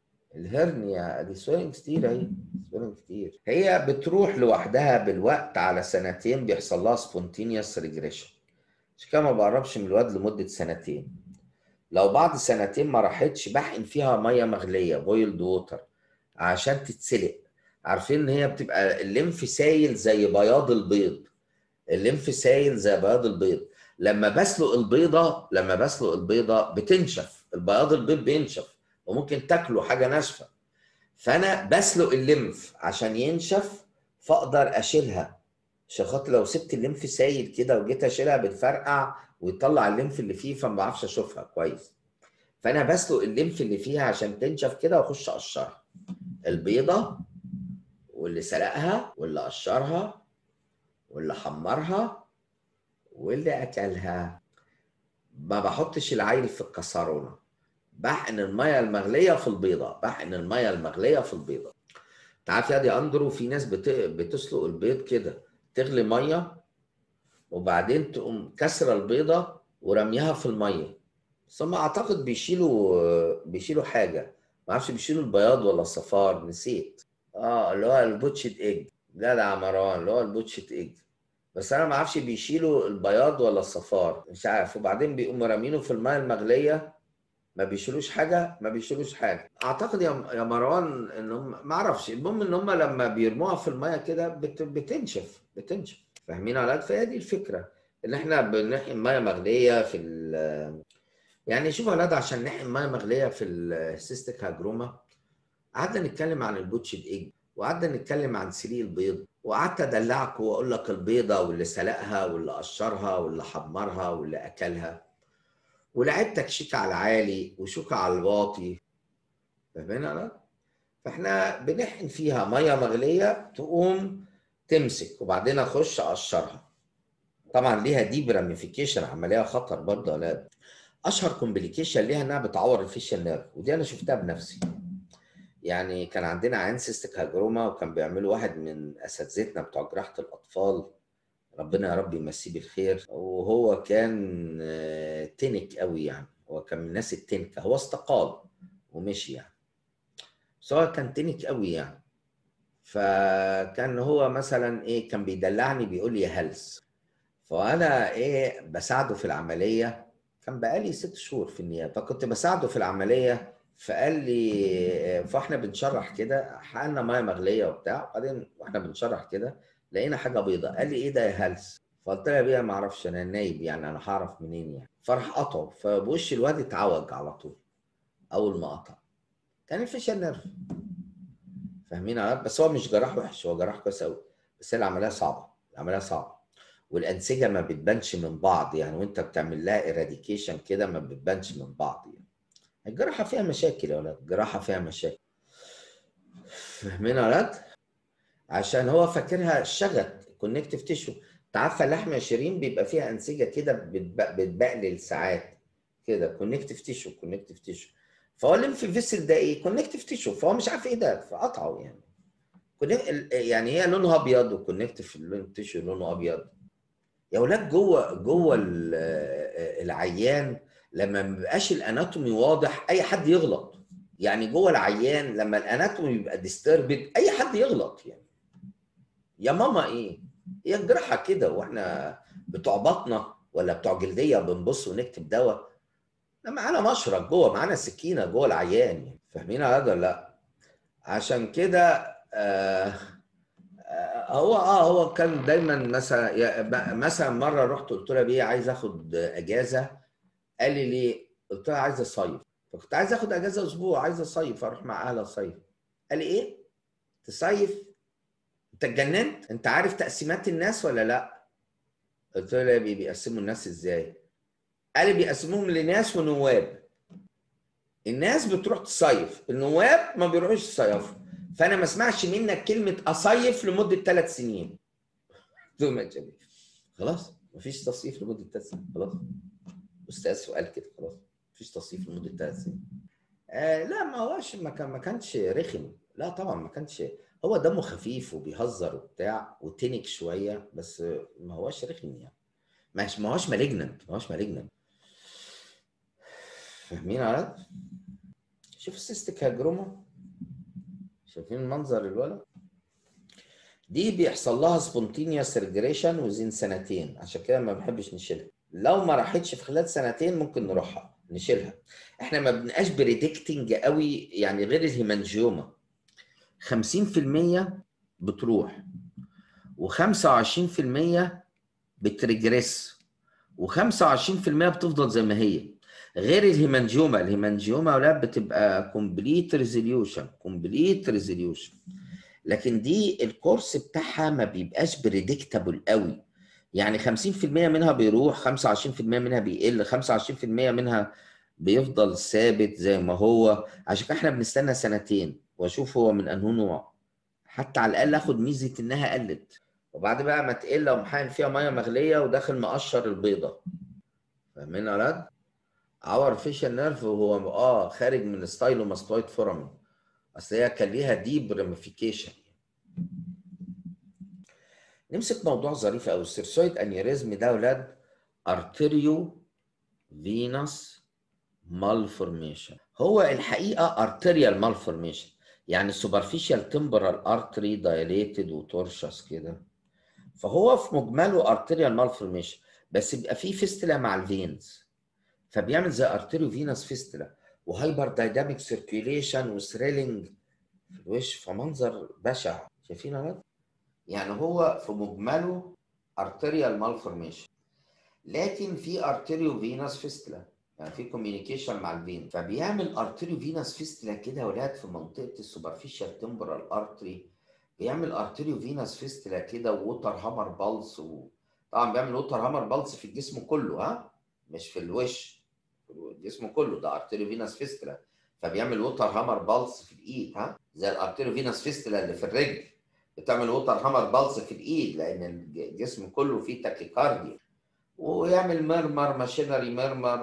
الهرنيا دي سويلنج كتير اهي سويلنج كتير هي بتروح لوحدها بالوقت على سنتين بيحصل لها سبونتينيوس ريجريشن عشان كده ما بقربش من الواد لمده سنتين لو بعد سنتين ما راحتش بحقن فيها ميه مغليه بويلد ووتر عشان تتسلق عارفين ان هي بتبقى الليمف سايل زي بياض البيض الليمف سايل زي بياض البيض لما بسلق البيضه لما بسلق البيضه بتنشف البياض البيض بينشف وممكن تاكله حاجه ناشفه فانا بسلق الليمف عشان ينشف فاقدر اشيلها عشان خاطر لو سبت الليمف سايل كده وجيت اشيلها بتفرقع ويطلع الليمف اللي فيه فما بعرفش اشوفها كويس فانا بسلق الليمف اللي فيها عشان تنشف كده واخش اقشرها البيضه واللي سلقها واللي قشرها واللي حمرها واللي اكلها ما بحطش العيل في الكسرونه بحقن الميه المغليه في البيضه بحقن الميه المغليه في البيضه تعرف يا دي اندرو في ناس بت... بتسلق البيض كده تغلي ميه وبعدين تقوم كسره البيضه ورميها في الميه ثم اعتقد بيشيلوا بيشيلوا حاجه ما اعرفش بيشيلوا البياض ولا الصفار نسيت اه اللي هو البوتشت ايج لا ده مروان اللي هو البوتشت ايج بس انا ما اعرفش بيشيلوا البياض ولا الصفار مش عارف وبعدين بيقوموا رامينه في الميه المغليه ما بيشيلوش حاجه ما بيشيلوش حاجه اعتقد يا يا مروان ان هم ما اعرفش المهم ان هم لما بيرموها في الميه كده بت... بتنشف بتنشف فاهمين على فهي دي الفكره ان احنا بنحقن ميه مغليه في ال... يعني شوف يا اولاد عشان نحقن ميه مغليه في السيستيك هاجروما قعدنا نتكلم عن البوتشد ايج وقعدنا نتكلم عن سليق البيض وقعدت ادلعك واقول لك البيضه واللي سلقها واللي قشرها واللي حمرها واللي اكلها ولعبتك شيك على العالي وشوك على الواطي فاهمين انا؟ فاحنا بنحقن فيها ميه مغليه تقوم تمسك وبعدين اخش اقشرها طبعا ليها ديب راميفيكيشن عمليه خطر برضه لا اشهر كومبليكيشن ليها انها بتعور الفيشال نيرف ودي انا شفتها بنفسي يعني كان عندنا عين سيستيك هاجروما وكان بيعملوا واحد من اساتذتنا بتوع جراحه الاطفال ربنا يا رب يمسيه بالخير وهو كان تنك قوي يعني هو كان من الناس التنكه هو استقال ومشي يعني بس هو كان تنك قوي يعني فكان هو مثلا ايه كان بيدلعني بيقول لي يا هلس فانا ايه بساعده في العمليه كان بقالي ست شهور في النيابه فكنت بساعده في العمليه فقال لي فاحنا بنشرح كده حقنا ميه مغليه وبتاع وبعدين واحنا بنشرح كده لقينا حاجه بيضاء قال لي ايه ده يا هلس فقلت له يا بيه ما اعرفش انا نايب يعني انا هعرف منين يعني فراح قطعه فبوش الواد اتعوج على طول اول ما قطع كان الفيشل نيرف فاهمين على بس هو مش جراح وحش هو جراح كويس قوي بس هي العمليه صعبه العمليه صعبه والانسجه ما بتبانش من بعض يعني وانت بتعمل لها ايراديكيشن كده ما بتبانش من بعض يعني الجراحه فيها مشاكل يا ولاد الجراحه فيها مشاكل فاهمين يا ولاد عشان هو فاكرها شغت كونكتيف تيشو انت عارفه اللحمه يا شيرين بيبقى فيها انسجه كده بتبقلل ساعات كده كونكتيف تيشو كونكتيف تيشو فهو الليمف فيسل ده ايه كونكتيف تيشو فهو مش عارف ايه ده فقطعه يعني يعني هي لونها ابيض والكونكتيف تيشو لونه ابيض يا اولاد جوه جوه العيان لما ما بيبقاش الاناتومي واضح اي حد يغلط يعني جوه العيان لما الاناتومي بيبقى ديستربد اي حد يغلط يعني يا ماما ايه هي الجراحه كده واحنا بتوع بطنه ولا بتوع جلديه بنبص ونكتب دواء لا معانا مشرط جوه معانا سكينه جوه العيان يعني فاهمين هذا ولا لا عشان كده آه هو اه هو كان دايما مثلا مثلا مره رحت قلت له بيه عايز اخد اجازه قال لي ليه؟ قلت له عايز اصيف فكنت عايز اخد اجازه اسبوع عايز اصيف اروح مع اهلي اصيف قال لي ايه؟ تصيف؟ انت اتجننت؟ انت عارف تقسيمات الناس ولا لا؟ قلت له بي- بيقسموا الناس ازاي قال لي بيقسموهم لناس ونواب الناس بتروح تصيف النواب ما بيروحوش يصيفوا فانا ما اسمعش منك كلمه اصيف لمده ثلاث سنين قلت له ماشي يا بيه. خلاص مفيش تصيف لمده ثلاث سنين خلاص استاذ سؤال كده خلاص مفيش تصيف لمده ثلاث سنين آه لا ما هوش ما كان ما كانش رخم لا طبعا ما كانش هو دمه خفيف وبيهزر وبتاع وتنك شويه بس ما هوش رخم يعني مش ما هوش مالجننت ما هوش مالجننت فاهمين على شوف السيستيك هاجروما شايفين المنظر الولد دي بيحصل لها سبونتينيوس ريجريشن وزين سنتين عشان كده ما بنحبش نشيلها لو ما راحتش في خلال سنتين ممكن نروحها نشيلها احنا ما بنبقاش بريدكتنج قوي يعني غير الهيمانجيوما 50% بتروح و25% بتريجريس و25% بتفضل زي ما هي غير الهيمانجيوما الهيمانجيوما ولا بتبقى كومبليت ريزوليوشن كومبليت ريزوليوشن لكن دي الكورس بتاعها ما بيبقاش بريدكتابل قوي يعني 50% منها بيروح 25% منها بيقل 25% منها بيفضل ثابت زي ما هو عشان كده احنا بنستنى سنتين واشوف هو من انه نوع حتى على الاقل اخد ميزه انها قلت وبعد بقى ما تقل ومحاين فيها ميه مغليه وداخل مقشر البيضه فاهمين يا ولاد؟ اور فيشال نيرف هو اه خارج من ستايلوماستويد فورامين اصل هي كان ليها ديب راميفيكيشن نمسك موضوع ظريف قوي السيرسويد انيوريزم ده ولاد ارتريو فينوس مالفورميشن هو الحقيقه ارتريال مالفورميشن يعني سوبرفيشال تمبرال ارتري دايليتد وتورشس كده فهو في مجمله ارتريال مالفورميشن بس بيبقى فيه فيستلا مع الفينز فبيعمل زي ارتريو فينوس فيستلا وهايبر دايناميك سيركيوليشن وثريلينج في الوش فمنظر بشع شايفين يا ولاد؟ يعني هو في مجمله ارتريال مالفورميشن لكن في ارتريو فينوس فيستلا يعني في كوميونيكيشن مع الفين فبيعمل ارتريو فينوس فيستلا كده يا ولاد في منطقه السوبرفيشال تمبرال ارتري بيعمل ارتريو فينوس فيستلا كده ووتر هامر بالس و... طبعا بيعمل ووتر هامر بالس في الجسم كله ها مش في الوش في الجسم كله ده ارتريو فينوس فيستلا فبيعمل ووتر هامر بالس في الايد ها زي الارتريو فينوس فيستلا اللي في الرجل بتعمل ووتر هامر بالس في الايد لان الجسم كله فيه تاكيكارديا ويعمل مرمر ماشينري مرمر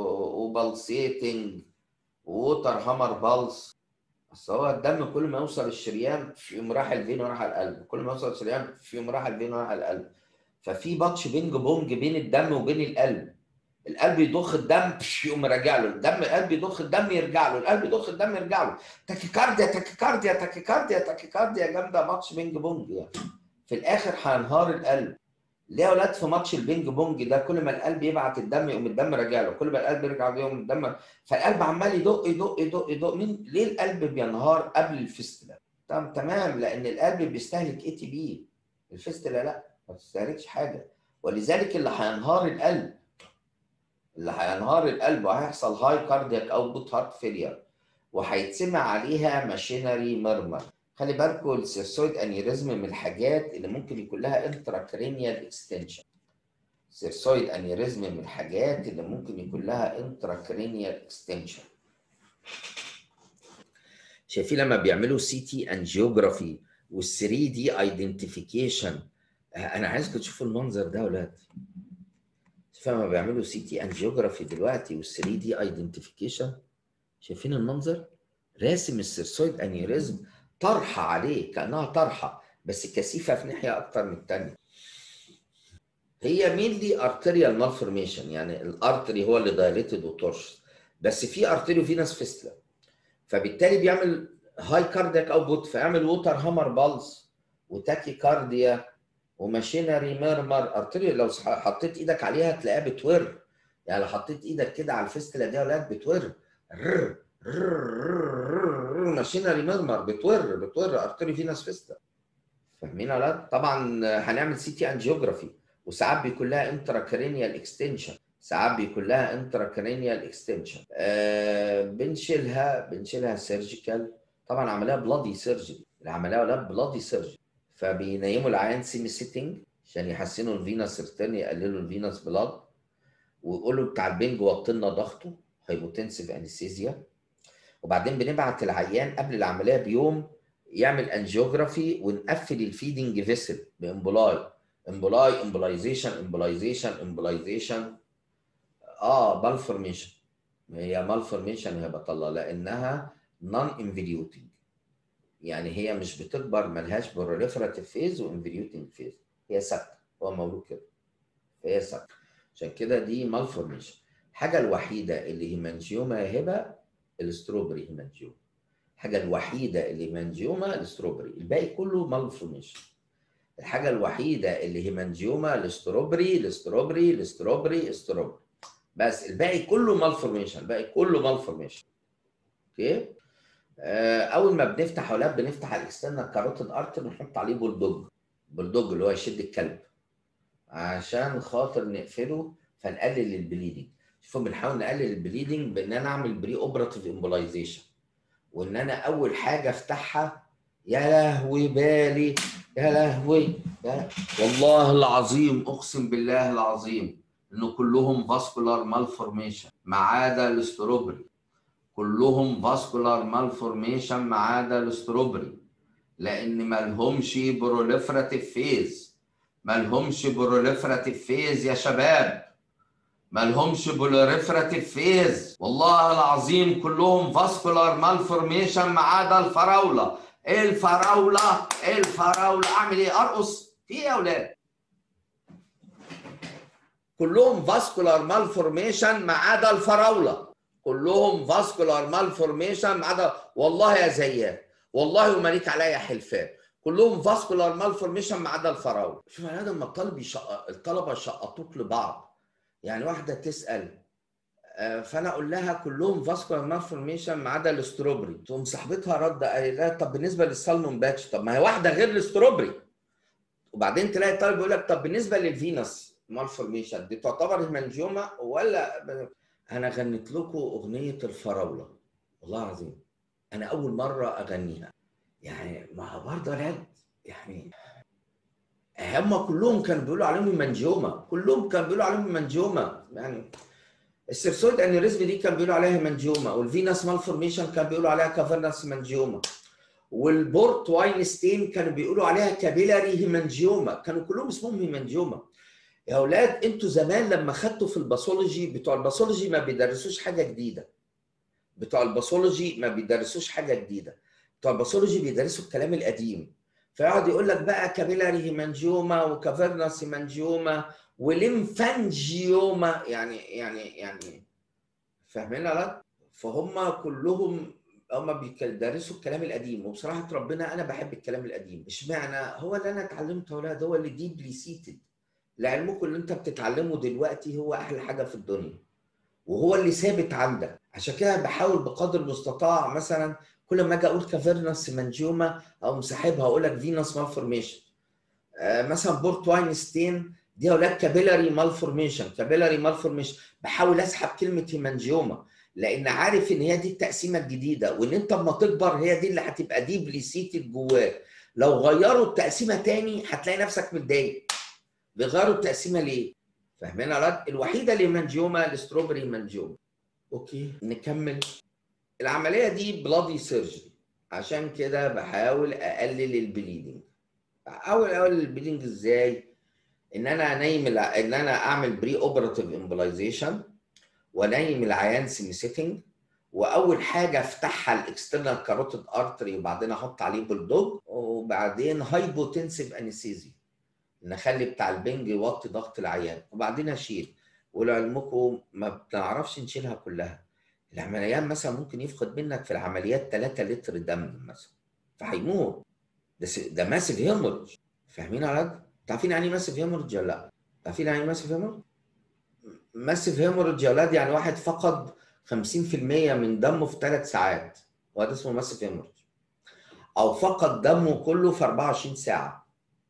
وبلسيتنج ووتر هامر بالس بس هو الدم كل ما يوصل الشريان في يوم راح الفين وراح القلب كل ما يوصل الشريان في يوم راح الفين وراح القلب ففي بطش بينج بونج بين الدم وبين القلب القلب يضخ الدم يقوم راجع له الدم القلب يضخ الدم يرجع له القلب يضخ الدم يرجع له تاكيكارديا تاكيكارديا تاكيكارديا تاكيكارديا جامده ماتش بينج بونج يعني في الاخر هينهار القلب ليه يا ولاد في ماتش البينج بونج ده كل ما القلب يبعت الدم يقوم الدم راجع له كل ما القلب يرجع يقوم الدم فالقلب عمال يدق يدق يدق يدق مين ليه القلب بينهار قبل الفستله تمام تمام لان القلب بيستهلك اي تي بي الفستله لا ما بتستهلكش حاجه ولذلك اللي هينهار القلب اللي هينهار القلب وهيحصل هاي كاردياك اوتبوت هارت فيلير وهيتسمع عليها ماشينري ميرمر خلي بالكم السيرسويد انيوريزم من الحاجات اللي ممكن يكون لها انتراكرينيال اكستنشن سيرسويد انيوريزم من الحاجات اللي ممكن يكون لها انتراكرينيال اكستنشن شايفين لما بيعملوا سي تي انجيوجرافي وال 3 دي ايدنتيفيكيشن انا عايزكم تشوفوا المنظر ده يا ولاد شايفين لما بيعملوا سي تي انجيوجرافي دلوقتي وال 3 دي ايدنتيفيكيشن شايفين المنظر راسم السيرسويد انيوريزم طرحه عليه كانها طرحه بس كثيفه في ناحيه اكتر من الثانيه هي مينلي ارتريال مالفورميشن يعني الارتري هو اللي دايليتد وتورش بس في ارتريو فينس فيستلا فبالتالي بيعمل هاي كاردياك اوتبوت فيعمل ووتر هامر بالز وتاكي كارديا وماشينري ميرمر ارتريو لو حطيت ايدك عليها تلاقيها بتور يعني لو حطيت ايدك كده على الفيستلا دي يا ولاد بتور ماشينري ميرمر بتور بتور ارتري فينس فيستا فاهمين يا ولاد؟ طبعا هنعمل سي تي انجيوجرافي وساعات بيكون لها انتراكرينيال اكستنشن ساعات بيكون لها انتراكرينيال اكستنشن آه بنشيلها بنشيلها سيرجيكال طبعا عملها بلادي سيرجري العمليه ولا بلادي سيرجري فبينيموا العيان سيمي سيتنج عشان يحسنوا الفينس ريتيرن يقللوا الفينس بلاد ويقولوا بتاع البنج وطي لنا ضغطه هايبوتنسيف انستيزيا وبعدين بنبعت العيان قبل العمليه بيوم يعمل انجيوجرافي ونقفل الفيدنج فيسل بامبولاي امبولاي امبولايزيشن امبولايزيشن امبولايزيشن اه مالفورميشن هي مالفورميشن هي بطلة لانها نون انفيديوتنج يعني هي مش بتكبر ملهاش بروليفراتيف فيز وانفيديوتنج فيز هي ثابته هو مولود كده هي ثابته عشان كده دي مالفورميشن الحاجه الوحيده اللي هيمانجيوما يا هبه الاستروبري هيمانجيوما الحاجه الوحيده اللي هيمانجيوما الاستروبري الباقي كله مالفورميشن الحاجه الوحيده اللي هيمانجيوما الاستروبري الاستروبري الاستروبري الاستروبري بس الباقي كله مالفورميشن الباقي كله مالفورميشن اوكي اول ما بنفتح اولاد بنفتح الاكسترنال كاروتيد ارتر ونحط عليه بولدوج بولدوج اللي هو يشد الكلب عشان خاطر نقفله فنقلل البليدنج شوفوا بنحاول نقلل البليدنج بان انا اعمل بري اوبراتيف امبولايزيشن وان انا اول حاجه افتحها يا لهوي بالي يا لهوي يا والله العظيم اقسم بالله العظيم انه كلهم فاسكولار مالفورميشن ما عدا الاستروبري كلهم فاسكولار مالفورميشن ما عدا الاستروبري لان ما لهمش بروليفراتيف فيز ما لهمش بروليفراتيف فيز يا شباب ما لهمش بروليفراتيف فيز والله العظيم كلهم فاسكولار مالفورميشن ما عدا الفراوله الفراوله الفراوله اعمل ايه ارقص في ايه يا اولاد كلهم فاسكولار مالفورميشن ما عدا الفراوله كلهم فاسكولار مالفورميشن ما عدا والله يا زياد والله وما ليك عليا حلفان كلهم فاسكولار مالفورميشن ما عدا الفراوله شوف يا ادم ما الطالب يشق... الطلبه يشقطوك لبعض يعني واحده تسال فانا اقول لها كلهم فاسكولار مالفورميشن ما عدا الاستروبري تقوم صاحبتها رد قال لها طب بالنسبه للسالمون باتش طب ما هي واحده غير الاستروبري وبعدين تلاقي الطالب يقول لك طب بالنسبه للفينس مالفورميشن دي تعتبر هيمانجيوما ولا انا غنيت لكم اغنيه الفراوله والله العظيم انا اول مره اغنيها يعني ما برضه رد يعني هم كلهم كانوا بيقولوا عليهم هيمانجيوما كلهم كانوا بيقولوا عليهم هيمانجيوما يعني السيرسويد انيوريزم دي كان بيقولوا عليها هيمانجيوما والفينس مالفورميشن كان بيقولوا عليها كافرنس هيمانجيوما والبورت واينستين كانوا بيقولوا عليها كابيلاري هيمانجيوما كانوا كلهم اسمهم هيمانجيوما يا اولاد انتوا زمان لما خدتوا في الباثولوجي بتوع الباثولوجي ما بيدرسوش حاجه جديده بتوع الباثولوجي ما بيدرسوش حاجه جديده بتوع الباثولوجي بيدرسوا الكلام القديم فيقعد يقول لك بقى كابيلاري هيمانجيوما وكافرنس هيمانجيوما وليمفانجيوما يعني يعني يعني فاهمين لا فهم كلهم هم بيدرسوا الكلام القديم وبصراحه ربنا انا بحب الكلام القديم اشمعنى هو اللي انا اتعلمته اولاد هو اللي ديبلي سيتد لعلمكم اللي انت بتتعلمه دلوقتي هو احلى حاجه في الدنيا وهو اللي ثابت عندك عشان كده بحاول بقدر المستطاع مثلا كل ما اجي اقول كافيرنس مانجيوما او مسحبها اقول لك فينوس مالفورميشن آه مثلا بورت واينستين دي اولاد كابيلاري مالفورميشن كابيلاري مالفورميشن بحاول اسحب كلمه هيمانجيوما لان عارف ان هي دي التقسيمه الجديده وان انت اما تكبر هي دي اللي هتبقى ديبلي سيتد جواك لو غيروا التقسيمه تاني هتلاقي نفسك متضايق بيغيروا التقسيمه ليه؟ فاهمين يا الوحيده اللي منجيوما الاستروبري منجيوما اوكي نكمل العمليه دي بلادي سيرجري عشان كده بحاول اقلل البليدنج احاول اقلل البليدنج ازاي ان انا انيم الع... ان انا اعمل بري اوبراتيف امبلايزيشن وانيم العيان سيمي سيتنج واول حاجه افتحها الاكسترنال كاروتيد ارتري وبعدين احط عليه بلدوج وبعدين هايبوتنسيف انستيزيا نخلي بتاع البنج يوطي ضغط العيان وبعدين اشيل ولعلمكم ما بنعرفش نشيلها كلها العمليات مثلا ممكن يفقد منك في العمليات 3 لتر دم مثلا فهيموت ده س... ده ماسيف هيمورج فاهمين يا ولاد؟ عارفين يعني ايه ماسيف هيمورج ولا لا؟ عارفين يعني ايه ماسيف هيمورج؟ ماسيف هيمورج يا ولاد يعني واحد فقد 50% من دمه في ثلاث ساعات وهذا اسمه ماسيف هيمورج او فقد دمه كله في 24 ساعه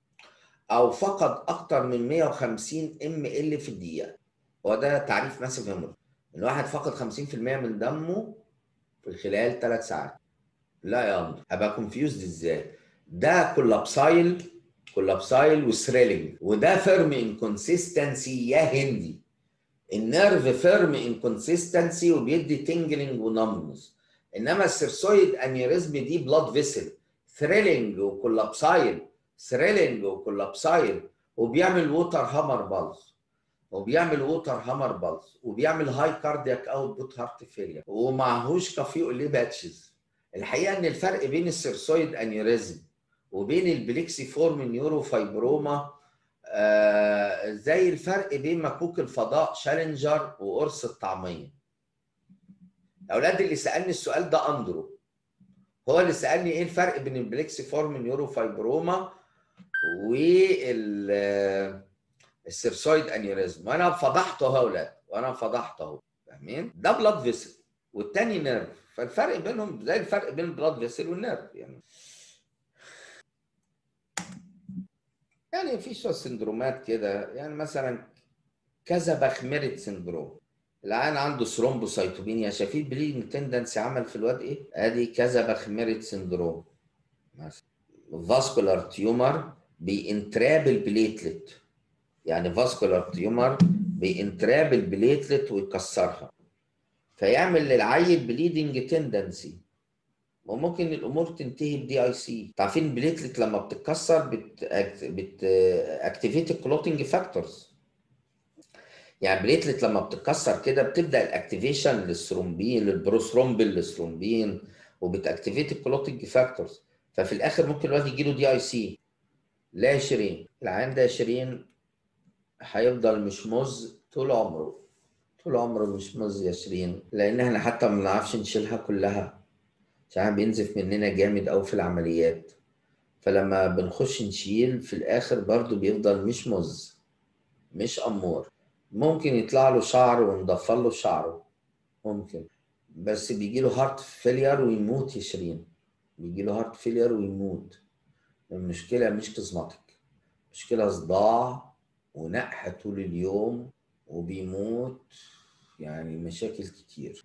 او فقد اكتر من 150 ام ال في الدقيقه هو ده تعريف ماسيف هيمورج الواحد فقد 50% من دمه في خلال ثلاث ساعات لا يا امر هبقى كونفيوزد ازاي ده كولابسايل كولابسايل وثريلينج وده فيرم انكونسيستنسي يا هندي النيرف فيرم انكونسيستنسي وبيدي تنجلينج ونمنس انما السيرسويد انيوريزم دي بلاد فيسل ثريلينج وكولابسايل ثريلينج وكولابسايل وبيعمل ووتر هامر بالز وبيعمل ووتر هامر بالز وبيعمل هاي كاردياك اوت بوت هارت فيلير ومعهوش كافيو ليه باتشز الحقيقه ان الفرق بين السيرسويد انيوريزم وبين البليكسي فورم نيورو فايبروما آه زي الفرق بين مكوك الفضاء شالنجر وقرص الطعميه الاولاد اللي سالني السؤال ده اندرو هو اللي سالني ايه الفرق بين البليكسي فورم نيورو فايبروما وال السيرسويد انيوريزم وانا فضحته اهو اولاد وانا فضحته اهو فاهمين ده بلاد فيسل والتاني نيرف فالفرق بينهم زي الفرق بين البلاد فيسل والنيرف يعني يعني في شويه سندرومات كده يعني مثلا كذا بخمرة سندروم العيان عنده ثرومبوسايتوبينيا شايفين بليدنج تندنسي عمل في الواد ايه؟ ادي كذا بخمرة سندروم مثلا فاسكولار تيومر بينتراب البليتلت يعني فاسكولار تيومر بينتراب البليتلت ويكسرها فيعمل للعيل بليدنج تندنسي وممكن الامور تنتهي بدي اي سي عارفين البليتلت لما بتتكسر بت بت اكتيفيت الكلوتنج فاكتورز يعني البليتلت لما بتتكسر كده بتبدا الاكتيفيشن للثرومبين للبروثرومبين للثرومبين وبتاكتيفيت الكلوتنج فاكتورز ففي الاخر ممكن الواحد يجي له دي اي سي لا 20 العيان ده 20 هيفضل مش مز طول عمره طول عمره مش مز يا شيرين لان احنا حتى ما بنعرفش نشيلها كلها عشان بينزف مننا جامد قوي في العمليات فلما بنخش نشيل في الاخر برضو بيفضل مش مز مش امور ممكن يطلع له شعر ونضفر له شعره ممكن بس بيجي له هارت فيلير ويموت يا شيرين بيجي له هارت فيلير ويموت المشكله مش كزماتيك مشكله صداع ونقح طول اليوم وبيموت يعني مشاكل كتير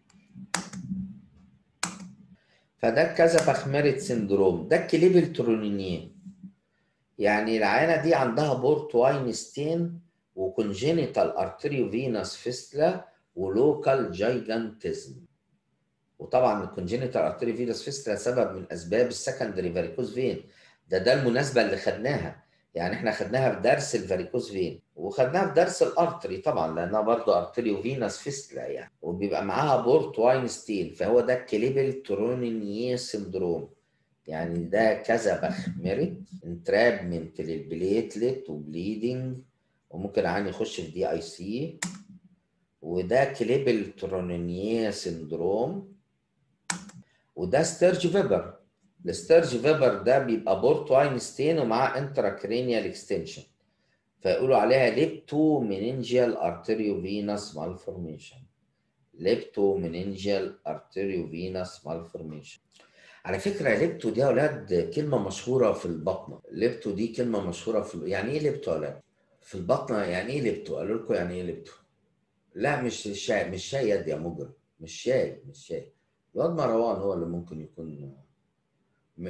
فده كذا بخمرة سندروم ده كليبل ترونينيه يعني العينة دي عندها بورت واينستين وكونجينيتال ارتريو فينس فيستلا ولوكال جايجانتزم وطبعا الكونجينيتال ارتريو فينس فيستلا سبب من اسباب السكندري فاريكوز فين ده ده المناسبه اللي خدناها يعني احنا خدناها في درس الفاريكوز فين وخدناها في درس الارتري طبعا لانها برضه ارتريو فينس فيستلا يعني وبيبقى معاها بورت واينستين فهو ده كليبل ترونينيه سندروم يعني ده كذا بخمرة انترابمنت للبليتلت وبليدنج وممكن عين يخش في دي اي سي وده كليبل ترونينيه سندروم وده ستيرج فيبر الستيرج فيبر ده بيبقى بورت واينستين ومعاه انتراكرينيال اكستنشن فيقولوا عليها ليبتو مننجيال ارتريو فينس مالفورميشن ليبتو مننجيال ارتريو فينس مالفورميشن على فكره ليبتو دي يا اولاد كلمه مشهوره في البطنه ليبتو دي كلمه مشهوره في يعني ايه ليبتو يا اولاد في البطنه يعني ايه ليبتو قالوا لكم يعني ايه ليبتو لا مش شاي مش شاي يد يا مجرم مش شاي مش شاي الواد مروان هو اللي ممكن يكون م...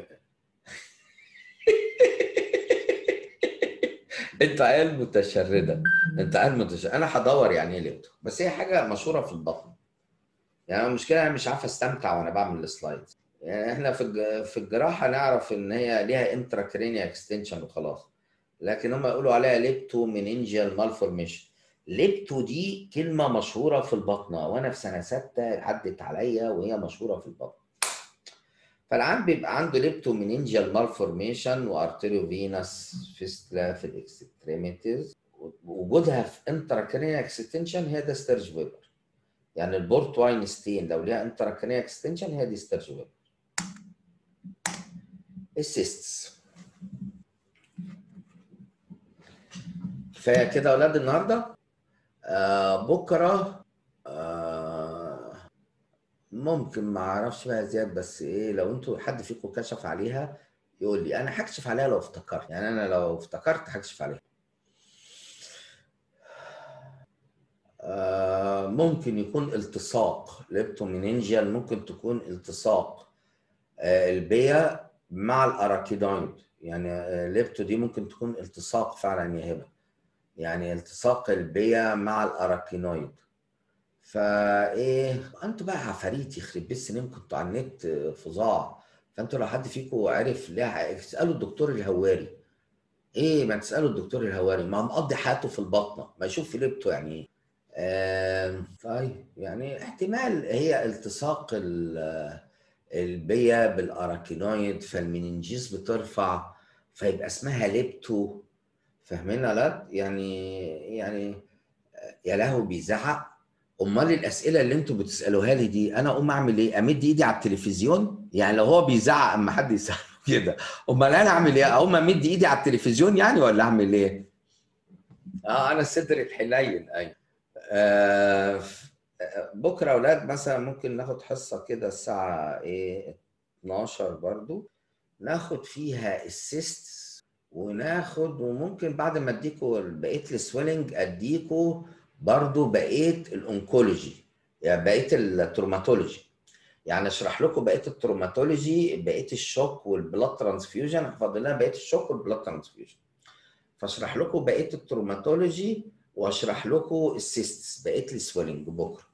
انت عيال متشرده انت عيال متشرده انا هدور يعني ايه ليبتو بس هي حاجه مشهوره في البطن يعني المشكله انا مش عارف استمتع وانا بعمل السلايدز يعني احنا في في الجراحه نعرف ان هي ليها انتراكرينيا اكستنشن وخلاص لكن هم يقولوا عليها ليبتو مننجيال مالفورميشن ليبتو دي كلمه مشهوره في البطنه وانا في سنه سته عدت عليا وهي مشهوره في البطن فالعام بيبقى عنده ليبتو مننجيال مالفورميشن وارتيريو فينس فيستلا في الاكستريميتيز وجودها في انتراكرينيا اكستنشن هي ده ستيرج فيبر يعني البورت واينستين لو ليها انتراكرينيا اكستنشن هي دي ستيرج فيبر السيستس كفايه كده يا اولاد النهارده آه بكره آه ممكن ما اعرفش بقى زياد بس ايه لو انتوا حد فيكم كشف عليها يقول لي انا هكشف عليها لو افتكرت يعني انا لو افتكرت هكشف عليها آه ممكن يكون التصاق ليبتومينينجيال ممكن تكون التصاق آه البيا مع الاراكيدويد يعني آه، ليبتو دي ممكن تكون التصاق فعلا يا هبه يعني التصاق البيا مع الاراكينويد فايه انتوا بقى عفاريت يخرب بيت سنين كنتوا على النت فظاع فانتوا لو حد فيكم عرف ليه اسالوا الدكتور الهواري ايه ما تسالوا الدكتور الهواري ما هو مقضي حياته في البطنه ما يشوف في ليبتو يعني ايه آم، طيب يعني احتمال هي التصاق ال- البيا بالاراكينويد فالمننجيز بترفع فيبقى اسمها ليبتو فاهمين ولا لا؟ يعني يعني يا لهو بيزعق امال الاسئله اللي انتوا بتسالوها لي دي انا اقوم اعمل ايه؟ امد ايدي على التلفزيون؟ يعني لو هو بيزعق اما حد يساله كده امال انا اعمل ايه؟ اقوم امد ايدي على التلفزيون يعني ولا اعمل ايه؟ اه انا صدري الحنين ايوه آه بكره اولاد مثلا ممكن ناخد حصه كده الساعه ايه 12 برضو ناخد فيها السيست وناخد وممكن بعد ما اديكوا بقيه السويلنج اديكوا برضو بقيه الانكولوجي يعني بقيه التروماتولوجي يعني اشرح لكم بقيه التروماتولوجي بقيه الشوك والبلاد ترانسفيوجن فاضل لنا بقيه الشوك والبلاد ترانسفيوجن فاشرح لكم بقيه التروماتولوجي واشرح لكم السيستس بقيه السويلنج بكره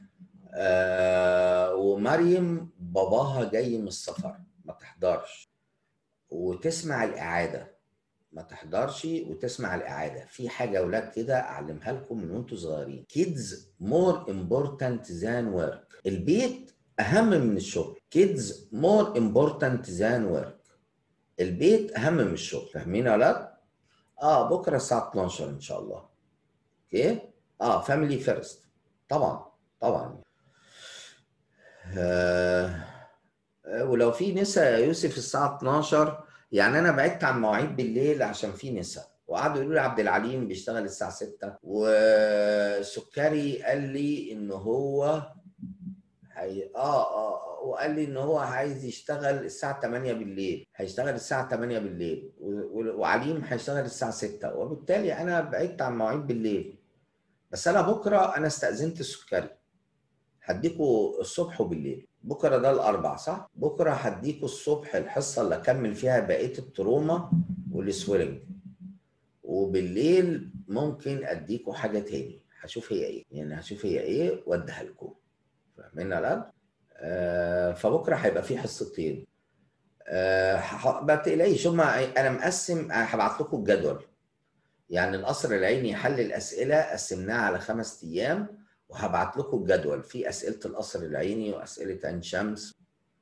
آه ومريم باباها جاي من السفر ما تحضرش وتسمع الاعاده ما تحضرش وتسمع الاعاده في حاجه اولاد كده اعلمها لكم من وانتوا صغيرين kids more important than work البيت اهم من الشغل kids more important than work البيت اهم من الشغل فاهمين يا اولاد اه بكره الساعه 12 ان شاء الله اوكي اه فاميلي فيرست طبعا طبعا آه ولو في نسا يا يوسف الساعه 12 يعني انا بعدت عن مواعيد بالليل عشان في نسا وقعدوا يقولوا لي عبد العليم بيشتغل الساعه 6 وسكري قال لي ان هو هي... آه, اه وقال لي ان هو عايز يشتغل الساعه 8 بالليل هيشتغل الساعه 8 بالليل و... و... وعليم هيشتغل الساعه 6 وبالتالي انا بعدت عن مواعيد بالليل بس انا بكره انا استاذنت السكري هديكوا الصبح وبالليل بكره ده الاربع صح بكره هديكوا الصبح الحصه اللي اكمل فيها بقيه التروما والسويلنج وبالليل ممكن اديكوا حاجه تاني هشوف هي ايه يعني هشوف هي ايه واديها لكم فاهمين يا آه فبكره هيبقى في حصتين آه ما تقلقيش هم انا مقسم هبعت لكم الجدول يعني القصر العيني حل الاسئله قسمناها على خمس ايام وهبعت لكم الجدول في اسئله القصر العيني واسئله عين شمس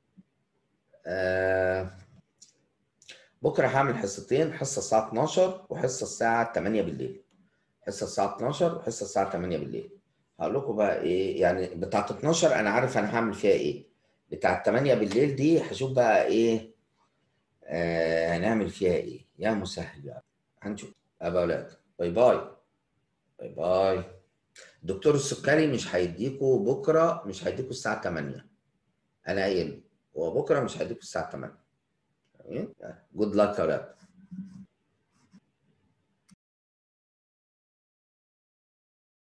آه بكره هعمل حصتين حصه الساعه 12 وحصه الساعه 8 بالليل حصه الساعه 12 وحصه الساعه 8 بالليل هقول لكم بقى ايه يعني بتاعه 12 انا عارف انا هعمل فيها ايه بتاعه 8 بالليل دي هشوف بقى ايه آه هنعمل فيها ايه يا مسهل يا هنشوف ابا اولاد باي باي باي باي دكتور السكري مش هيديكوا بكره مش هيديكوا الساعه 8 انا قايل هو بكره مش هيديكوا الساعه 8 جود لك يا ولاد